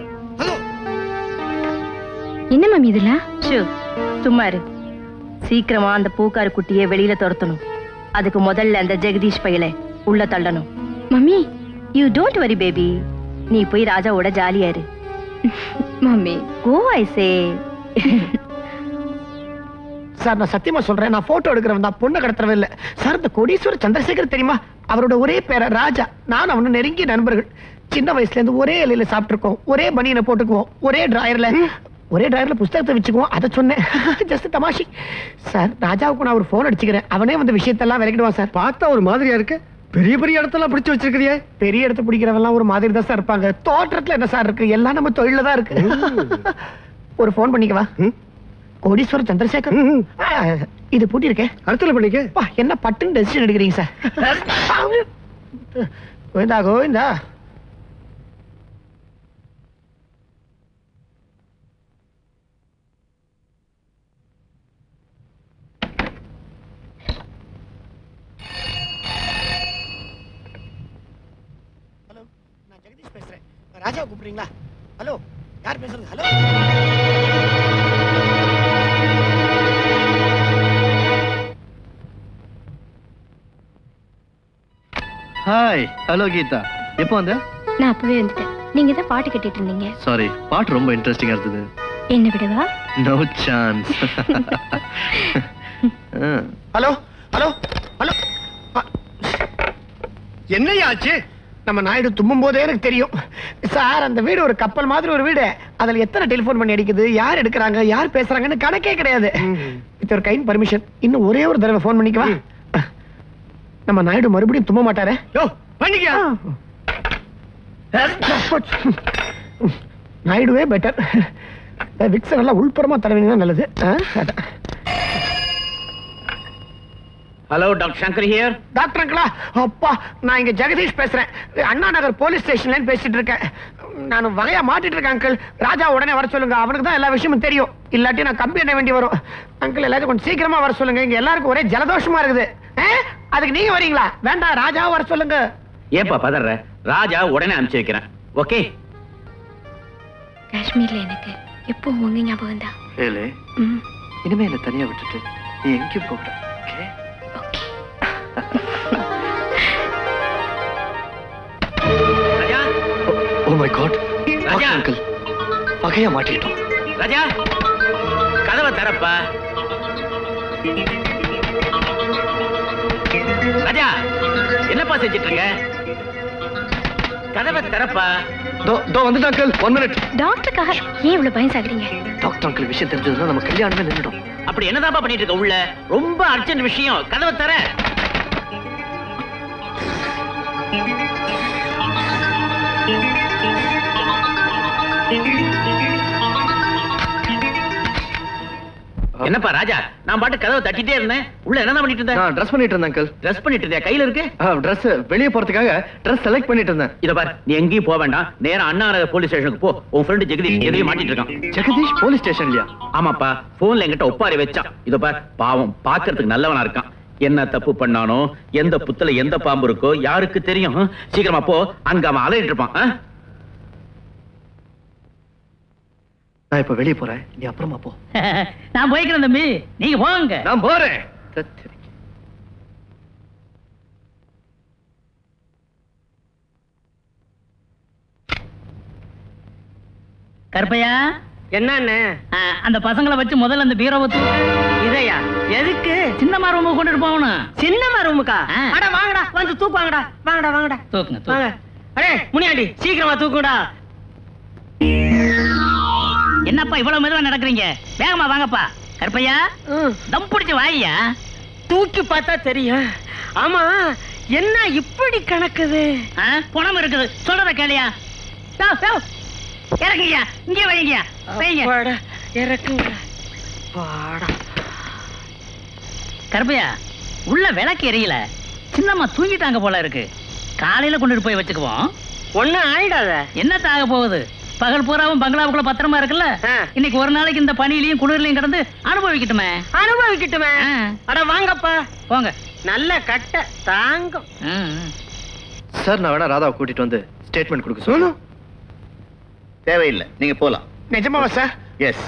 என்ன மேம் இதெல்லாம் ஷூ சும்மா இரு சீக்கிரமா அந்த பூக்கார குட்டியை வெளியில துரத்தணும் அதுக்கு முதல்ல அந்த ஜெகதீஷ் பையலை உள்ள தள்ளணும் mummy you don't worry baby நீ போய் ராஜாவோட ஜாலியா இரு மம்மி கோ ஐ சே சார் நான் சத்தியமா சொல்றேன் நான் போட்டோ எடுக்கிறவன் தான் பொண்ணு கடத்துறவன் இல்ல சார் இந்த கோடீஸ்வரர் சந்திரசேகர் தெரியுமா அவரோட ஒரே பேர ராஜா நான் அவனு நெருங்கிய நண்பர்கள் சின்ன வயசுல இருந்து ஒரே இலையில சாப்பிட்டுருக்கோம் ஒரே பனியனை போட்டுக்குவோம் ஒரே டிராயர்ல ஒரே டிராயர்ல புஸ்தகத்தை வச்சுக்குவோம் அதை சொன்னேன் ஜஸ்ட் தமாஷி சார் ராஜாவுக்கு நான் ஒரு போன் அடிச்சுக்கிறேன் அவனே வந்து விஷயத்தெல்லாம் விளக்கிடுவான் சார் பார்த்தா ஒரு மாதிரியா இருக்கு பெரிய பெரிய இடத்தெல்லாம் பிடிச்சு வச்சிருக்கிறியே பெரிய இடத்த பிடிக்கிறவெல்லாம் ஒரு மாதிரி தான் சார் இருப்பாங்க தோற்றத்துல என்ன சார் இருக்கு எல்லாம் நம்ம தொழில தான் இருக்கு ஒரு போன் பண்ணிக்கவா கோடீஸ்வரர் சந்திரசேகர் ஆ, இது பூட்டி இருக்கேன் அடுத்துல பண்ணிக்க பா என்ன பட்டுன்னு டெசிஷன் எடுக்கிறீங்க சார் கோவிந்தா கோவிந்தா ஹலோ நான் ஜெகதீஷ் பேசுறேன் ராஜாவை கூப்பிடுறீங்களா ஹலோ யார் பேசுறது ஹலோ ஹாய் ஹலோ கீதா எப்போ வந்த நான் அப்பவே வந்துட்டேன் நீங்க தான் பாட்டு கட்டிட்டு இருந்தீங்க சாரி பாட்டு ரொம்ப இன்ட்ரெஸ்டிங்கா இருந்தது என்ன விடவா no chance hello hello hello என்னையாச்சு நம்ம நாயுடு தும்மும் போதே எனக்கு தெரியும் சார் அந்த வீடு ஒரு கப்பல் மாதிரி ஒரு வீடு அதுல எத்தனை டெலிபோன் பண்ணி அடிக்குது யார் எடுக்கிறாங்க யார் பேசுறாங்கன்னு கணக்கே கிடையாது வித் ஒரு கைண்ட் பர்மிஷன் இன்னும் ஒரே ஒரு தடவை ஃபோன் பண்ணிக்கவா நம்ம நாயுடு மறுபடியும் தும்ப மாட்டாரே யோ பண்ணிக்க நாயுடுவே பெட்டர் விக்ஸ் நல்லா உள்புறமா தடவினா நல்லது ஆ, அதான். Hello doctor Shankar here doctor அங்கிளா அப்பா நான் இங்க ஜெகதீஷ் பேசுறேன் அண்ணா நகர் போலீஸ் ஸ்டேஷன்ல பேசிட்டு இருக்கேன் நான் வகையா மாட்டிட்டு இருக்கேன் அங்கிள் ராஜா உடனே வர சொல்லுங்க அவனுக்கு தான் எல்லா விஷயமும் தெரியும் இல்லாட்டி நான் கம்பி எண்ண வேண்டி வரும் அங்கிள் எல்லாத்தையும் கொஞ்சம் சீக்கிரமா வர சொல்லுங்க இங்க எல்லாருக்கும் ஒரே ஜலதோஷமா இருக்குது ஆ? அதுக்கு நீங்க வரீங்களா வேண்டாம் ராஜாவை வர சொல்லுங்க ஏப்பா பதற ராஜா உடனே அனுப்பிச்சு வைக்கிறேன் ஓகே காஷ்மீர்ல எனக்கு எப்போ உங்க ஞாபகம் தான் ஏலே இனிமே என்ன தனியா விட்டுட்டு நீ எங்கேயும் போகல okay oh my god Raja uncle வகையா மாட்டிட்டோம் ராஜா கதவை திறப்பா ராஜா என்னப்பா செஞ்சிட்டு இருக்க கதவை திறப்பா தோ தோ வந்துட்டு அங்கிள் ஒன் மினிட் டாக்டருக்காக ஏன் இவ்வளவு பயம் சாகுறீங்க டாக்டர் அங்கிள் விஷயம் தெரிஞ்சதுன்னா நம்ம கல்யாணமே நின்றுடும் அப்படி என்னதான்ப்பா பண்ணிட்டு இருக்க உள்ள ரொம்ப அர்ஜென்ட் விஷயம் கதவை தர என்னப்பா ராஜா நான் பாட்டு கதவை தட்டிட்டே இருந்தேன் உள்ள என்னதான் பண்ணிட்டு இருந்தேன் நான் ட்ரெஸ் பண்ணிட்டு இருந்தேன் அங்கிள் ட்ரெஸ் பண்ணிட்டு இருந்தேன் கையில இருக்கு ட்ரெஸ் வெளியே போறதுக்காக ட்ரெஸ் செலக்ட் பண்ணிட்டு இருந்தேன் இத பாரு நீ எங்கேயும் போக வேண்டாம் நேரா அண்ணா நகர் போலீஸ் ஸ்டேஷனுக்கு போ உன் ஃப்ரெண்ட் ஜெகதீஷ் எதையும் மாட்டிட்டு இருக்கான் ஜெகதீஷ் போலீஸ் ஸ்டேஷன்லயா ஆமாப்பா போன்ல என்கிட்ட ஒப்பாரி வச்சான் இத பார் பாவம் பாக்குறதுக்கு நல்லவனா இருக்கான் என்ன தப்பு பண்ணானோ எந்த புத்துல எந்த பாம்பு இருக்கோ யாருக்கு தெரியும் சீக்கிரமா போ அங்க அவன் அலையிட்டு இருப்பான் ஆ? நான் இப்ப வெளியே போறேன் நீ அப்புறமா போ நான் போய்க்கிறேன் தம்பி நீங்க போங்க நான் போறேன் கருப்பையா என்னன்னு அந்த பசங்களை வச்சு முதல்ல அந்த பீரோவை தூக்கு இதையா எதுக்கு சின்னம்மா ரூமுக்கு கொண்டுட்டு போகணும் சின்னம்மா ரூமுக்கா அட வாங்கடா வந்து தூக்குவாங்கடா வாங்கடா வாங்கடா தூக்குங்க வாங்க தூக்கு அடே முனியாண்டி சீக்கிரமா தூக்குடா என்னப்பா இவ்வளவு மெதுவா நடக்கிறீங்க வேகமா வாங்கப்பா கருப்பையா தம் பிடிச்சு வாய்யா தூக்கி பார்த்தா தெரியும் ஆமா என்ன இப்படி கணக்குது பணம் இருக்குது சொல்றத கேளியா யோ, யோ. இறங்குங்க இங்கே வைங்க வைங்க இறக்குங்க கருப்பையா உள்ள விளக்கு எரியல சின்னம்மா தூங்கிட்டாங்க போல இருக்கு காலையில கொண்டுட்டு போய் வச்சுக்குவோம் ஒண்ணும் ஆயிடாத என்னத்த ஆக போகுது பகல் பூராவும் பங்களாவுக்குள்ள பத்திரமா இருக்குல்ல இன்னைக்கு ஒரு நாளைக்கு இந்த பனியிலையும் குளிர்லையும் கிடந்து அனுபவிக்கட்டுமே அனுபவிக்கட்டுமே அட வாங்கப்பா போங்க நல்ல கட்ட தாங்கம் சார் நான் வேணா ராதாவை கூட்டிட்டு வந்து ஸ்டேட்மெண்ட் கொடுக்க சொல்லணும் தேவையில்லை நீங்க போலாம் நிஜமாவா சார் எஸ்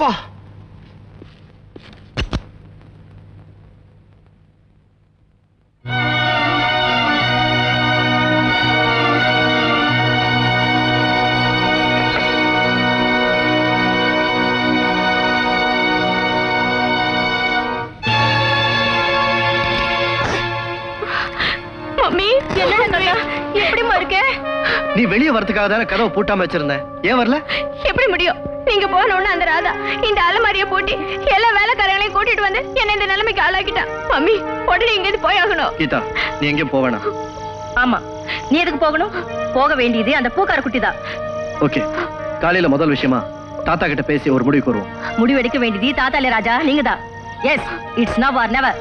மம்மி என்ன எப்படிமா இருக்க நீ வெளியே வரதுக்காக தானே கதவை பூட்டாம வச்சிருந்தேன் ஏன் வரல எப்படி முடியும் நீங்க போன உடனே அந்த ராதா இந்த அலமாரிய பூட்டி எல்லா வேலைக்காரங்களையும் கூட்டிட்டு வந்து என்ன இந்த நிலைமைக்கு ஆளாக்கிட்டா மம்மி உடனே இங்க இருந்து போயாகணும் கீதா நீ எங்கேயும் போவேணா ஆமா நீ எதுக்கு போகணும் போக வேண்டியது அந்த பூக்கார குட்டி தான் ஓகே காலையில முதல் விஷயமா தாத்தா கிட்ட பேசி ஒரு முடிவுக்கு வருவோம் முடிவெடுக்க வேண்டியது தாத்தாலே ராஜா நீங்க தான் yes it's now or never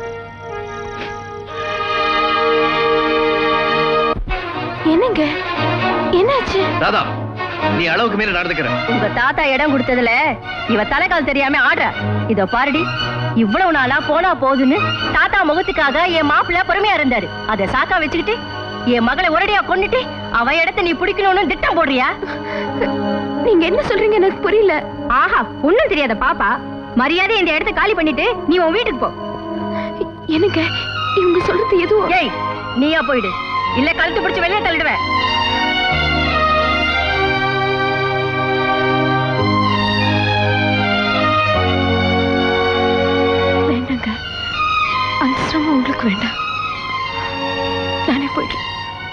என்னங்க என்னாச்சு ராதா நீ அளவுக்கு மேல நடந்துக்கிற உங்க தாத்தா இடம் கொடுத்ததுல இவ தலைக்கால் தெரியாம ஆடுற இதோ பாருடி இவ்வளவு நாளா போனா போகுதுன்னு தாத்தா முகத்துக்காக என் மாப்பிள்ள பொறுமையா இருந்தாரு அத சாக்கா வச்சுக்கிட்டு என் மகளை ஒரடியா கொன்னுட்டு அவ இடத்த நீ பிடிக்கணும்னு திட்டம் போடுறியா நீங்க என்ன சொல்றீங்க எனக்கு புரியல ஆஹா ஒண்ணும் தெரியாத பாப்பா மரியாதை இந்த இடத்த காலி பண்ணிட்டு நீ உன் வீட்டுக்கு போ எனக்கு இவங்க சொல்றது எதுவும் ஏய் நீயா போயிடு இல்ல கழுத்து பிடிச்சு வெளியே தள்ளிடுவேன் வேண்டாங்க அந்த சிரமம் உங்களுக்கு வேண்டாம் நானே போயிடுறேன்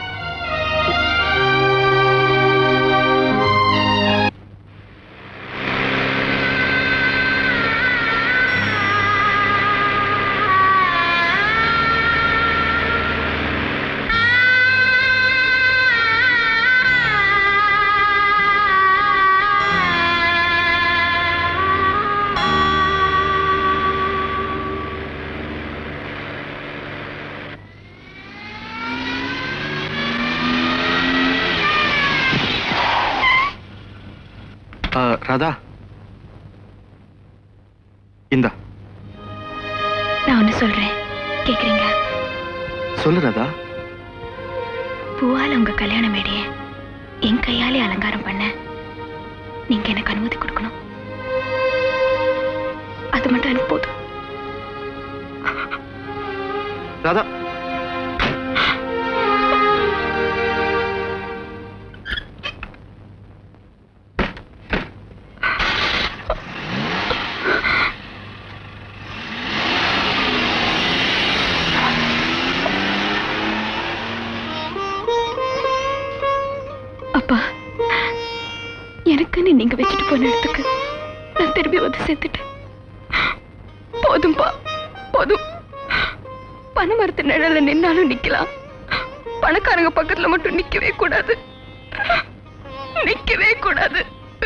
ஆ, ராதா இந்தா நான் ஒண்ணு சொல்றேன் கேக்குறீங்களா சொல்லு ராதா பூவால உங்க கல்யாண மேடைய என் கையாலே அலங்காரம் பண்ண நீங்க எனக்கு அனுமதி கொடுக்கணும் அது மட்டும் எனக்கு போதும் ராதா அப்பா எனக்குன்னு நீங்க வச்சுட்டு போன இடத்துக்கு நான் திரும்பி வந்து சேர்த்துட்டேன் போதும்பா போதும் பனை மரத்து நிழல்ல நின்னாலும் நிக்கலாம் பணக்காரங்க பக்கத்துல மட்டும் நிக்கவே கூடாது நிக்கவே கூடாது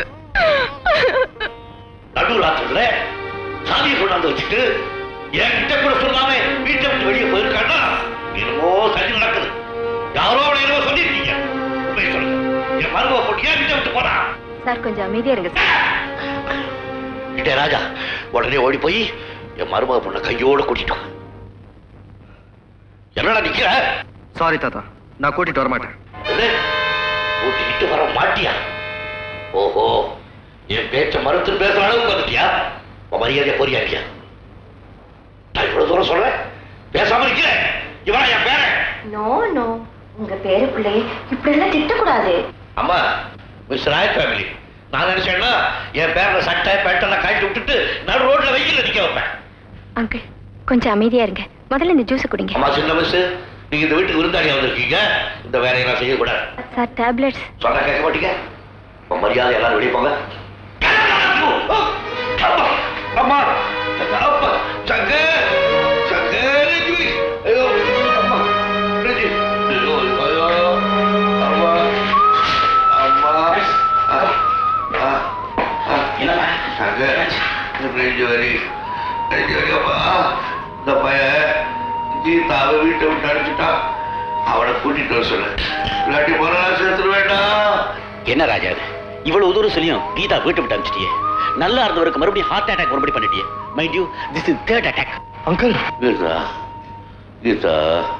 நடுராத்திரில சாதியை கொண்டாந்து வச்சுட்டு என்கிட்ட கூட சொல்லாம வீட்டை விட்டு வெளியே போயிருக்கான்னா என்னமோ சரி நடக்குது யாரோ அவளை என்னமோ சொல்லியிருக்கீங்க உண்மையை சொல்லுங்க என் மருமக போட்டு ஏன் வீட்டை விட்டு போனா சார் கொஞ்சம் அமைதியா இருங்க சார் டே ராஜா உடனே ஓடி போய் என் மருமக பொண்ணை கையோட கூட்டிட்டு வா. என்னடா நிக்கிற சாரி தாத்தா நான் கூட்டிட்டு வர மாட்டேன் இது, கூட்டிக்கிட்டு வர மாட்டியா ஓஹோ என் பேச்ச மறுத்து பேசுற அளவுக்கு வந்துட்டியா உன் மரியாதையா போறியா இல்லையா நான் இவ்வளவு தூரம் சொல்றேன் பேசாம இருக்கிறேன் இவனா என் பேரன் நோ நோ உங்க பேரு பிள்ளைய இப்படி எல்லாம் திட்டக்கூடாது அம்மா மிஸ் ராய் ஃபேமிலி நான் நினைச்சேன்னா என் பேரனை சட்டை பேட்டெல்லாம் கழட்டி விட்டுட்டு நடு ரோட்ல வெயில்ல நிக்க வைப்பேன் அங்கிள் கொஞ்சம் அமைதியா இருங்க முதல்ல இந்த ஜூஸை குடிங்க அம்மா சின்ன மிஸ் நீங்க இந்த வீட்டுக்கு விருந்தாளியா வந்திருக்கீங்க இந்த வேலையெல்லாம் செய்யக்கூடாது சார் டேப்லெட்ஸ் சொன்னா கேட்க மாட்டீங்க உன் மரியாதை எல்லாரும் வெளியே போங்க அம்மா, அம்மா அப்பா சங்கு சங்கு ரெஜி ஐயோ அம்மா ரெஜி ஐயோ ஐயோ அம்மா அம்மா ஆ, ஆ, நெஞ்சு வரி நெஞ்சு வரி அப்பா இந்த பையன் கீதாவை வீட்டை விட்டு அடிச்சுட்டான் அவனை கூட்டிட்டு வர சொல்லு இல்லாட்டி முதல்ல சேர்த்துட வேண்டாம் என்ன ராஜா இது இவ்வளவு தூரம் சொல்லியும் கீதா வீட்டு விட்டு அனுப்பிச்சிட்டியே நல்லா இருந்தவருக்கு மறுபடியும் ஹார்ட் அட்டாக் மறுபடியும் பண்ணிட்டியே mind you this is third attack uncle Geetha Geetha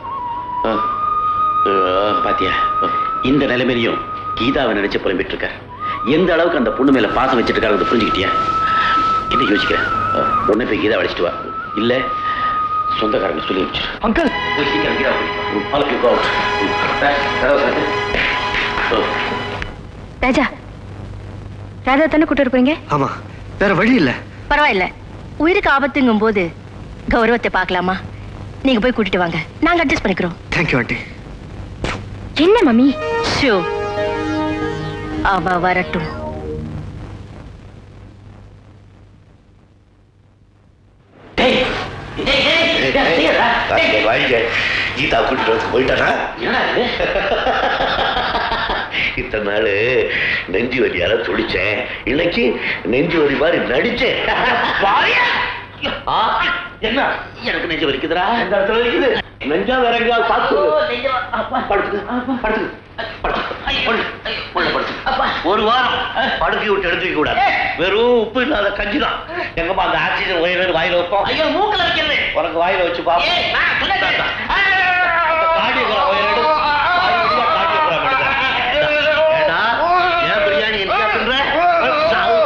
பாத்தியா இந்த நிலைமையிலையும் கீதாவை நினைச்சு புலம்பிட்டு இருக்க எந்த அளவுக்கு அந்த பொண்ணு மேல பாசம் வச்சிட்டு இருக்காரு புரிஞ்சுக்கிட்டியா என்ன யோசிக்கிறேன் உடனே போய் கீதா அழைச்சிட்டு வா இல்ல சொந்தக்காரங்க சொல்லி வச்சிரு அங்கிள் போய் சீக்கிரம் Geetha all you go out கதவை சாத்து ஓ ராஜா ராஜா தானே கூட்டு போறீங்க ஆமா வேற வழி இல்ல பரவாயில்ல உயிருக்கு ஆபத்துங்கும் போது கௌரவத்தை பார்க்கலாமா நீங்க போய் கூட்டிட்டு வாங்க நாங்க அட்ஜஸ்ட் பண்ணிக்கிறோம் தேங்க்யூ ஆண்டி என்ன மம்மி ஷோ அவ வரட்டும் வாங்க கீதா கூட்டிட்டு வந்து போயிட்டானா இத்தனை நாள் நெஞ்சு வலியால துடிச்சேன் இன்னைக்கு நெஞ்சு வலி மாதிரி நடிச்சேன் ஆ, என்ன எனக்கு நெஞ்சு வலிக்குதுடா இந்த இடத்துல இருக்குது நெஞ்சா வேற எங்கேயாவது பார்த்து படுத்துக்கு படுத்துக்கு ஒரு வாரம் படுக்கை விட்டு எடுத்துக்க கூடாது வெறும் உப்பு இல்லாத கஞ்சி தான் எங்கப்பா அந்த ஆக்சிஜன் உயர் வாயில வைப்போம் ஐயோ மூக்கல வைக்கிறது உனக்கு வாயில வச்சு பாப்போம் கார்டியோகிராம் உயர் எடு. வாய் வழியா கார்டியோகிராம் எடுக்கிறேன். ஏண்டா, ஏன் பிரியாணி என்ன தின்ற? சாவு.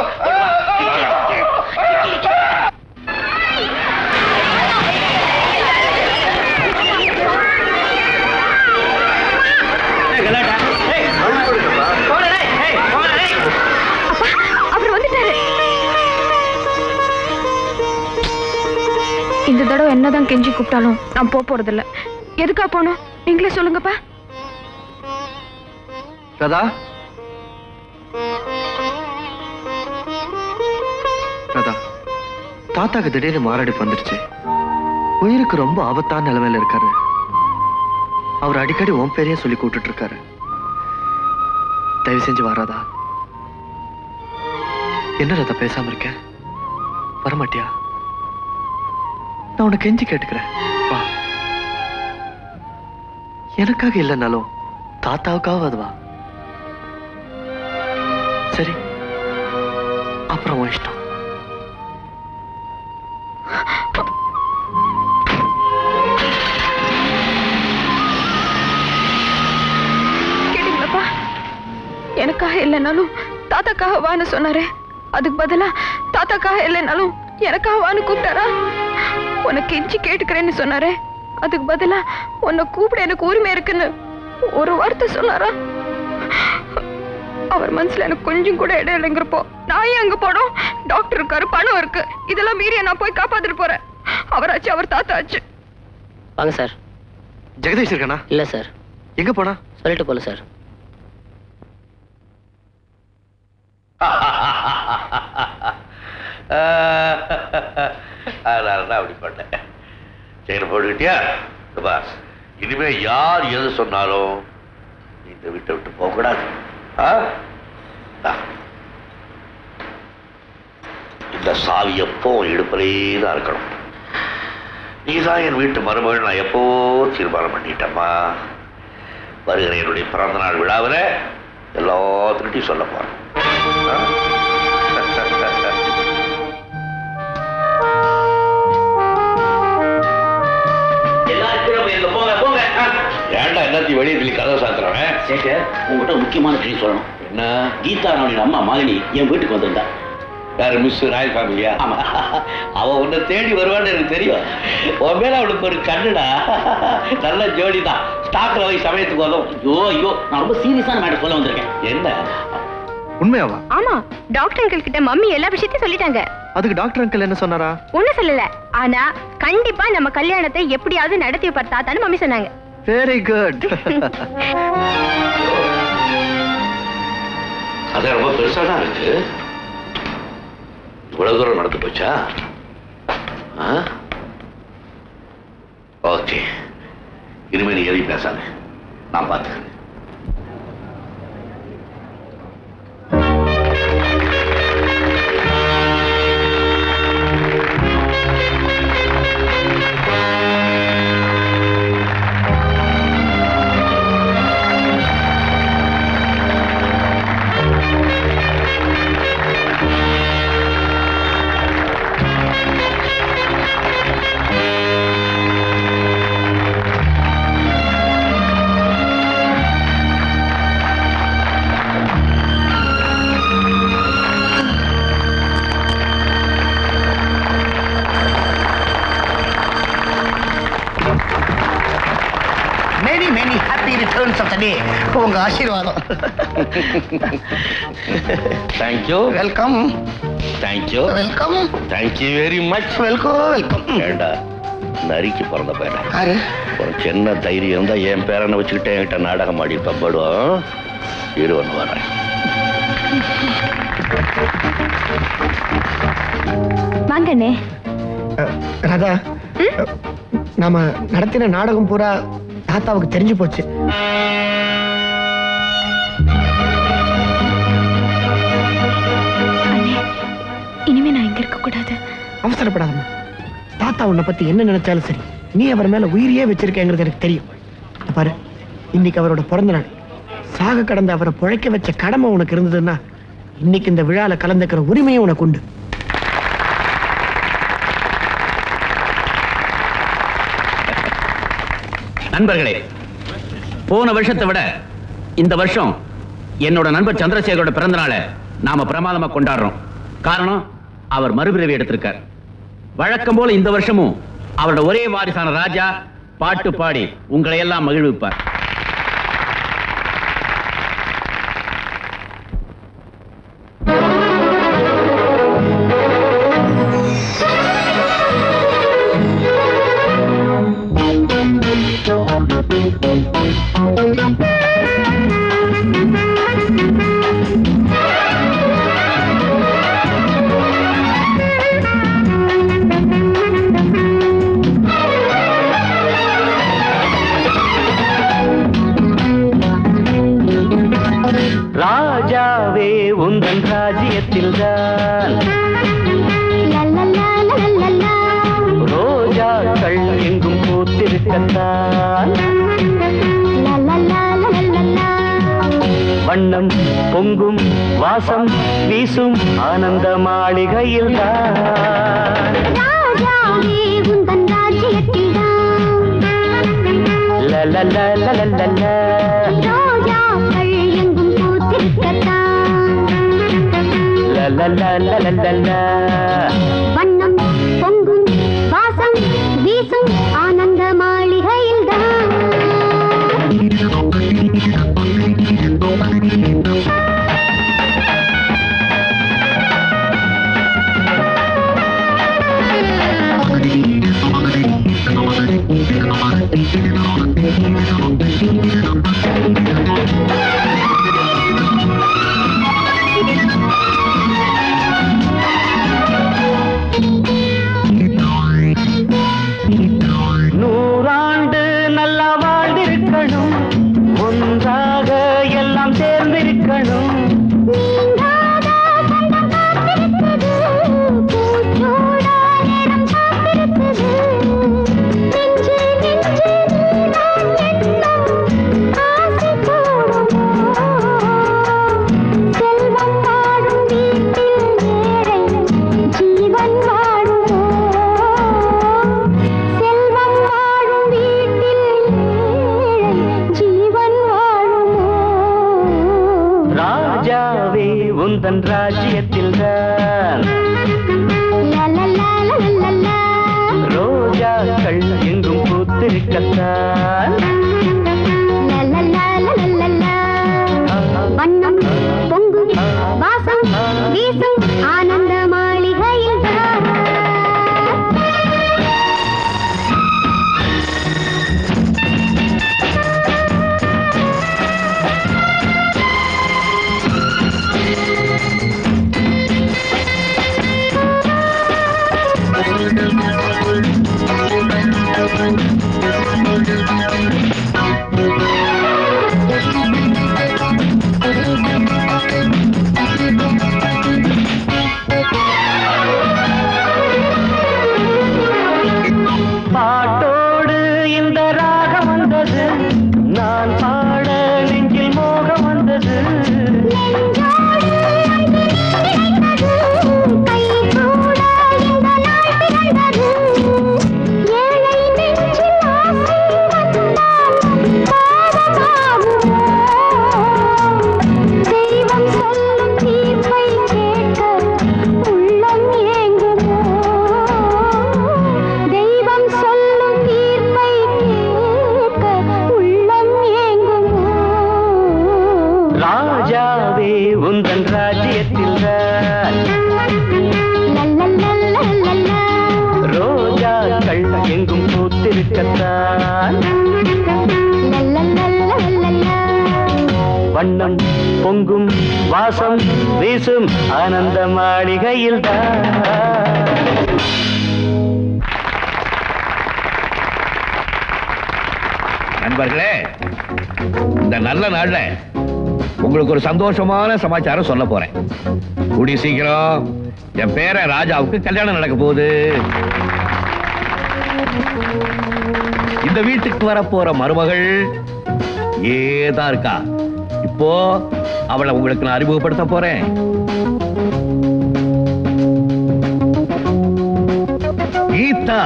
அவர் வந்துட்டாரு இந்த தடவை என்னதான் கெஞ்சி கூப்பிட்டாலும் நான் போக போறதில்ல எதுக்கா போகணும் நீங்களே சொல்லுங்கப்பா ராதா ராதா தாத்தாக்கு திடீர்னு மாரடைப்பு வந்துடுச்சு உயிருக்கு ரொம்ப ஆபத்தான நிலைமையில இருக்காரு அவர் அடிக்கடி உன் பேரையே சொல்லி கூப்பிட்டுட்டு இருக்காரு தயவு செஞ்சு வராதா என்ன ராதா பேசாம இருக்க வரமாட்டியா நான் உனக்கு கெஞ்சி கேட்டுக்கிறேன் வா எனக்காக இல்லைன்னாலும் தாத்தாவுக்காவது வா சரி அப்புறம் உன் இஷ்டம் கேட்டீங்களாப்பா எனக்காக இல்லைனாலும் தாத்தாக்காக வான்னு சொன்னாரே அதுக்கு பதிலா தாத்தாக்காக இல்லைனாலும் எனக்காக வான்னு கூப்பிட்டாரா உனக்கு கெஞ்சி கேட்டுக்கிறேன்னு சொன்னாரே அதுக்கு பதிலா உன்னை கூப்பிட எனக்கு உரிமை இருக்குன்னு ஒரு வார்த்தை சொன்னாரா அவர் மனசுல எனக்கு கொஞ்சம் கூட இடம் இல்லைங்கிறப்போ நான் ஏன் அங்க போனோம் டாக்டர் இருக்காரு பணம் இருக்கு இதெல்லாம் மீறி நான் போய் காப்பாத்திட்டு போறேன் அவராச்சு அவர் தாத்தா ஆச்சு வாங்க சார் ஜெகதீஷ் இருக்கானா இல்ல சார் எங்க போனா சொல்லிட்டு போல சார் அதனால தான் அப்படி பண்ணேன் சரி போட்டுக்கிட்டியா பா இனிமே யார் எது சொன்னாலும் நீ இந்த வீட்டை விட்டு போகக்கூடாது ஆ? இந்தா. இந்த சாவி எப்போ இடுப்பிலே தான் இருக்கணும் நீதான் என் வீட்டு மருமகள் நான் எப்போ தீர்மானம் பண்ணிட்டேம்மா வருகிற என்னுடைய பிறந்த நாள் விழாவில் எல்லாத்துக்கிட்டையும் சொல்ல போறேன் ஆ? எல்லாரும் போங்க போங்க ஏன்டா எல்லாத்தையும் வெளியே தள்ளி கதவை சாத்துறவன் சேகர் உங்ககிட்ட ஒரு முக்கியமான விஷயம் சொல்லணும் என்ன கீதா ராணியோட அம்மா மாலினி என் வீட்டுக்கு வந்திருந்தா யாரு மிஸ் ராயல் ஃபேமிலியா ஆமா அவ உன்னை தேடி வருவான்னு எனக்கு தெரியும் உன் மேல அவளுக்கு ஒரு கண்ணுடா நல்ல ஜோடி தான் ஸ்டாக்ல போய் சமயத்துக்கு வரும் ஐயோ ஐயோ நான் ரொம்ப சீரியஸான மேட்டர் சொல்ல வந்திருக்கேன் என்ன உண்மையாவா ஆமா டாக்டர் அங்கிள் கிட்ட மம்மி எல்லா விஷயத்தையும் சொல்லிட்டாங்க அதுக்கு டாக்டர் அங்கிள் என்ன சொன்னாரா ஒண்ணும் சொல்லல ஆனா கண்டிப்பா நம்ம கல்யாணத்தை எப்படியாவது நடத்தி வைப்பார் தாத்தான்னு மம்மி சொன்னாங்க வெரி குட் அது ரொம்ப பெருசா தான் இருக்கு இவ்வளவு தூரம் நடந்து போச்சா ஓகே இனிமே நீ எதையும் பேசாத நான் பார்த்துக்கிறேன் டாடி உங்க ஆசீர்வாதம் thank you welcome thank you welcome thank you very much welcome welcome ஏண்டா நரிக்கு பிறந்த பையனா யாரு ஒரு சின்ன தைரியம் இருந்தா என் பேரனை வச்சுக்கிட்டு என்கிட்ட நாடகம் ஆடி பப்படுவோம் இருவன் வரேன் வாங்கண்ணே ராதா நாம நடத்தின நாடகம் பூரா தாத்தாவுக்கு தெரிஞ்சு போச்சு இனிமே நான் இங்க இருக்க கூடாது அவசரப்படாதம்மா தாத்தா உன்னை பத்தி என்ன நினைச்சாலும் சரி நீ அவர் மேல உயிரியே வச்சிருக்கேங்கிறது எனக்கு தெரியும் இத பாரு இன்னைக்கு அவரோட பிறந்த நாள் சாக கடந்த அவரை புழைக்க வச்ச கடமை உனக்கு இருந்ததுன்னா இன்னைக்கு இந்த விழால கலந்துக்கிற உரிமையும் உனக்கு உண்டு நண்பர்களே போன வருஷத்தை விட இந்த வருஷம் என்னோட நண்பர் சந்திரசேகரோட பிறந்த நாளை நாம பிரமாதமா கொண்டாடுறோம் காரணம் அவர் மறுபிறவி எடுத்திருக்கார் வழக்கம் போல இந்த வருஷமும் அவரோட ஒரே வாரிசான ராஜா பாட்டு பாடி உங்களை எல்லாம் மகிழ்விப்பார் ராஜாவே உந்தன் ராஜ்யத்தில் தான் ரோஜாக்கள் எங்கும் பூத்திருக்கத்தான் வண்ணம் பொங்கும் வாசம் வீசும் ஆனந்த மாளிகையில் தான் வண்ணம் பொங்கும் வாசம் வீசும் ஆனந்த மாளிகையில் நூறாண்டு நல்லா வாழ்ந்திருக்கணும் ஒன்றாக எல்லாம் சேர்ந்திருக்கணும் ஜீவன் வாழுமோ செல்வம் வாழும் வீட்டில் ஏழை ஜீவன் வாழுமோ ராஜாவே உந்தன் ராஜ்யத்தில் தான் ரோஜாக்கள் எங்கும் பூத்திருக்கத்தான் வண்ணம் பொங்கும் வாசம் வீசும் ஆனந்த மாளிகையில் வண்ணம் பொங்கும் வாசம் வீசும் ஆனந்த மாளிகையில் நண்பர்களே இந்த நல்ல நாள்ல உங்களுக்கு ஒரு சந்தோஷமான சமாச்சாரம் சொல்ல போறேன் கூடிய சீக்கிரம் என் பேர ராஜாவுக்கு கல்யாணம் நடக்க போகுது இந்த வீட்டுக்கு வரப்போற மருமகள் ஏதான் இருக்கா இப்போ அவளை உங்களுக்கு நான் அறிமுகப்படுத்த போறேன் கீதா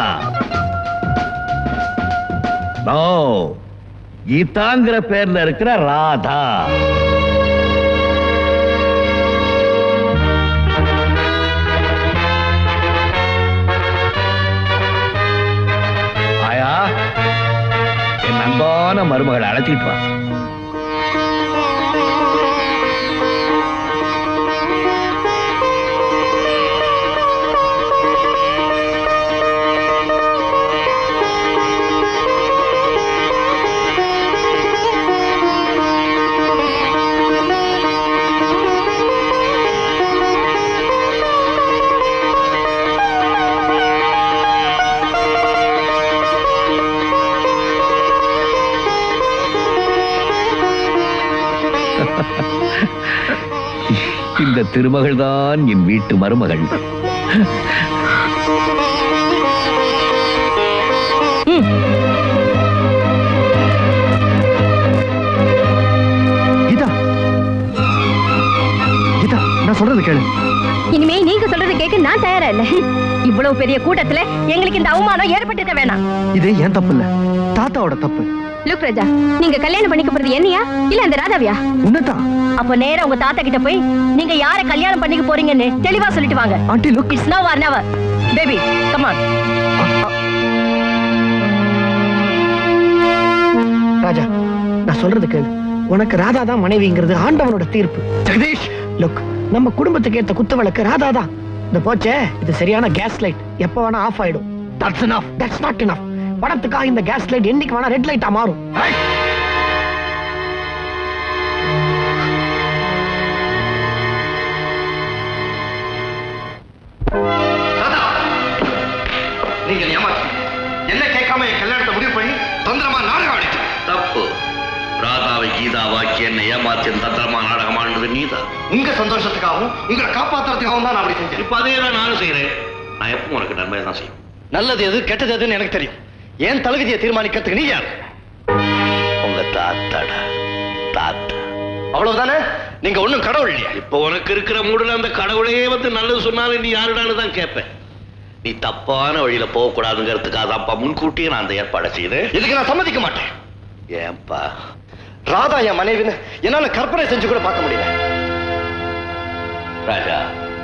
நோ கீதாங்கிற பேர்ல இருக்கிற ராதா ஆயா என் அன்பான மருமகளை அழைச்சிட்டு வா இந்த திருமகள் தான் என் வீட்டு மருமகள் கீதா கீதா நான் சொல்றது கேளு இனிமே நீங்க சொல்றது கேட்க நான் தயாரா இல்ல இவ்வளவு பெரிய கூட்டத்துல எங்களுக்கு இந்த அவமானம் ஏற்பட்டிருக்க வேணாம் இது ஏன் தப்பு இல்ல தாத்தாவோட தப்பு லுக் ராஜா நீங்க கல்யாணம் பண்ணிக்க போறது என்னையா இல்ல அந்த ராதாவியா உன்னதான் அப்ப நேரா உங்க தாத்தா கிட்ட போய் நீங்க யார கல்யாணம் பண்ணிக்க போறீங்கன்னு தெளிவா சொல்லிட்டு வாங்க aunty look it's now or never baby come on Raja நான் சொல்றது கேளு உனக்கு ராதா தான் மனைவிங்கிறது ஆண்டவனோட தீர்ப்பு ஜெகதீஷ் லுக் நம்ம குடும்பத்துக்கு ஏத்த குத்து விளக்கு ராதா தான் இந்த போச்சே இது சரியான கேஸ் லைட் எப்ப வேணா ஆஃப் ஆயிடும் that's enough that's not enough படத்துக்காக இந்த கேஸ் லைட் என்னைக்கு வேணா ரெட் லைட்டா மாறும் நீங்க ஏமாத்தி என்ன கேட்காம என் கல்யாணத்தை முடிவு பண்ணி தந்திரமா நாடகம் ஆடிச்சு தப்பு ராதாவை கீதாவாக்கி என்னை ஏமாத்தி தந்திரமா நாடகம் ஆடுனது நீதான் உங்க சந்தோஷத்துக்காகவும் உங்களை காப்பாத்துறதுக்காகவும் தான் நான் அப்படி செஞ்சேன் இப்ப அதே தான் நானும் செய்யறேன் நான் எப்பவும் உனக்கு நன்மை தான் செய்யும் நல்லது எது கெட்டது எதுன்னு எனக்கு தெரியும் ஏன் தகுதியை தீர்மானிக்கிறதுக்கு நீ யார் உங்க தாத்தாடா தாத்தா அவ்வளவுதானே நீங்க ஒண்ணும் கடவுள் இல்லையா இப்ப உனக்கு இருக்கிற மூடுல அந்த கடவுளே வந்து நல்லது சொன்னாலும் நீ யாருடான்னு தான் கேட்பேன் நீ தப்பான வழியில போக கூடாதுங்கிறதுக்காக தான்ப்பா முன்கூட்டியே நான் அந்த ஏற்பாடை செய்தேன் இதுக்கு நான் சம்மதிக்க மாட்டேன் ஏன்பா ராதா என் மனைவின்னு என்னால கற்பனை செஞ்சு கூட பார்க்க முடியல ராஜா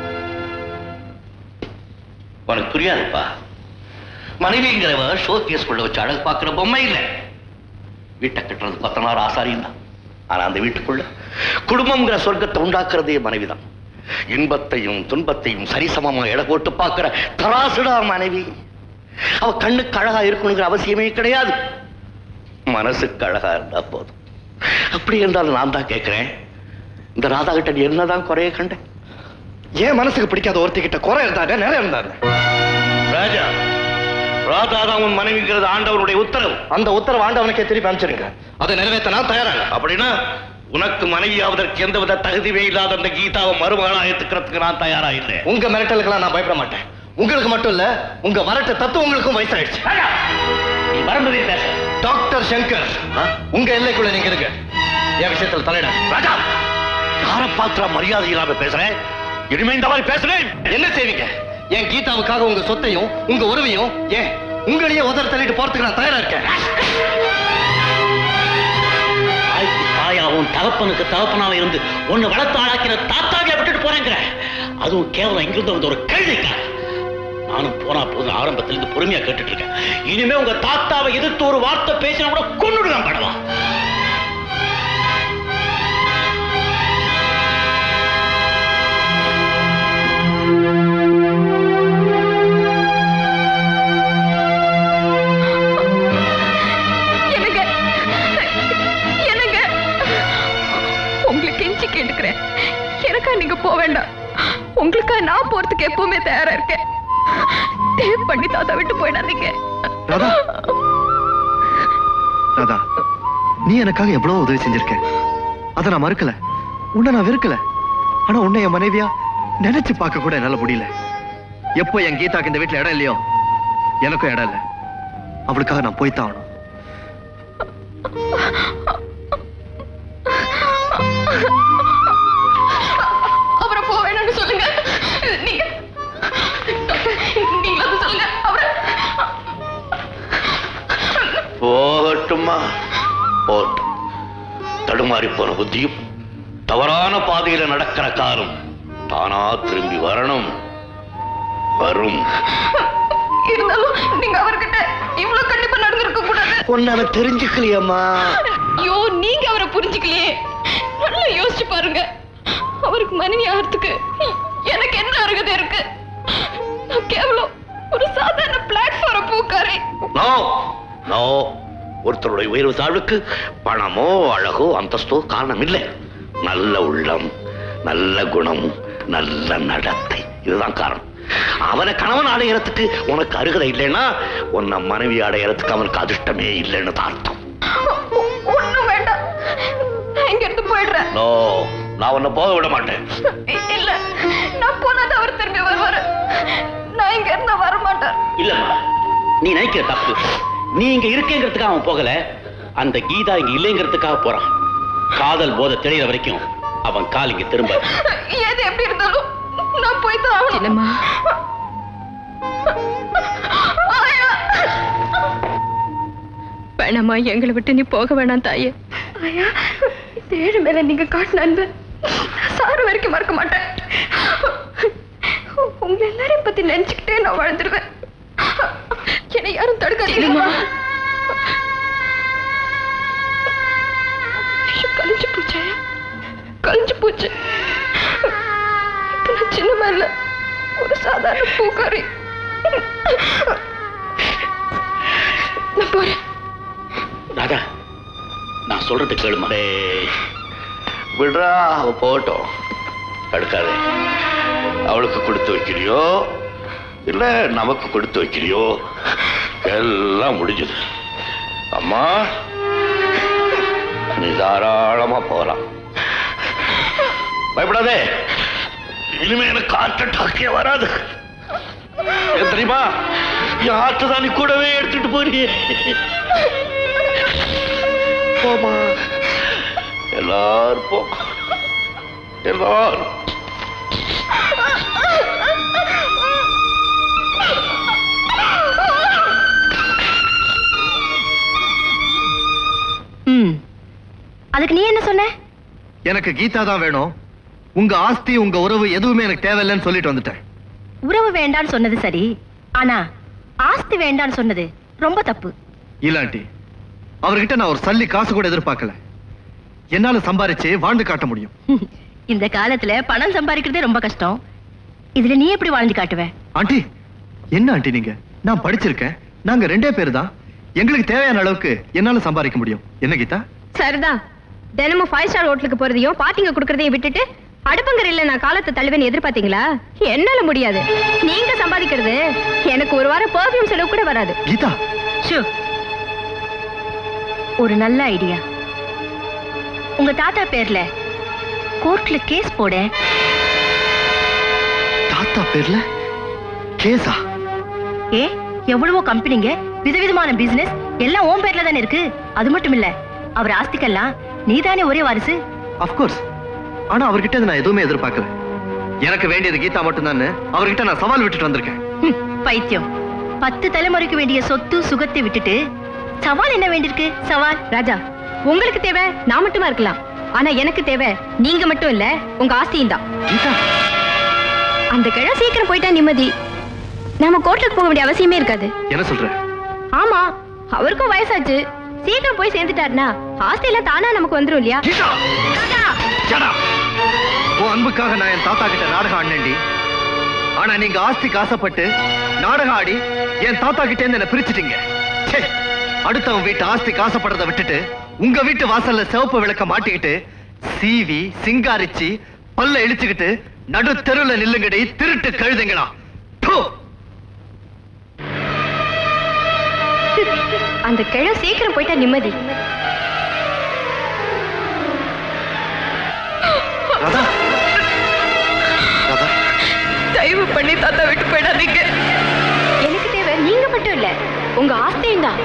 உனக்கு புரியாதுப்பா மனைவிங்கிறவ ஷோ கேஸ் கொள்ள வச்சு அழகு பார்க்கிற பொம்மை இல்லை வீட்டை கட்டுறது கொத்தனார் ஆசாரியும் தான் ஆனா அந்த வீட்டுக்குள்ள குடும்பம்ங்கிற சொர்க்கத்தை உண்டாக்குறதே மனைவிதான் இன்பத்தையும் துன்பத்தையும் சரிசமமா எடை போட்டு பார்க்கிற தராசுடா மனைவி அவ கண்ணுக்கு அழகா இருக்கணுங்கிற அவசியமே கிடையாது மனசுக்கு அழகா இருந்தா போதும் அப்படி என்றால் நான் தான் கேட்கிறேன் இந்த ராதா கிட்ட நீ என்னதான் குறைய கண்டேன் ஏன் மனசுக்கு பிடிக்காத ஒருத்தி கிட்ட குறை இருந்தாங்க நிறைய இருந்தாங்க ராஜா ராதா தான் உன் மனைவிங்கிறது ஆண்டவனுடைய உத்தரவு அந்த உத்தரவு ஆண்டவனுக்கே திருப்பி அனுப்பிச்சிருங்க அதை நிறைவேற்ற நான் தயாராக அப்படின்னா உனக்கு மனைவியாவதற்கு எந்தவித தகுதியே இல்லாத அந்த கீதாவை மருமகளா ஏத்துக்கிறதுக்கு நான் தயாரா இல்லை உங்க மிரட்டலுக்கெல்லாம் நான் பயப்பட மாட்டேன் உங்களுக்கு மட்டும் இல்ல உங்க வரட்டு தத்துவங்களுக்கும் வயசாயிடுச்சு நீ மறந்ததே பேச டாக்டர் சங்கர் உங்க எல்லைக்குள்ள நீங்க இருங்க என் விஷயத்தில் தலையிட ராஜா யார பாத்திர மரியாதை இல்லாம பேசுறேன் இனிமே இந்த மாதிரி பேசுறேன் என்ன செய்வீங்க என் கீதாவுக்காக உங்க சொத்தையும் உங்க உறவையும் ஏன் உங்களையே உதற தள்ளிட்டு போறதுக்கு நான் தயாரா இருக்கேன் தாய்க்கு தாயாவும் தகப்பனுக்கு தகப்பனாவும் இருந்து ஒன்னு வளர்த்து ஆளாக்கிற தாத்தாவை விட்டுட்டு போறேங்கிற அதுவும் கேவலம் இங்கிருந்து வந்த ஒரு கேள்விக்கா நானும் போனா போதும் ஆரம்பத்துல இருந்து பொறுமையா கேட்டுட்டு இருக்கேன் இனிமே உங்க தாத்தாவை எதிர்த்து ஒரு வார்த்தை பேசினா கூட கொண்டுடுவேன் படவா என்னங்க என்னங்க சாகிறதுக்கு எப்பவுமே தயாரா இருக்கேன் தேவ் பண்ணி தாத்தா விட்டு போயிடாதீங்க ராதா ராதா நீ எனக்காக எவ்வளவு உதவி செஞ்சிருக்க அதை நான் மறுக்கல உன்னை நான் வெறுக்கல ஆனா உன்னை என் மனைவியா நினைச்சு பார்க்க கூட என்னால முடியல எப்போ என் கீதாக்கு இந்த வீட்டுல இடம் இல்லையோ எனக்கும் இடம் இல்லை அவளுக்காக நான் போய்த்தான் ஆகணும் அவரை போக வேணும்னு சொல்லுங்க நீங்க நீங்க வந்து சொல்லுங்க அவரை போகட்டுமா போட்டும் தடுமாறி போன புத்தியும் தவறான பாதையில நடக்கிற காலம் தானா திரும்பி வரணும் வரும் இருந்தாலும் நீங்க அவர்கிட்ட இவ்வளவு கண்டிப்பா நடந்திருக்க கூடாது உன்னால தெரிஞ்சுக்கலையம்மா ஐயோ நீங்க அவரை புரிஞ்சுக்கலையே நல்லா யோசிச்சு பாருங்க அவருக்கு மனைவி ஆகிறதுக்கு எனக்கு என்ன அருகதை இருக்கு நான் கேவலம் ஒரு சாதாரண பிளாட்ஃபார்ம் பூக்காரே நோ நோ ஒருத்தருடைய உயர்வு தாழ்வுக்கு பணமோ அழகோ அந்தஸ்தோ காரணம் இல்லை நல்ல உள்ளம் நல்ல குணம் நல்ல நடத்தை இதுதான் காரணம் அவனை கணவன் அடையறதுக்கு உனக்கு அருகதை இல்லைன்னா உன்னை மனைவி அடையறதுக்கு அவனுக்கு அதிர்ஷ்டமே இல்லைன்னு தான் அர்த்தம் ஒண்ணும் வேண்டாம் நான் இங்க இருந்து போயிடுறேன் நோ நான் உன்னை போக விட மாட்டேன் இ- இல்ல நான் போனாதான் அவர் திரும்பி வருவாரு நான் இங்க இருந்தா வர மாட்டார் இல்லம்மா நீ நினைக்கிற தப்பு நீ இங்க இருக்கேங்கிறதுக்காக அவன் போகல அந்த கீதா இங்க இல்லைங்கிறதுக்காக போறான் காதல் போதை தெளிகிற வரைக்கும் அவன் கால் இங்க திரும்ப எது எப்படி இருந்தாலும் நான் போய் தான் ஆகணும் ஆயா வேணாமா எங்களை விட்டு நீ போக வேணாம் தாயே ஆயா இந்த ஏழு மேல நீங்க காட்டின அன்பு நான் சாறு வரைக்கும் மறக்க மாட்டேன் உங்க எல்லாரையும் பத்தி நினைச்சுக்கிட்டே நான் வாழ்ந்துருவேன் என்னை யாரும் தடுக்காதீங்கம்மா ஐயோ, கலைஞ்சு போச்சாயா கலைஞ்சு போச்சு இப்ப நான் சின்னமா இல்ல ஒரு சாதாரண பூக்காரி நான் போறேன் ராதா நான் சொல்றது கேளுமா டேய், விடுறா அவ போகட்டும் தடுக்காதே அவளுக்கு கொடுத்து வைக்கிறியோ இல்ல நமக்கு கொடுத்து வைக்கிறியோ எல்லாம் முடிஞ்சது அம்மா நீ தாராளமா போகலாம் பயப்படாதே இனிமே எனக்கு ஹார்ட் அட்டாக்கே வராது ஏன் தெரியுமா என் ஹார்ட் தான் நீ கூடவே எடுத்துட்டு போறியே போமா எல்லாரும் போ எல்லாரும் ம் அதுக்கு நீ என்ன சொன்ன எனக்கு கீதா தான் வேணும் உங்க ஆஸ்தி உங்க உறவு எதுவுமே எனக்கு தேவையில்லைன்னு சொல்லிட்டு வந்துட்டேன் உறவு வேண்டான்னு சொன்னது சரி ஆனா ஆஸ்தி வேண்டான்னு சொன்னது ரொம்ப தப்பு இல்லாண்டி அவர்கிட்ட நான் ஒரு சல்லி காசு கூட எதிர்பார்க்கல என்னால சம்பாரிச்சு வாழ்ந்து காட்ட முடியும் இந்த காலத்துல பணம் சம்பாதிக்கிறதே ரொம்ப கஷ்டம் இதுல நீ எப்படி வாழ்ந்து காட்டுவ ஆண்டி என்ன ஆண்டி நீங்க நான் படிச்சிருக்கேன் நாங்க ரெண்டே பேர் தான் எங்களுக்கு தேவையான அளவுக்கு என்னால சம்பாதிக்க முடியும் என்ன கீதா சரிதான் தினமும் ஃபைவ் ஸ்டார் ஹோட்டலுக்கு போறதையும் பார்க்கிங்க கொடுக்கறதையும் விட்டுட்டு அடுப்பங்கரையில நான் காலத்தை தள்ளுவேன்னு எதிர்பார்த்தீங்களா என்னால முடியாது நீங்க சம்பாதிக்கிறது எனக்கு ஒரு வாரம் பெர்ஃப்யூம் செலவு கூட வராது கீதா ஷூ ஒரு நல்ல ஐடியா உங்க தாத்தா பேர்ல கோர்ட்ல கேஸ் போட தாத்தா பேர்ல கேசா ஏ எவ்வளவோ கம்பெனிங்க விதவிதமான பிசினஸ் எல்லாம் உன் பேர்ல தானே இருக்கு அது மட்டும் இல்ல அவர் ஆஸ்திக்கெல்லாம் நீதானே ஒரே வாரிசு அப்கோர்ஸ் ஆனா அவர்கிட்ட இருந்து நான் எதுவுமே எதிர்பார்க்கல எனக்கு வேண்டியது கீதா மட்டும்தான் அவர்கிட்ட நான் சவால் விட்டுட்டு வந்திருக்கேன் ஹம், பைத்தியம் பத்து தலைமுறைக்கு வேண்டிய சொத்து சுகத்தை விட்டுட்டு சவால் என்ன வேண்டியிருக்கு சவால் ராஜா உங்களுக்கு தேவை நான் மட்டுமா இருக்கலாம் ஆனா எனக்கு தேவை நீங்க மட்டும் இல்ல உங்க ஆஸ்தியும் தான் அந்த கிழ சீக்கிரம் போயிட்டா நிம்மதி நாம கோர்ட்டுக்கு போக வேண்டிய அவசியமே இருக்காது என்ன சொல்ற ஆமா அவருக்கும் வயசாச்சு சீக்கிரம் போய் சேர்ந்துட்டாருனா ஆஸ்தி எல்லாம் தானா நமக்கு வந்துரும் இல்லையா ராஜா! உன் அன்புக்காக நான் என் தாத்தா கிட்ட நாடகம் ஆடினேன்டி ஆனா நீங்க ஆஸ்திக்கு ஆசைப்பட்டு நாடகம் ஆடி என் தாத்தா கிட்ட இருந்து என்ன பிரிச்சுட்டீங்க ச்சே! அடுத்தவன் வீட்டு ஆஸ்திக்கு ஆசைப்படுறத விட்டுட்டு உங்க வீட்டு வாசல்ல சிவப்பு விளக்க மாட்டிக்கிட்டு சீவி சிங்காரிச்சு பல்ல இழிச்சுக்கிட்டு நடு தெருவுல நில்லுங்கடி திருட்டு கழுதுங்களா ப்பு! அந்த கிழ சீக்கிரம் போயிட்டா நிம்மதி ராதா ராதா தயவு பண்ணி தாத்தா விட்டு போயிடாதீங்க எனக்கு தேவை நீங்க மட்டும் இல்ல உங்க ஆஸ்தியும் தான்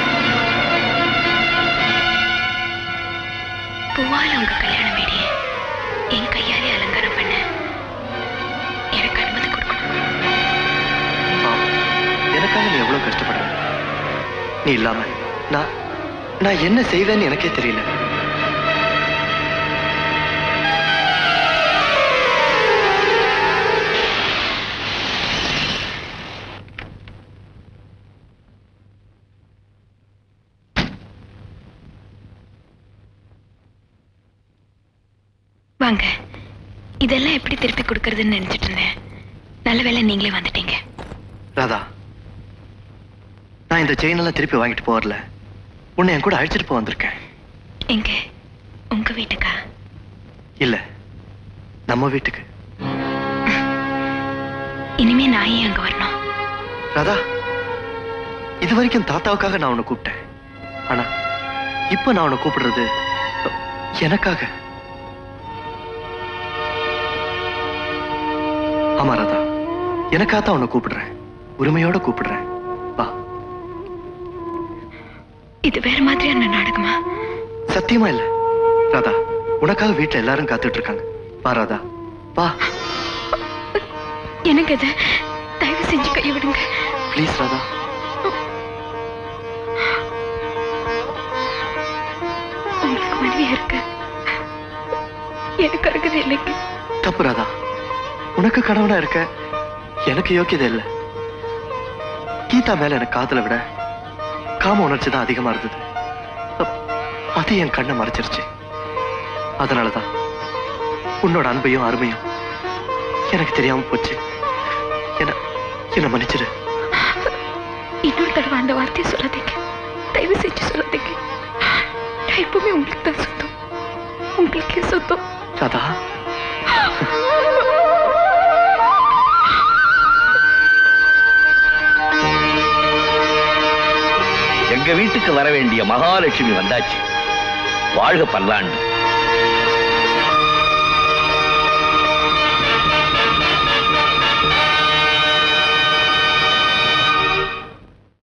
பூவால உங்க கல்யாண மேடையை என் கையாலே அலங்காரம் பண்ண எனக்கு அனுமதி கொடுக்கணும் எனக்காக நீ எவ்வளவு கஷ்டப்படுற நீ இல்லாம நான் நான் என்ன செய்வேன்னு எனக்கே தெரியல வாங்க இதெல்லாம் எப்படி திருப்பி கொடுக்கறதுன்னு நினைச்சிட்டு இருந்தேன் நல்ல வேளை நீங்களே வந்துட்டீங்க ராதா நான் இந்த செயின் எல்லாம் திருப்பி வாங்கிட்டு போறல உன்னை என் கூட அழைச்சிட்டு போக வந்திருக்கேன் எங்க உங்க வீட்டுக்கா இல்ல நம்ம வீட்டுக்கு இனிமே நான் ஏன் அங்க வரணும் ராதா இது வரைக்கும் தாத்தாவுக்காக நான் உன்னை கூப்பிட்டேன் ஆனா இப்ப நான் உன்னை கூப்பிடுறது எனக்காக ஆமா ராதா எனக்காக தான் உன்னை கூப்பிடுறேன் உரிமையோட கூப்பிடுறேன் வா இது வேற மாதிரியான நாடகமா சத்தியமா இல்ல ராதா உனக்காக வீட்டுல எல்லாரும் காத்துட்டு இருக்காங்க வா ராதா வா எனக்கு இது தயவு செஞ்சு கையை விடுங்க ப்ளீஸ் ராதா உங்களுக்கு மனைவியா இருக்க எனக்கு இருக்குது இல்லைங்க தப்பு ராதா உனக்கு கணவனா இருக்க எனக்கு யோக்கியதை இல்ல கீதா மேல எனக்கு காதலை விட காம உணர்ச்சி தான் அதிகமா இருந்தது அப்- அது என் கண்ணை மறைச்சிருச்சு அதனாலதான் உன்னோட அன்பையும் அருமையும் எனக்கு தெரியாம போச்சு என்ன என்ன மன்னிச்சிரு இன்னொரு தடவை அந்த வார்த்தையை சொல்லாதீங்க தயவு செஞ்சு சொல்லாதீங்க நான் எப்பவுமே உங்களுக்கு தான் சொந்தம் உங்களுக்கே சொந்தம் ராதா எங்க வீட்டுக்கு வர வேண்டிய மகாலட்சுமி வந்தாச்சு வாழ்க பல்லாண்டு